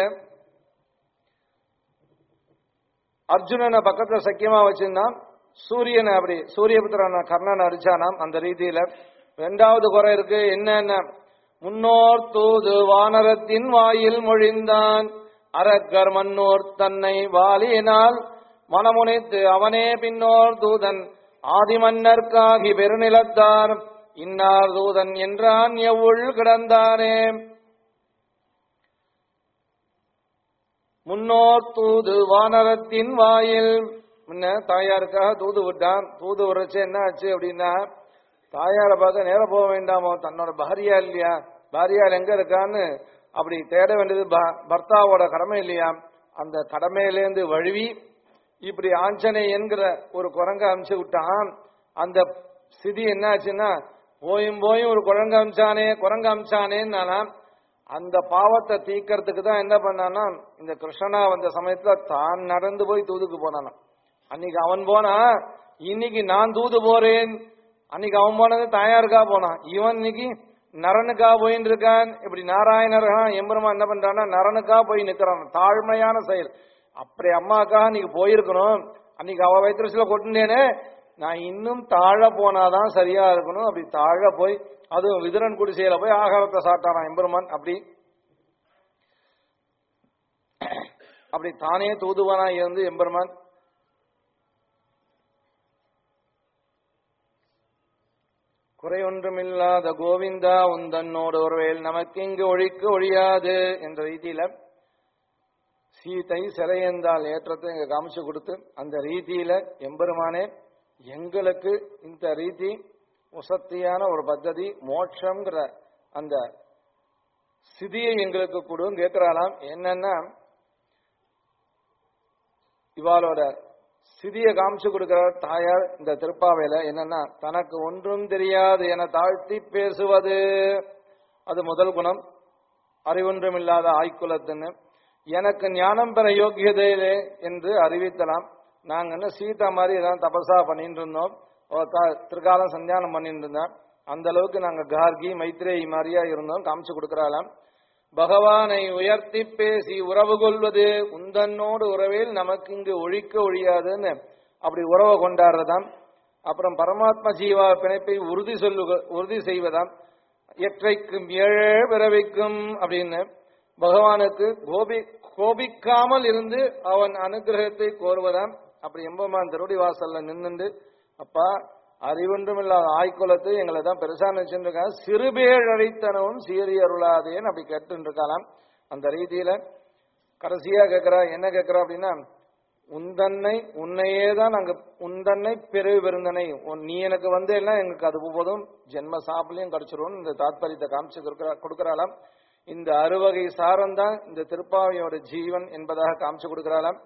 அர்ஜுனனை பக்கத்துல சக்கியமா வச்சிருந்தான் சூரியனை அப்படி சூரியபுத்திரன கர்ணனை அடிச்சானாம் அந்த ரீதியில ரெண்டாவது குறை இருக்கு என்னன்னா முன்னோர் தூது வானரத்தின் வாயில் மொழிந்தான் அரக்கர் மன்னோர் தன்னை வாலியினால் மனமுனைத்து அவனே பின்னோர் தூதன் ஆதிமன்னர்க்காகி பெருநிலத்தார் இன்னார் தூதன் என்றான் எவ்வுள் கிடந்தானே முன்னோர் தூது வானரத்தின் வாயில் முன்ன தாயாருக்காக தூது விட்டான் தூது விடுறச்சு என்ன ஆச்சு அப்படின்னா தாயாரை பார்க்க நேரம் போக வேண்டாமோ தன்னோட பாரியா இல்லையா பாரியால் எங்க இருக்கான்னு அப்படி தேட வேண்டியது ப- பர்த்தாவோட கடமை இல்லையா அந்த கடமையிலேருந்து வழுவி இப்படி ஆஞ்சனை என்கிற ஒரு குரங்க அமிச்சு விட்டான் அந்த ஸ்திதி என்ன ஆச்சுன்னா போயும் போயும் ஒரு குரங்கு அமிச்சானே குரங்கு அமிச்சானேன்னு நானாம் அந்த பாவத்தை தீக்கிறதுக்கு தான் என்ன பண்ணானா இந்த கிருஷ்ணனா வந்த சமயத்துல தான் நடந்து போய் தூதுக்கு போனானா அன்னைக்கு அவன் போனா இன்னைக்கு நான் தூது போறேன் அன்னைக்கு அவன் போனது தாயாருக்கா போனான் இவன் இன்னைக்கு நரனுக்கா போயின்னு இருக்கான் இப்படி நாராயணரா எம்பெருமா என்ன பண்றான்னா நரனுக்கா போய் நிக்கிறான் தாழ்மையான செயல் அப்படி அம்மாக்காக நீங்க போயிருக்கணும் அன்னைக்கு அவ வயிற்றுல கொட்டுனேனே நான் இன்னும் தாழ போனாதான் சரியா இருக்கணும் அப்படி தாழ போய் அதுவும் விதுரன் குடிசையில போய் ஆகாரத்தை சாப்பிட்டாராம் எம்பெருமான் அப்படி அப்படி தானே தூதுவனா இருந்து எம்பெருமான் குறை ஒன்றுமில்லாத கோவிந்தா உந்தன்னோடு ஒருவேல் நமக்கிங்கு ஒழிக்கு ஒழியாது என்ற ரீதியில சீதை சிறையந்தால் ஏற்றத்தை இங்க காமிச்சு கொடுத்து அந்த ரீதியில எம்பெருமானே எங்களுக்கு இந்த ரீதி உசத்தியான ஒரு பத்ததி மோட்சம்ங்கிற அந்த சிதியை எங்களுக்கு கொடுன்னு கேட்கிறாளாம் என்னன்னா இவாளோட சிதிய காமிச்சு கொடுக்கிறார் தாயார் இந்த திருப்பாவையில என்னன்னா தனக்கு ஒன்றும் தெரியாது என தாழ்த்தி பேசுவது அது முதல் குணம் அறிவொன்றும் இல்லாத ஆய்க்குலத்துன்னு எனக்கு ஞானம் பெற யோக்கியதையிலே என்று அறிவித்தலாம் நாங்க என்ன சீதா மாதிரி ஏதாவது தபசா பண்ணிட்டு இருந்தோம் அவ கா- திருக்காலம் சந்தியானம் பண்ணிட்டு இருந்தோம் அந்த அளவுக்கு நாங்க கார்கி மைத்ரேயி மாதிரியா இருந்தோம் காமிச்சு கொடுக்கறாளாம் பகவானை உயர்த்தி பேசி உறவு கொள்வது உந்தன்னோடு உறவில் நமக்கு இங்கு ஒழிக்க ஒழியாதுன்னு அப்படி உறவை கொண்டாடுறதாம் அப்புறம் பரமாத்ம ஜீவா பிணைப்பை உறுதி சொல்லுக உறுதி செய்வதாம் எற்றைக்கும் ஏழே பிறவிக்கும் அப்படின்னு பகவானுக்கு கோபி கோபிக்காமல் இருந்து அவன் அனுகிரகத்தை கோருவதாம் அப்படி எம்பெருமான் திருடி வாசல்ல நின்னுண்டு அப்பா அறிவொன்றும் இல்லாத ஆய்குலத்தை எங்களை தான் பெருசா நினைச்சுருக்காங்க சிறுபேழ் அழைத்தனவும் சீரி அருளாதேன்னு அப்படி கேட்டு இருக்கலாம் அந்த ரீதியில கடைசியா கேட்கிறா என்ன கேட்கிறா அப்படின்னா உந்தன்னை உன்னையே தான் நாங்க உந்தன்னை பிறவி பெருந்தனை உன் நீ எனக்கு வந்து எல்லாம் எங்களுக்கு அது போதும் ஜென்ம சாப்பிலையும் கிடைச்சிரும் இந்த தாத்பரியத்தை காமிச்சு கொடுக்கிறா- கொடுக்கறாளாம் இந்த அறுவகை சாரம் தான் இந்த திருப்பாவையோட ஜீவன் என்பதாக காமிச்சு கொடுக்கறாளாம்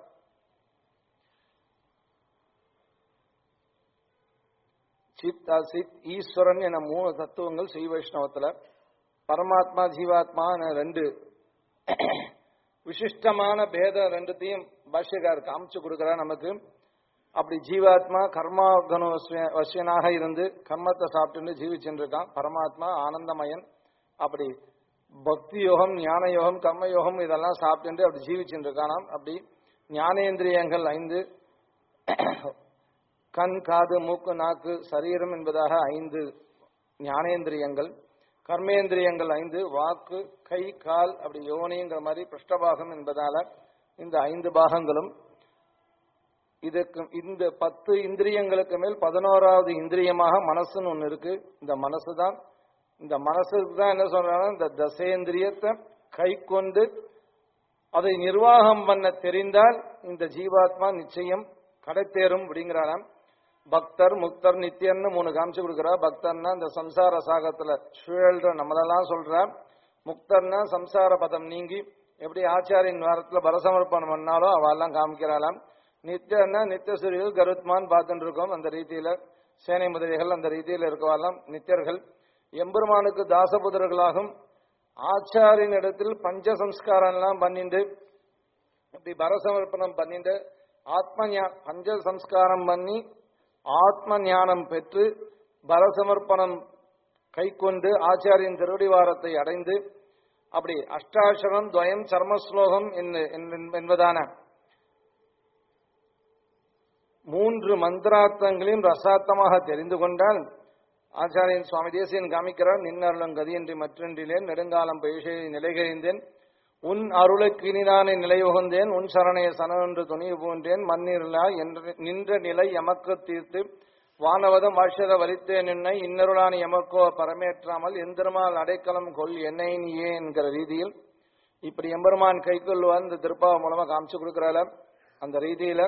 சித் அசித் ஈஸ்வரன் என மூணு தத்துவங்கள் ஸ்ரீ வைஷ்ணவத்துல பரமாத்மா ஜீவாத்மா என ரெண்டு விசிஷ்டமான பேதம் ரெண்டுத்தையும் பாஷ்யக்கார் காமிச்சு கொடுக்கிறார் நமக்கு அப்படி ஜீவாத்மா கர்மாகனு வசியனாக இருந்து கர்மத்தை சாப்பிட்டு ஜீவிச்சுட்டு இருக்கான் பரமாத்மா ஆனந்தமயன் அப்படி பக்தி யோகம் ஞான யோகம் கர்ம யோகம் இதெல்லாம் சாப்பிட்டு அப்படி ஜீவிச்சுட்டு இருக்கானாம் அப்படி ஞானேந்திரியங்கள் ஐந்து கண் காது மூக்கு நாக்கு சரீரம் என்பதாக ஐந்து ஞானேந்திரியங்கள் கர்மேந்திரியங்கள் ஐந்து வாக்கு கை கால் அப்படி யோனிங்கிற மாதிரி பிருஷ்டபாகம் என்பதால இந்த ஐந்து பாகங்களும் இதுக்கு இந்த பத்து இந்திரியங்களுக்கு மேல் பதினோராவது இந்திரியமாக மனசுன்னு ஒண்ணு இருக்கு இந்த மனசு தான் இந்த மனசுக்கு தான் என்ன சொல்றாங்க இந்த தசேந்திரியத்தை கை கொண்டு அதை நிர்வாகம் பண்ண தெரிந்தால் இந்த ஜீவாத்மா நிச்சயம் கடைத்தேறும் அப்படிங்கிறாராம் பக்தர் முக்தர் நித்தியன்னு மூணு காமிச்சு கொடுக்குறா பக்தர்னா இந்த சம்சார சாகத்துல சுழல்ற நம்மளெல்லாம் சொல்றா முக்தர்னா சம்சார பதம் நீங்கி எப்படி ஆச்சாரியின் வாரத்துல பரசமர்ப்பணம் பண்ணாலும் அவெல்லாம் காமிக்கிறாளாம் நித்தியன்னா நித்திய சூரியல் கருத்மான் பார்த்துட்டு இருக்கோம் அந்த ரீதியில சேனை முதலிகள் அந்த ரீதியில இருக்கவாலாம் நித்தியர்கள் எம்பெருமானுக்கு தாசபுதர்களாகும் ஆச்சாரியின் இடத்தில் பஞ்ச சம்ஸ்காரம் எல்லாம் பண்ணிட்டு இப்படி பரசமர்ப்பணம் பண்ணிட்டு ஆத்ம ஞா- பஞ்ச சம்ஸ்காரம் பண்ணி ஆத்ம ஞானம் பெற்று பரசமர்ப்பணம் கைக்கொண்டு ஆச்சாரியின் திருவடிவாரத்தை அடைந்து அப்படி அஷ்டாட்சரம் துவயம் சர்மஸ்லோகம் என்ன- என்ன- என்பதான மூன்று மந்திரார்த்தங்களையும் ரசாத்தமாக தெரிந்து கொண்டால் ஆச்சாரியன் சுவாமி தேசியன் காமிக்கிறார் நின்னருளும் கதியின்றி மற்றொன்றிலேன் நெடுங்காலம் பயிஷை நிலைகழிந்தேன் உன் அருளுக்கு இனிதானே நிலை உகந்தேன் உன் சரணைய சனவென்று துணிவு பூண்டேன் மண்ணிருளா என்ற நின்ற நிலை எமக்கு தீர்த்து வானவதம் வாழ்ஷத வலித்தேன் என்னை இன்னருளான எமக்கோ பரமேற்றாமல் எந்திரமால் அடைக்கலம் கொள் என்னை நீயே என்கிற ரீதியில் இப்படி எம்பெருமான் கைக்கொள்வார் இந்த திருப்பாவை மூலமா காமிச்சு கொடுக்கிறால அந்த ரீதியில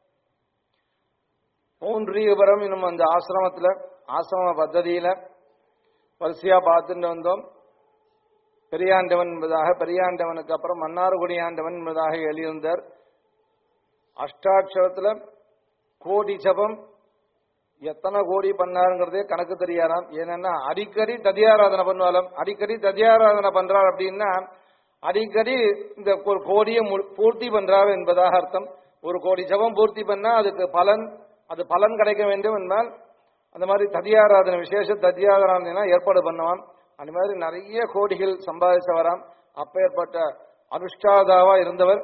பௌண்டரீகபுரம் இன்னும் அந்த ஆசிரமத்துல ஆசிரம பத்ததியில வரிசையா பார்த்துட்டு வந்தோம் பெரியாண்டவன் என்பதாக பெரியாண்டவனுக்கு அப்புறம் மன்னார்குடி ஆண்டவன் என்பதாக எழுதியிருந்தார் அஷ்டாட்சரத்துல கோடி ஜபம் எத்தனை கோடி பண்ணாருங்கிறதே கணக்கு தெரியாராம் ஏன்னா அடிக்கடி ததியாராதனை பண்ணுவாராம் அடிக்கடி ததியாராதனை பண்றார் அப்படின்னா அடிக்கடி இந்த ஒரு கோடியை மு- பூர்த்தி பண்றார் என்பதாக அர்த்தம் ஒரு கோடி ஜபம் பூர்த்தி பண்ணா அதுக்கு பலன் அது பலன் கிடைக்க வேண்டும் என்றால் அந்த மாதிரி ததியாராதனை விசேஷ ததியாராதனை ஏற்பாடு பண்ணுவான் அந்த மாதிரி நிறைய கோடிகள் சம்பாதிச்சவராம் அப்பேற்பட்ட அனுஷ்டாதாவா இருந்தவர்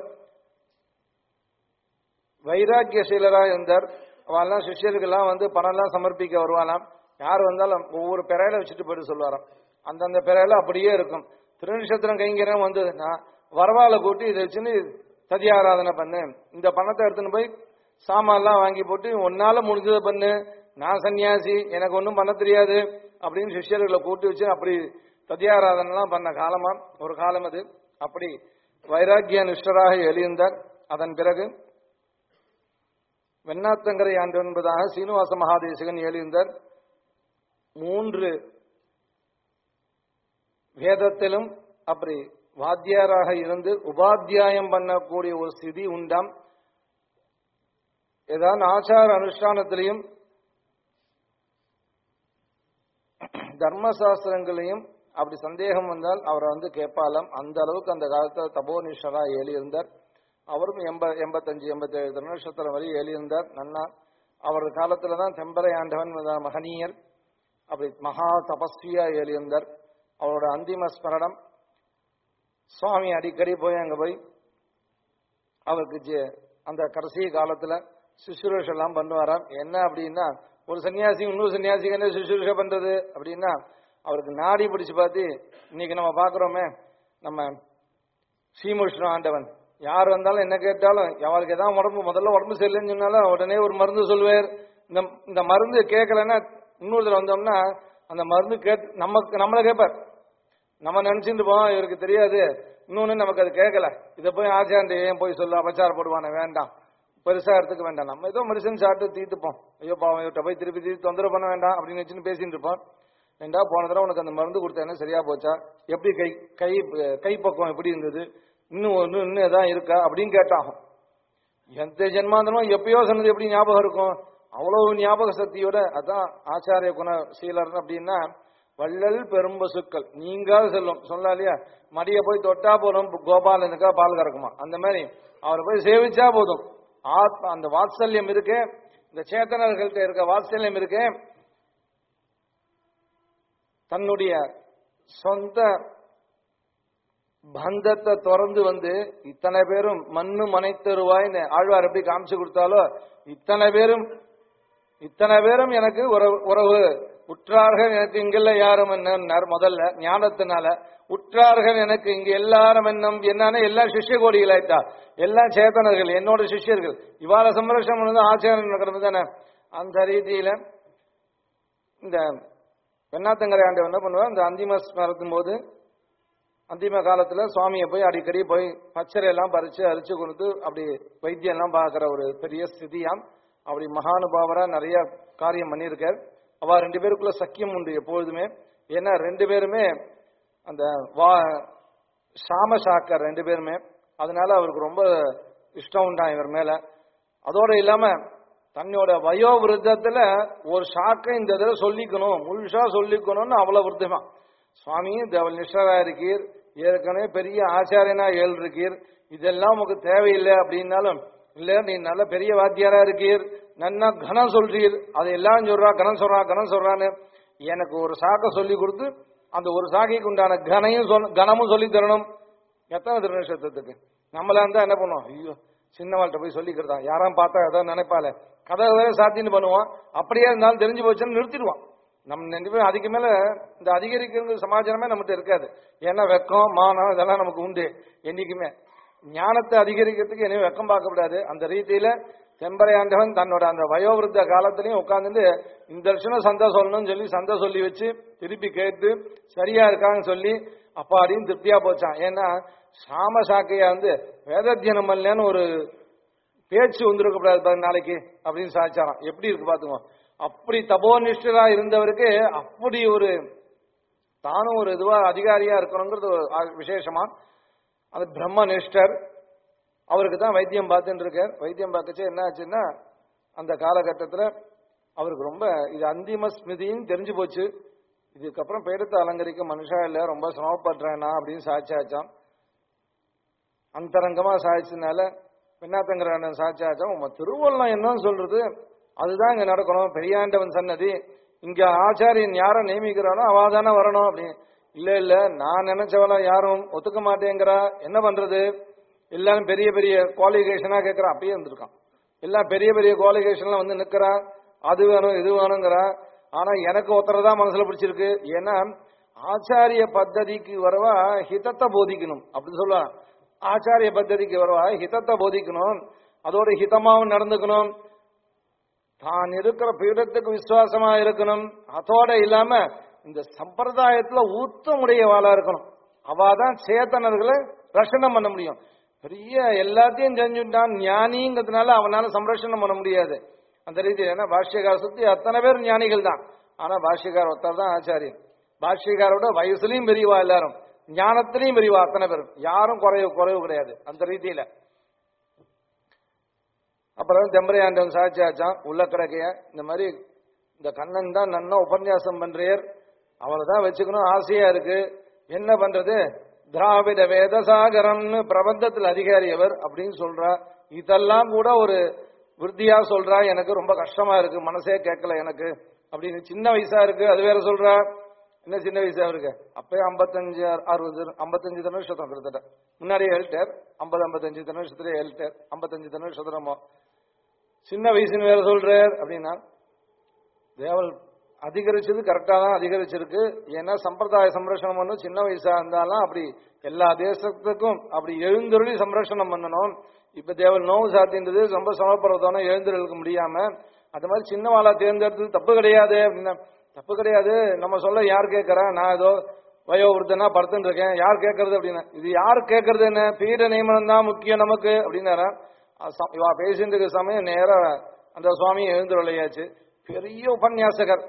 வைராக்கியசீலரா இருந்தார் அவெல்லாம் சிஷ்யர்கள்லாம் வந்து பணம்லாம் சமர்ப்பிக்க வருவானாம் யார் வந்தாலும் ஒவ்வொரு பெறையில வச்சுட்டு போயிட்டு சொல்லுவாராம் அந்தந்த பெறையில அப்படியே இருக்கும் திருநட்சத்திரம் கைங்கிறவன் வந்து நான் வரவால கூட்டி இதை வச்சுன்னு சதியாராதனை பண்ணு இந்த பணத்தை எடுத்துன்னு போய் சாமான்லாம் வாங்கி போட்டு உன்னால முடிஞ்சதை பண்ணு நான் சன்னியாசி எனக்கு ஒன்றும் பண்ண தெரியாது அப்படின்னு சிஷ்யர்களை கூட்டி வச்சு அப்படி சதியாராதனைலாம் பண்ண காலமா ஒரு காலம் அது அப்படி வைராக்கிய நிஷ்டராக எழுந்தார் அதன் பிறகு வெண்ணாத்தங்கரை ஆண்டு என்பதாக சீனிவாச மகாதேசிகன் எழுந்தார் மூன்று வேதத்திலும் அப்படி வாத்தியாராக இருந்து உபாத்தியாயம் பண்ணக்கூடிய ஒரு ஸ்திதி உண்டாம் ஏதாவது ஆச்சார அனுஷ்டானத்திலையும் தர்மசாஸ்திரங்களையும் அப்படி சந்தேகம் வந்தால் அவரை வந்து கேட்பாலாம் அந்த அளவுக்கு அந்த காலத்துல தபோனிஷரா எழுதியிருந்தார் அவரும் எண்ப எண்பத்தஞ்சு எண்பத்தேழு திருநட்சத்திரம் வரை எழுதியிருந்தார் நன்னா அவர் காலத்துல தான் தெம்பரை ஆண்டவன் முதலான மகனீயர் அப்படி மகா தபஸ்வியா எழுதியிருந்தார் அவரோட அந்திம ஸ்மரணம் சுவாமி அடிக்கடி போய் அங்க போய் அவருக்கு ஜெ- அந்த கடைசி காலத்துல சுசுரூஷ எல்லாம் பண்ணுவாராம் என்ன அப்படின்னா ஒரு சன்னியாசி இன்னொரு சன்னியாசிக்கு என்ன சுசுரூஷ பண்றது அப்படின்னா அவருக்கு நாடி பிடிச்சு பார்த்து இன்னைக்கு நம்ம பாக்குறோமே நம்ம ஸ்ரீமுஷ்ண ஆண்டவன் யார் வந்தாலும் என்ன கேட்டாலும் அவருக்கு ஏதாவது உடம்பு முதல்ல உடம்பு சரியில்லைன்னு சொன்னாலும் உடனே ஒரு மருந்து சொல்லுவார் இந்த இந்த மருந்து கேட்கலன்னா இன்னொருத்தர் வந்தோம்னா அந்த மருந்து கேட் நமக்கு நம்மளை கேட்பார் நம்ம நினைச்சிட்டு போவோம் இவருக்கு தெரியாது இன்னொன்னு நமக்கு அது கேட்கல இதை போய் ஆச்சாரண்ட ஏன் போய் சொல்ல அபச்சாரப்படுவானே வேண்டாம் பெருசா எடுத்துக்க வேண்டாம் நம்ம ஏதோ மெடிசன் சாப்பிட்டு தீர்த்துப்போம் ஐயோ பாவம் இவர்கிட்ட போய் திருப்பி திருப்பி தொந்தரவு பண்ண வேண்டாம் அப்படின்னு வச்சுன்னு பேசிட்டு இருப்போம் ரெண்டா போன தடவை உனக்கு அந்த மருந்து கொடுத்தேன்னு சரியா போச்சா எப்படி கை கை கை பக்குவம் எப்படி இருந்தது இன்னும் ஒன்று இன்னும் எதாவது இருக்கா அப்படின்னு கேட்டாகும் எந்த ஜென்மாந்தனும் எப்பயோ சொன்னது எப்படி ஞாபகம் இருக்கும் அவ்வளவு ஞாபக சக்தியோட அதான் ஆச்சாரிய குண சீலர் அப்படின்னா வள்ளல் பெரும்பசுக்கள் நீங்காது செல்லும் சொல்லலாம் இல்லையா மடிய போய் தொட்டா போதும் கோபாலனுக்கா பால் கறக்குமா அந்த மாதிரி அவரை போய் சேவிச்சா போதும் ஆத்மா அந்த வாத்சல்யம் இருக்கு இந்த சேத்தனர்கள்ட்ட இருக்க வாத்சல்யம் இருக்கு தன்னுடைய சொந்த பந்தத்தை திறந்து வந்து இத்தனை பேரும் மண்ணு மனைத்தருவாய்னு ஆழ்வார் எப்படி காமிச்சு கொடுத்தாலோ இத்தனை பேரும் இத்தனை பேரும் எனக்கு உறவு உறவு உற்றார்கள் எனக்கு இங்கில்ல யாரும் என்ன முதல்ல ஞானத்தினால உற்றார்கள் எனக்கு இங்க எல்லாரும் என்னும் என்னன்னு எல்லாம் சிஷ்ய கோடிகளாயிட்டா எல்லாம் சேத்தனர்கள் என்னோட சிஷ்யர்கள் இவாள சம்ரட்சணம் பண்ணது ஆச்சாரம் நடக்கிறது தானே அந்த ரீதியில இந்த வெண்ணாத்தங்கரை ஆண்டவர் என்ன பண்ணுவார் இந்த அந்திம ஸ்மரத்தும் போது அந்திம காலத்துல சுவாமியை போய் அடிக்கடி போய் பச்சரை எல்லாம் பறிச்சு அரிச்சு கொடுத்து அப்படி வைத்தியம் எல்லாம் பார்க்கிற ஒரு பெரிய ஸ்திதியாம் அப்படி மகானுபாவரா நிறைய காரியம் பண்ணியிருக்கார் அவ ரெண்டு பேருக்குள்ள சக்கியம் உண்டு எப்பொழுதுமே ஏன்னா ரெண்டு பேருமே அந்த வா சாம சாக்கர் ரெண்டு பேருமே அதனால அவருக்கு ரொம்ப இஷ்டம் உண்டாம் இவர் மேல அதோட இல்லாம தன்னோட வயோ விருத்தத்துல ஒரு ஷாக்கை இந்த இதில் சொல்லிக்கணும் முழுசா சொல்லிக்கணும்னு அவ்வளவு விருத்தமா சுவாமி தேவல் நிஷ்டரா இருக்கீர் ஏற்கனவே பெரிய ஆச்சாரியனா ஏழு இருக்கீர் இதெல்லாம் உமக்கு தேவையில்லை அப்படின்னாலும் இல்ல நீ நல்ல பெரிய வாத்தியாரா இருக்கீர் நன்னா கனம் சொல்றீர் அதை எல்லாம் சொல்றா கனம் சொல்றா கனம் சொல்றான்னு எனக்கு ஒரு சாக்கை சொல்லி கொடுத்து அந்த ஒரு சாக்கைக்கு உண்டான கனையும் சொல் கனமும் சொல்லி தரணும் எத்தனை திருநட்சத்திரத்துக்கு நம்மளா இருந்தா என்ன பண்ணுவோம் ஐயோ சின்னவாள்கிட்ட போய் சொல்லிக்கிறதா யாரும் பார்த்தா ஏதாவது நினைப்பால கதை வேற சாத்தின்னு பண்ணுவான் அப்படியே இருந்தாலும் தெரிஞ்சு போச்சுன்னு நிறுத்திடுவான் நம்ம ரெண்டு பேரும் அதுக்கு மேல இந்த அதிகரிக்கிற சமாச்சாரமே நம்மகிட்ட இருக்காது ஏன்னா வெக்கம் மானம் இதெல்லாம் நமக்கு உண்டு என்னைக்குமே ஞானத்தை அதிகரிக்கிறதுக்கு இனிமே வெக்கம் பார்க்கக்கூடாது அந்த ரீதியில செம்பரையாண்டவன் தன்னோட அந்த வயோவிருத்த காலத்திலையும் உட்கார்ந்துட்டு இந்த வருஷம் சந்தா சொல்லணும்னு சொல்லி சந்தா சொல்லி வச்சு திருப்பி கேட்டு சரியா இருக்கான்னு சொல்லி அப்பாடியும் திருப்தியா போச்சான் ஏன்னா சாம சாக்கையா வந்து வேதத்தியனம் பண்ணலன்னு ஒரு பேச்சு வந்திருக்கக்கூடாது பாரு நாளைக்கு அப்படின்னு சாச்சாராம் எப்படி இருக்கு பாத்துக்கோ அப்படி தபோனிஷ்டரா இருந்தவருக்கு அப்படி ஒரு தானும் ஒரு இதுவா அதிகாரியா இருக்கணுங்கிறது ஒரு ஆ- விசேஷமா அது பிரம்மனிஷ்டர் அவருக்கு தான் வைத்தியம் பார்த்துட்டு இருக்கார் வைத்தியம் பார்க்கச்சு என்ன ஆச்சுன்னா அந்த காலகட்டத்தில் அவருக்கு ரொம்ப இது அந்திம ஸ்மிருதின்னு தெரிஞ்சு போச்சு இதுக்கப்புறம் பேரத்தை அலங்கரிக்க மனுஷா இல்ல ரொம்ப சிரமப்படுறேனா அப்படின்னு சாட்சியாச்சான் அந்தரங்கமா சாய்ச்சதுனால பெண்ணாத்தங்கரான சாட்சியாச்சான் உங்க திருவள்ளம் என்னன்னு சொல்றது அதுதான் இங்க நடக்கணும் பெரியாண்டவன் சன்னதி இங்க ஆச்சாரியன் யாரை நியமிக்கிறானோ அவ தானே வரணும் அப்படின்னு இல்ல இல்ல நான் நினைச்சவள யாரும் ஒத்துக்க மாட்டேங்கிறா என்ன பண்றது எல்லாரும் பெரிய பெரிய குவாலிஃபிகேஷனா கேட்கறான் அப்படியே இருந்திருக்கான் எல்லாம் பெரிய பெரிய குவாலிஃபிகேஷன்லாம் வந்து நிக்கிறான் அது வேணும் இது வேணுங்கிறா ஆனா எனக்கு ஒருத்தரை தான் மனசுல பிடிச்சிருக்கு ஏன்னா ஆச்சாரிய பத்ததிக்கு வரவா ஹிதத்தை போதிக்கணும் அப்படின்னு சொல்லலாம் ஆச்சாரிய பத்ததிக்கு வரவா ஹிதத்தை போதிக்கணும் அதோட ஹிதமாவும் நடந்துக்கணும் தான் இருக்கிற பீடத்துக்கு விசுவாசமா இருக்கணும் அதோட இல்லாம இந்த சம்பிரதாயத்துல ஊத்தமுடையவாளா இருக்கணும் அவாதான் சேத்தனர்களை ரஷணம் பண்ண முடியும் பெரிய எல்லாத்தையும் தெரிஞ்சுட்டான் ஞானிங்கிறதுனால அவனால சம்ரஷணம் பண்ண முடியாது அந்த ரீதியில் ஏன்னா பாஷ்யக்கார சுத்தி அத்தனை பேர் ஞானிகள் தான் ஆனா பாஷ்யக்கார் ஒருத்தர் தான் ஆச்சாரியன் பாஷ்யக்காரோட வயசுலயும் பெரியவா எல்லாரும் ஞானத்திலையும் பெரியவா அத்தனை பேர் யாரும் குறைவு குறைவு கிடையாது அந்த ரீதியில அப்புறம் தெம்பரையாண்டவன் சாட்சியாச்சான் உள்ள கிடக்கைய இந்த மாதிரி இந்த கண்ணன் தான் நன்னா உபன்யாசம் பண்றீர் அவரை தான் வச்சுக்கணும் ஆசையா இருக்கு என்ன பண்றது திராவிட வேதசாகரம்னு பிரபந்தத்தில் அதிகாரி அவர் அப்படின்னு சொல்றா இதெல்லாம் கூட ஒரு விருத்தியா சொல்றா எனக்கு ரொம்ப கஷ்டமா இருக்கு மனசே கேட்கல எனக்கு அப்படின்னு சின்ன வயசா இருக்கு அது வேற சொல்றா இன்னும் சின்ன வயசு அவருக்கு அப்பயே ஐம்பத்தஞ்சு அறுபது ஐம்பத்தஞ்சு தனுஷம் கிட்டத்தட்ட முன்னாடியே எழுட்டார் ஐம்பது ஐம்பத்தஞ்சு தனுஷத்துல எழுட்டார் ஐம்பத்தஞ்சு தனுஷத்துலமோ சின்ன வயசுன்னு வேற சொல்றார் அப்படின்னா தேவல் அதிகரிச்சது கரெக்டா தான் அதிகரிச்சிருக்கு ஏன்னா சம்பிரதாய சம்ரட்சணம் பண்ணணும் சின்ன வயசா இருந்தாலும் அப்படி எல்லா தேசத்துக்கும் அப்படி எழுந்தருளி சம்ரட்சணம் பண்ணணும் இப்ப தேவல் நோவு சாத்தின்றது ரொம்ப சமப்படுறதான எழுந்தருளுக்க முடியாம அது மாதிரி சின்னவாளா தேர்ந்தெடுத்தது தப்பு கிடையாது அப்படின்னா தப்பு கிடையாது நம்ம சொல்ல யார் கேட்கறா நான் ஏதோ வயோவிருத்தனா படுத்துட்டு இருக்கேன் யார் கேட்கறது அப்படின்னா இது யார் கேட்கறது என்ன பீட நியமனம் தான் முக்கியம் நமக்கு அப்படின்னாரா அது ச- இவா பேசிட்டு இருக்க சமயம் நேரா அந்த சுவாமி எழுந்துருளையாச்சு பெரிய உபன்யாசகர்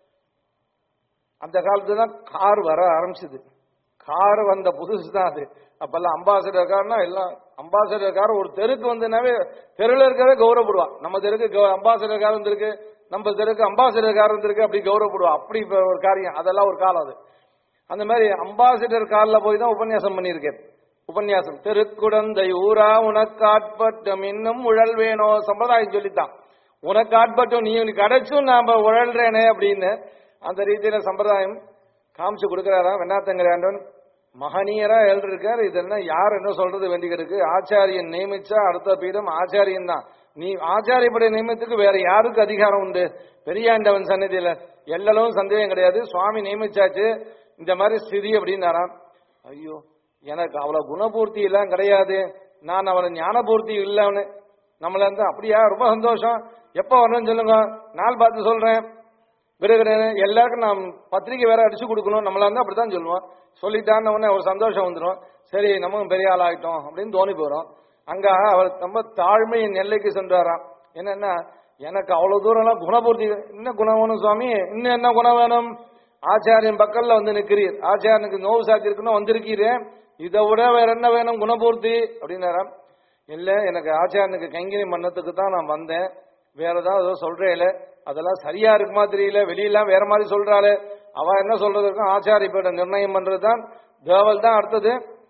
அந்த காலத்துல தான் கார் வர ஆரம்பிச்சது கார் வந்த புதுசு தான் அது அப்பெல்லாம் அம்பாசிடர் கார்னா எல்லாம் அம்பாசிடர் கார் ஒரு தெருக்கு வந்தனாவே தெருவில் இருக்கவே கௌரவப்படுவா நம்ம தெருக்கு அம்பாசிடர் கார் வந்திருக்கு நம்ம தெருக்கு அம்பாசிடர் கார் வந்திருக்கு அப்படி கௌரவப்படுவா அப்படி இப்ப ஒரு காரியம் அதெல்லாம் ஒரு காலம் அது அந்த மாதிரி அம்பாசிடர் காலில் போய் தான் உபன்யாசம் பண்ணியிருக்கேன் உபன்யாசம் திருக்குடந்தை ஊரா உனக்கு ஆட்பட்டம் இன்னும் உழல் வேணோ சம்பிரதாயம் சொல்லித்தான் உனக்கு ஆட்பட்டம் நீ உனக்கு கிடைச்சும் நாம உழல்றேனே அப்படின்னு அந்த ரீதியில சம்பிரதாயம் காமிச்சு கொடுக்கிறாரா வெண்ணாத்தங்கராண்டவன் மகனீயரா எழுதிருக்கார் இதெல்லாம் யார் என்ன சொல்றது வேண்டியிருக்கு ஆச்சாரியன் நியமிச்சா அடுத்த பீடம் ஆச்சாரியன் தான் நீ ஆச்சாரியப்படைய நியமத்துக்கு வேற யாருக்கு அதிகாரம் உண்டு பெரியாண்டவன் சன்னதியில எல்லளவும் சந்தேகம் கிடையாது சுவாமி நியமிச்சாச்சு இந்த மாதிரி ஸ்திதி அப்படின்னாராம் ஐயோ எனக்கு அவ்வளவு குணபூர்த்தி எல்லாம் கிடையாது நான் அவளை ஞானபூர்த்தி இல்லைன்னு நம்மள இருந்து அப்படியா ரொம்ப சந்தோஷம் எப்ப வரணும்னு சொல்லுங்க நாள் பார்த்து சொல்றேன் விடுகிறேன் எல்லாருக்கும் நாம் பத்திரிக்கை வேற அடிச்சு கொடுக்கணும் நம்மளா இருந்தா அப்படித்தான் சொல்லுவோம் சொல்லிட்டான்னு உடனே ஒரு சந்தோஷம் வந்துடும் சரி நமக்கும் பெரிய ஆள் ஆயிட்டோம் அப்படின்னு தோணி போறோம் அங்க அவர் ரொம்ப தாழ்மையின் எல்லைக்கு சென்றாராம் என்னன்னா எனக்கு அவ்வளவு தூரம்லாம் குணபூர்த்தி என்ன குணம் வேணும் சுவாமி இன்னும் என்ன குணம் வேணும் ஆச்சாரியன் பக்கல்ல வந்து நிக்கிறீர் ஆச்சாரியனுக்கு நோவு சாத்தி இருக்குன்னு வந்திருக்கீரே இதை விட வேற என்ன வேணும் குணபூர்த்தி அப்படின்னாராம் இல்ல எனக்கு ஆச்சாரியனுக்கு கைங்கரியம் பண்ணதுக்கு தான் நான் வந்தேன் வேற ஏதாவது ஏதோ சொல்றேல அதெல்லாம் சரியா இருக்குமா தெரியல வெளியெல்லாம் வேற மாதிரி சொல்றாளே அவ என்ன சொல்றதுக்கும் ஆச்சாரிய பீட நிர்ணயம் பண்றதுதான் தேவல் தான் அடுத்தது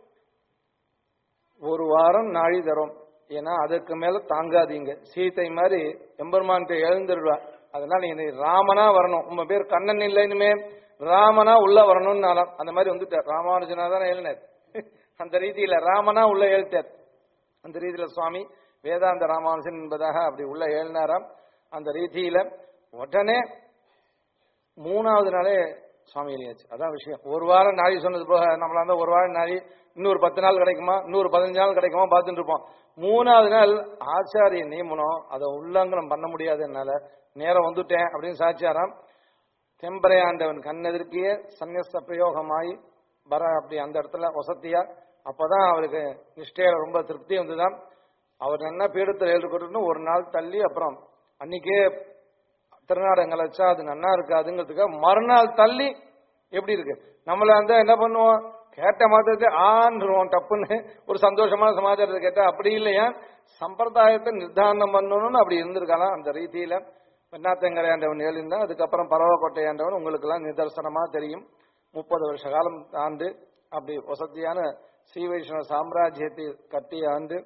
ஒரு வாரம் நாழி தரும் ஏன்னா அதுக்கு மேல தாங்காதீங்க சீத்தை மாதிரி எம்பெருமான்கிட்ட எழுந்துருவா அதனால நீ ராமனா வரணும் உங்க பேர் கண்ணன் இல்லை இனிமே ராமனா உள்ள வரணும்னு நாளாம். அந்த மாதிரி வந்துட்டார் ராமானுஜனா தான் எழுதினார் அந்த ரீதியில ராமனா உள்ள எழுத்தார் அந்த ரீதியில சுவாமி வேதாந்த ராமானுஜன் என்பதாக அப்படி உள்ள எழுதினாராம் அந்த ரீதியில உடனே மூணாவது நாளே சுவாமி எழுதியாச்சு அதான் விஷயம் ஒரு வாரம் நாளி சொன்னது போக நம்மளா இருந்தா ஒரு வாரம் நாளி இன்னொரு பத்து நாள் கிடைக்குமா இன்னொரு பதினஞ்சு நாள் கிடைக்குமா பார்த்துட்டு இருப்போம் மூணாவது நாள் ஆச்சாரிய நியமனம் அதை உல்லங்கனம் பண்ண முடியாது என்னால நேரம் வந்துட்டேன் அப்படின்னு சாட்சியாராம் தெம்பரையாண்டவன் கண்ணெதிர்க்கிய சந்நியஸ்த பிரயோகமாய் வர அப்படி அந்த இடத்துல வசதியா அப்பதான் அவருக்கு நிஷ்டையில ரொம்ப திருப்தி வந்துதான் அவர் என்ன பீடத்தில் எழுதுக்கொண்டு ஒரு நாள் தள்ளி அப்புறம் அன்னைக்கே திருநாடகங்கள் வச்சா அது நன்னா இருக்காதுங்கிறதுக்காக மறுநாள் தள்ளி எப்படி இருக்கு நம்மள இருந்தா என்ன பண்ணுவோம் கேட்ட மாத்திரத்தை ஆன்றுவோம் டப்புன்னு ஒரு சந்தோஷமான சமாச்சாரத்தை கேட்டா அப்படி இல்லையா சம்பிரதாயத்தை நிர்தாரணம் பண்ணணும்னு அப்படி இருந்திருக்கலாம் அந்த ரீதியில பெண்ணாத்தங்கரை ஆண்டவன் எழுந்தான் அதுக்கப்புறம் பரவக்கோட்டை ஆண்டவன் உங்களுக்கு எல்லாம் நிதர்சனமா தெரியும் முப்பது வருஷ காலம் ஆண்டு அப்படி வசதியான ஸ்ரீ வைஷ்ணவ சாம்ராஜ்யத்தை கட்டிய ஆண்டு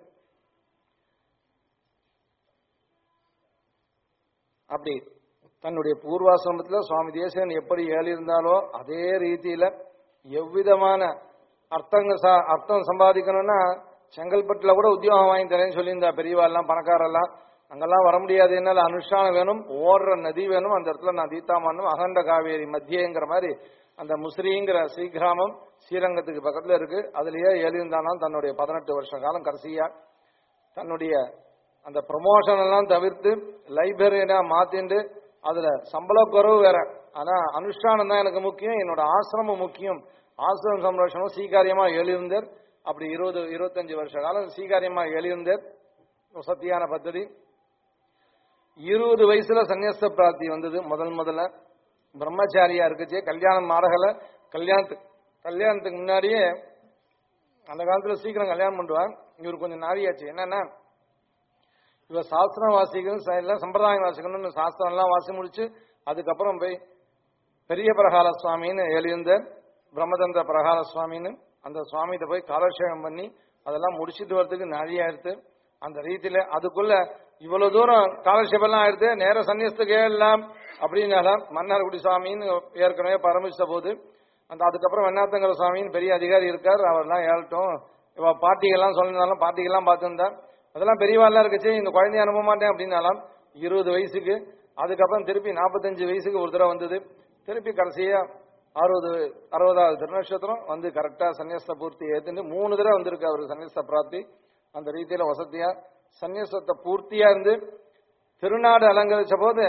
அப்படி தன்னுடைய பூர்வாசிரமத்தில் சுவாமி தேசிகன் எப்படி ஏழிருந்தாலோ அதே ரீதியில எவ்விதமான அர்த்தங்கள் சா- அர்த்தம் சம்பாதிக்கணும்னா செங்கல்பட்டுல கூட உத்தியோகம் வாங்கி தரேன்னு சொல்லியிருந்தா பெரியவா எல்லாம் பணக்காரெல்லாம் அங்கெல்லாம் வர முடியாது என்னால அனுஷ்டானம் வேணும் ஓடுற நதி வேணும் அந்த இடத்துல நான் தீத்தாமன்னும் அகண்ட காவேரி மத்தியங்கிற மாதிரி அந்த முசிறிங்கிற ஸ்ரீகிராமம் ஸ்ரீரங்கத்துக்கு பக்கத்துல இருக்கு அதுலயே எழுந்தாலும் தன்னுடைய பதினெட்டு வருஷ காலம் கடைசியா தன்னுடைய அந்த ப்ரமோஷன் எல்லாம் தவிர்த்து லைப்ரரியனா மாத்திண்டு அதுல சம்பள குறைவு வேற ஆனா அனுஷ்டானம் தான் எனக்கு முக்கியம் என்னோட ஆசிரமம் முக்கியம் ஆசிரம சம்ரட்சணம் சீகாரியமா எழுந்தார் அப்படி இருபது இருபத்தஞ்சு வருஷ காலம் சீகாரியமா எழுந்தார் சத்தியான பദ്ധதி இருபது வயசுல சன்னியாச பிராப்தி வந்தது முதல் முதல்ல பிரம்மச்சாரியா இருக்குச்சு கல்யாணம் மாறகல கல்யாணத்துக்கு கல்யாணத்துக்கு முன்னாடியே அந்த காலத்துல சீக்கிரம் கல்யாணம் பண்ணுவாங்க இவர் கொஞ்சம் நாரியாச்சு என்னன்னா இவர் சாஸ்திரம் வாசிக்கணும் ச- எல்லாம் சம்பிரதாயம் வாசிக்கணும்னு சாஸ்திரம் எல்லாம் வாசி முடிச்சு அதுக்கப்புறம் போய் பெரிய பிரகால சுவாமின்னு எழுந்த பிரம்மதந்திர பிரகால சுவாமின்னு அந்த சுவாமிகிட்ட போய் காலக்ஷேபம் பண்ணி அதெல்லாம் முடிச்சிட்டு வரதுக்கு நாழியாயிருத்து அந்த ரீதியில அதுக்குள்ள இவ்வளவு தூரம் காலக்ஷேபம் எல்லாம் ஆயிடுத்து நேர சன்னியஸ்துக்கே எல்லாம் அப்படின்னால மன்னார்குடி சுவாமின்னு ஏற்கனவே பரமிச்ச போது அந்த அதுக்கப்புறம் வெண்ணாத்தங்கர சுவாமின்னு பெரிய அதிகாரி இருக்கார் அவர்லாம் ஏழட்டும் இவ பாட்டிகள்லாம் சொல்லியிருந்தாலும் பாட்டிகள்லாம் பார்த்துருந்தார் அதெல்லாம் பெரியவாள்லாம் இருக்குச்சு இந்த குழந்தைய அனுப்ப மாட்டேன் அப்படின்னாலும் இருபது வயசுக்கு அதுக்கப்புறம் திருப்பி நாற்பத்தஞ்சு வயசுக்கு ஒரு தடவை வந்தது திருப்பி கடைசியா அறுபது அறுபதாவது திருநட்சத்திரம் வந்து கரெக்டா சன்னியஸ்த பூர்த்தி ஏத்துட்டு மூணு தடவை வந்திருக்கு அவருக்கு சன்னியஸ்த பிராப்தி அந்த ரீதியில வசதியா சன்னியஸ்தத்தை பூர்த்தியா இருந்து திருநாடு அலங்கரிச்ச போது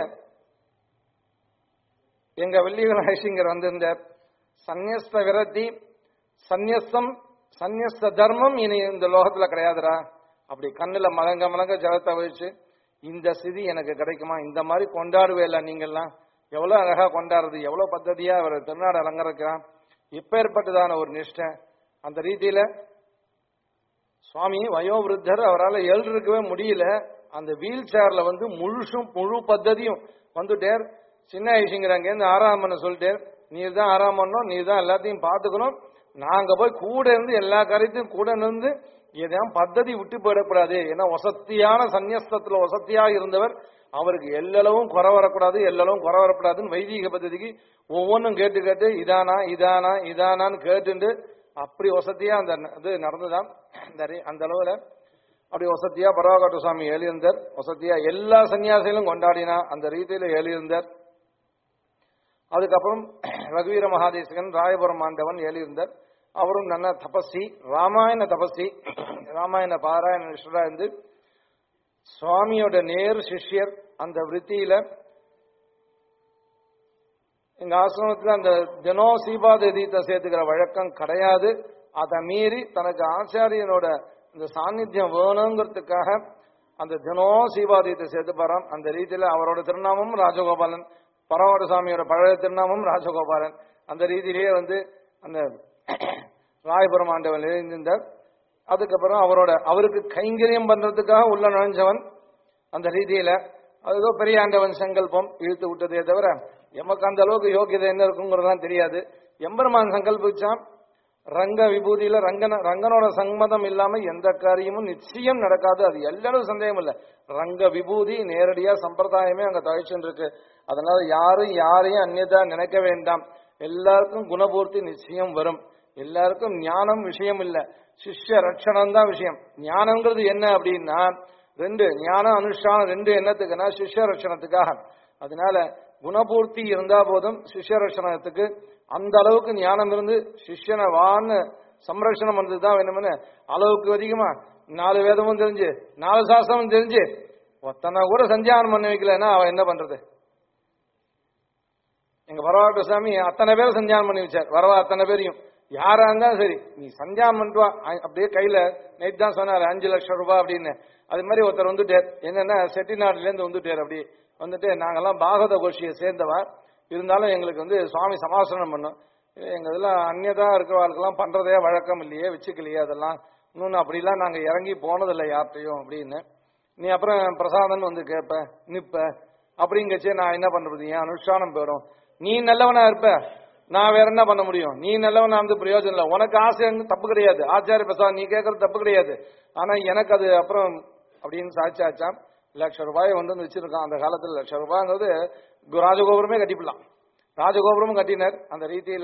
எங்க வெள்ளிகள் ஐசிங்கர் வந்திருந்தார் சந்நியஸ்த விரத்தி சந்நியஸ்தம் சந்நியஸ்த தர்மம் இனி இந்த லோகத்துல கிடையாதுடா அப்படி கண்ணுல மலங்க மலங்க ஜலத்தை வச்சு இந்த சிதி எனக்கு கிடைக்குமா இந்த மாதிரி கொண்டாடுவே இல்லை நீங்கெல்லாம் எவ்வளவு அழகா கொண்டாடுறது எவ்வளவு பద్ధதியா அவர் திருநாடு அலங்கரிக்கிறான் இப்பேற்பட்டதான ஒரு நிஷ்டை அந்த ரீதியில சுவாமி வயோவிருத்தர் அவரால் எழுந்திருக்கவே முடியல அந்த வீல் சேர்ல வந்து முழுசும் முழு பద్ధதியும் வந்துட்டேர் சின்ன ஐசிங்கிறாங்க இருந்து ஆறாம் பண்ண சொல்லிட்டேர் நீர் தான் ஆறாம் பண்ணணும் நீர் தான் எல்லாத்தையும் பார்த்துக்கணும் நாங்க போய் கூட இருந்து எல்லா காரியத்தையும் கூட இருந்து எதையும் பద్ధதி விட்டு போயிடக்கூடாது ஏன்னா வசத்தியான சந்நியஸ்தத்துல வசத்தியா இருந்தவர் அவருக்கு எல்லளவும் குறை வரக்கூடாது எல்லளவும் குறை வரக்கூடாதுன்னு வைதீக பద్ధதிக்கு ஒவ்வொன்றும் கேட்டு கேட்டு இதானா இதானா இதானான்னு கேட்டுண்டு அப்படி வசதியா அந்த இது நடந்துதான் அந்த ரே- அந்த அளவுல அப்படி வசதியா பரவாகட்ட சுவாமி எழுந்தார் வசதியா எல்லா சன்னியாசிகளும் கொண்டாடினா அந்த ரீதியில எழுந்தார் அதுக்கப்புறம் ரகுவீர மகாதேசகன் ராயபுரம் ஆண்டவன் எழுந்தார் அவரும் நல்ல தபஸ்வி ராமாயண தபஸ்வி ராமாயண பாராயண நிஷ்டரா இருந்து சுவாமியோட நேர் சிஷ்யர் அந்த விருத்தியில எங்க ஆசிரமத்துல அந்த தினம் சீபாத தீர்த்தம் சேர்த்துக்கிற வழக்கம் கிடையாது அதை மீறி தனக்கு ஆச்சாரியனோட இந்த சாநித்தியம் வேணுங்கிறதுக்காக அந்த தினம் சீபாதீத்தை சேர்த்து போறான் அந்த ரீதியில அவரோட திருநாமம் ராஜகோபாலன் பரவாட சாமியோட பழைய திருநாமம் ராஜகோபாலன் அந்த ரீதியிலேயே வந்து அந்த ராயபுரம் ஆண்டவன் எழுந்திருந்தார் அதுக்கப்புறம் அவரோட அவருக்கு கைங்கரியம் பண்றதுக்காக உள்ள நுழைஞ்சவன் அந்த ரீதியில அது ஏதோ பெரிய ஆண்டவன் சங்கல்பம் இழுத்து விட்டதே தவிர எமக்கு அந்த அளவுக்கு யோகியதை என்ன இருக்குங்கிறதுலாம் தெரியாது எம்பெருமான் சங்கல்பிச்சான் ரங்க விபூதியில ரங்கன ரங்கனோட சம்மதம் இல்லாம எந்த காரியமும் நிச்சயம் நடக்காது அது எல்லாரும் சந்தேகம் இல்ல ரங்க விபூதி நேரடியா சம்பிரதாயமே அங்க தழைச்சுட்டு இருக்கு அதனால யாரும் யாரையும் அந்நியதா நினைக்க வேண்டாம் எல்லாருக்கும் குணபூர்த்தி நிச்சயம் வரும் எல்லாருக்கும் ஞானம் விஷயம் இல்ல சிஷ்ய ரட்சணம் தான் விஷயம் ஞானம்ங்கிறது என்ன அப்படின்னா ரெண்டு ஞானம் அனுஷ்டானம் ரெண்டு என்னத்துக்குன்னா சிஷ்ய ரட்சணத்துக்காக அதனால குணபூர்த்தி இருந்தா போதும் சிஷ்ய ரட்சணத்துக்கு அந்த அளவுக்கு ஞானம் இருந்து சிஷ்யனை வான்னு சம்ரட்சணம் பண்றது தான் வேணும்னு அளவுக்கு அதிகமா நாலு வேதமும் தெரிஞ்சு நாலு சாஸ்திரமும் தெரிஞ்சு ஒத்தனை கூட சந்தியானம் பண்ணி வைக்கலன்னா அவன் என்ன பண்றது எங்க வரவாட்ட சாமி அத்தனை பேரும் சந்தியானம் பண்ணி வச்சார் வரவா அத்தனை பேரையும் யாரா இருந்தாலும் சரி நீ சந்தியானம் பண்ணிட்டு வா அ- அப்படியே கையில நைட் தான் சொன்னாரு அஞ்சு லட்சம் ரூபாய் அப்படின்னு அது மாதிரி ஒருத்தர் வந்துட்டார் என்னன்னா செட்டிநாடுல இருந்து வந்துட்டார் அப்படி வந்துட்டு நாங்கெல்லாம் பாகவத கோஷியை சேர்ந்தவா இருந்தாலும் எங்களுக்கு வந்து சுவாமி சமாசனம் பண்ணும் எங்க இதெல்லாம் அந்நியதா இருக்கிறவர்களுக்கெல்லாம் பண்றதே வழக்கம் இல்லையே வச்சுக்கலையே அதெல்லாம் இன்னொன்னு அப்படிலாம் நாங்க இறங்கி போனதில்லை யார்கிட்டையும் அப்படின்னு நீ அப்புறம் பிரசாதம் வந்து கேட்ப நிப்ப அப்படிங்கச்சே நான் என்ன பண்றது என் அனுஷ்டானம் போயிடும் நீ நல்லவனா இருப்ப நான் வேற என்ன பண்ண முடியும் நீ நல்லவனா இருந்து பிரயோஜனம் இல்லை உனக்கு ஆசை வந்து தப்பு கிடையாது ஆச்சாரிய பிரசாதம் நீ கேட்கறது தப்பு கிடையாது ஆனா எனக்கு அது அப்புறம் அப்படின்னு சாட்சியாச்சாம் லட்ச ரூபாய் கொண்டு வந்து வச்சிருக்கான் அந்த காலத்துல லட்ச ரூபாய்ங்கிறது கு- ராஜகோபுரமே கட்டிவிடலாம் ராஜகோபுரமும் கட்டினார் அந்த ரீதியில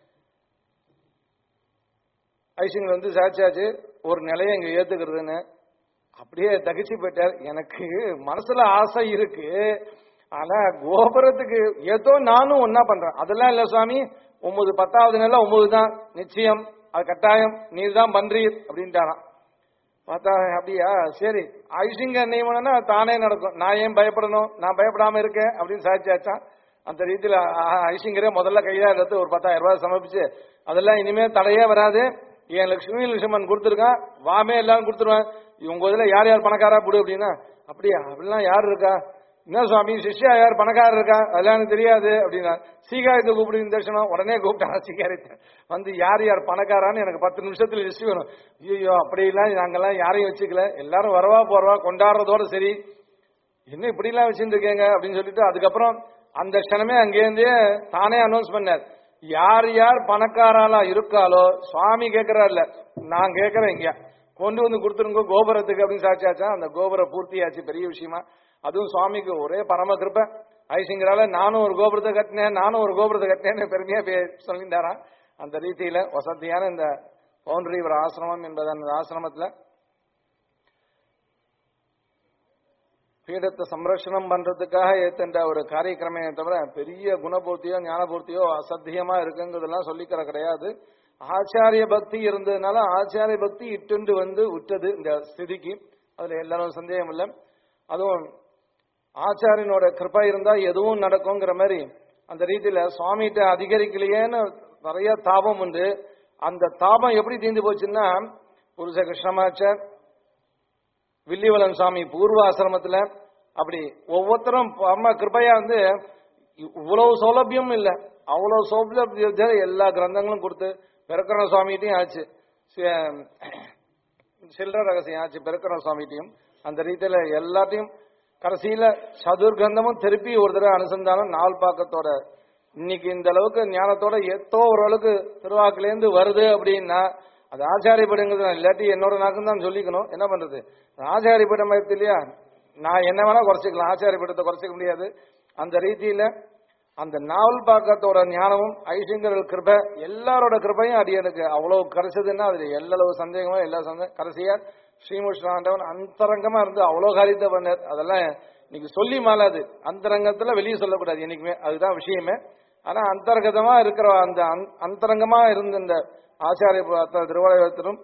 ஐசிங் வந்து சாட்சியாச்சு ஒரு நிலையை இங்க ஏத்துக்கிறதுன்னு அப்படியே தகிச்சு போயிட்டார் எனக்கு மனசுல ஆசை இருக்கு ஆனா கோபுரத்துக்கு ஏதோ நானும் ஒன்னா பண்றேன் அதெல்லாம் இல்ல சுவாமி ஒன்பது பத்தாவது நிலை ஒன்பது தான் நிச்சயம் அது கட்டாயம் நீர் தான் பண்றீர் அப்படின்ட்டாராம் பார்த்தா அப்படியா சரி ஐசிங்க நியமனம்னா தானே நடக்கும் நான் ஏன் பயப்படணும் நான் பயப்படாம இருக்கேன் அப்படின்னு சாட்சியாச்சான் அந்த ரீதியில ஐசிங்கரே முதல்ல கையில எடுத்து ஒரு பத்தாயிரம் ரூபாய் சமர்ப்பிச்சு அதெல்லாம் இனிமே தடையே வராது என் லட்சுமி லட்சுமன் கொடுத்துருக்கான் வாமே எல்லாரும் கொடுத்துருவேன் உங்க இதுல யார் யார் பணக்காரா கொடு அப்படின்னா அப்படியா அப்படிலாம் யார் இருக்கா என்ன சுவாமி சிஷ்யா யார் பணக்காரர் இருக்கா அதெல்லாம் எனக்கு தெரியாது அப்படின்னா சீகாயத்தை கூப்பிடுங்க தரிசனம் உடனே கூப்பிட்டாங்க சீகாயத்தை வந்து யார் யார் பணக்காரான்னு எனக்கு பத்து நிமிஷத்துல லிஸ்ட் வேணும் ஐயோ அப்படிலாம் நாங்கெல்லாம் யாரையும் வச்சுக்கல எல்லாரும் வரவா போறவா கொண்டாடுறதோட சரி என்ன இப்படிலாம் வச்சுட்டு இருக்கீங்க அப்படின்னு சொல்லிட்டு அதுக்கப்புறம் அந்த க்ஷணமே அங்கேருந்தே தானே அனௌன்ஸ் பண்ணார் யார் யார் பணக்காராளா இருக்காளோ சுவாமி கேட்கிறார்ல நான் கேட்கறேன் இங்க கொண்டு வந்து கொடுத்துருங்க கோபுரத்துக்கு அப்படின்னு சாட்சியாச்சா அந்த கோபுரம் பூர்த்தியாச்சு பெரிய விஷயமா அதுவும் சுவாமிக்கு ஒரே பரம கிருப்பை ஐசிங்கரால நானும் ஒரு கோபுரத்தை கட்டினேன் நானும் ஒரு கோபுரத்தை கட்டினேன்னு பெருமையா பே- சொல்லிட்டாராம் அந்த ரீதியில வசதியான இந்த பவுண்டரி ஒரு ஆசிரமம் என்பது அந்த ஆசிரமத்துல பீடத்தை சம்ரட்சணம் பண்றதுக்காக ஏத்துன்ற ஒரு காரியக்கிரமே தவிர பெரிய குணபூர்த்தியோ ஞானபூர்த்தியோ அசத்தியமா இருக்குங்கிறதெல்லாம் சொல்லிக்கிற கிடையாது ஆச்சாரிய பக்தி இருந்ததுனால ஆச்சாரிய பக்தி இட்டுண்டு வந்து விட்டது இந்த ஸ்திதிக்கு அதுல எல்லாரும் சந்தேகம் இல்லை அதுவும் ஆச்சாரியனோட கிருபை இருந்தா எதுவும் நடக்குங்கிற மாதிரி அந்த ரீதியில சுவாமிகிட்ட அதிகரிக்கலையேன்னு நிறைய தாபம் உண்டு அந்த தாபம் எப்படி தீர்ந்து போச்சுன்னா புருஷ கிருஷ்ணமாச்சர் வில்லிவலம் சுவாமி பூர்வ ஆசிரமத்துல அப்படி ஒவ்வொருத்தரும் அம்மா கிருபையா வந்து இவ்வளவு சௌலபியம் இல்ல அவ்வளவு சௌலபியம் எல்லா கிரந்தங்களும் கொடுத்து பெருக்கரண சுவாமிகிட்டையும் ஆச்சு சி- சில்லற ரகசியம் ஆச்சு பெருக்கரண சுவாமிகிட்டையும் அந்த ரீதியில எல்லாத்தையும் கடைசியில சதுர் கிரந்தமும் திருப்பி ஒரு தடவை அனுசந்தானம் நாள் பாக்கத்தோட இன்னைக்கு இந்த அளவுக்கு ஞானத்தோட எத்தோ ஓரளவுக்கு திருவாக்குலேருந்து வருது அப்படின்னா அது ஆச்சாரியப்படங்கிறது நான் இல்லாட்டி என்னோட நாக்கும் தான் சொல்லிக்கணும் என்ன பண்றது ஆச்சாரியப்படம் இருக்கு இல்லையா நான் என்ன வேணா குறைச்சிக்கலாம் ஆச்சாரியப்படத்தை குறைச்சிக்க முடியாது அந்த ரீதியில அந்த நாவல் பாக்கத்தோட ஞானமும் ஐசிங்கர்கள் கிருபை எல்லாரோட கிருபையும் அடியனுக்கு அவ்வளவு கிடைச்சதுன்னா அதுல எல்லளவு சந்தேகமோ எல்லா சந்தேகம் கடைசியா ஸ்ரீமுஷ்ணாண்டவன் அந்தரங்கமா இருந்து அவ்வளவு காரியத்தை பண்ணார் அதெல்லாம் இன்னைக்கு சொல்லி மாலாது அந்தரங்கத்துல வெளியே சொல்லக்கூடாது என்னைக்குமே அதுதான் விஷயமே ஆனா அந்தர்கதமா இருக்கிற அந்த அந்த- அந்தரங்கமா இருந்த இந்த ஆச்சாரிய ப- திருவாலயத்திலும்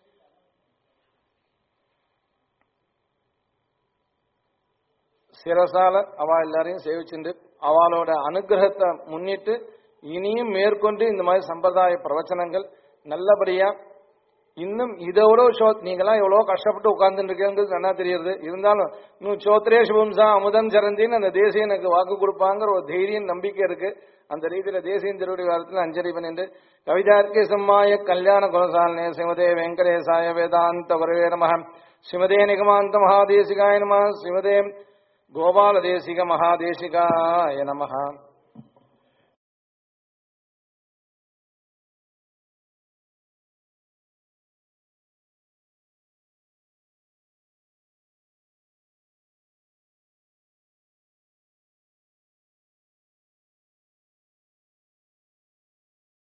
சிரசால அவ எல்லாரையும் சேவிச்சுண்டு அவளோட அனுகிரகத்தை முன்னிட்டு இனியும் மேற்கொண்டு இந்த மாதிரி சம்பிரதாய பிரவச்சனங்கள் நல்லபடியா இன்னும் இதோட ஷோ நீங்களாம் எவ்வளவு கஷ்டப்பட்டு உட்கார்ந்துட்டு இருக்கீங்கிறது நல்லா தெரியுது இருந்தாலும் இன்னும் சோத்ரே சுபம்சா அமுதம் சரந்தின்னு அந்த தேசியம் எனக்கு வாக்கு கொடுப்பாங்கிற ஒரு தைரியம் நம்பிக்கை இருக்கு அந்த ரீதியில தேசியம் திருவடி வாரத்தில் அஞ்சலி பண்ணிட்டு கவிதார்க்கே சம்மாய கல்யாண குணசாலனே சிமதே வெங்கடேசாய வேதாந்த வரவே நம ஸ்ரீமதே நிகமாந்த மகாதேசிகாய நம ஸ்ரீமதே கோபால தேசிக மகாதேசிகாய நம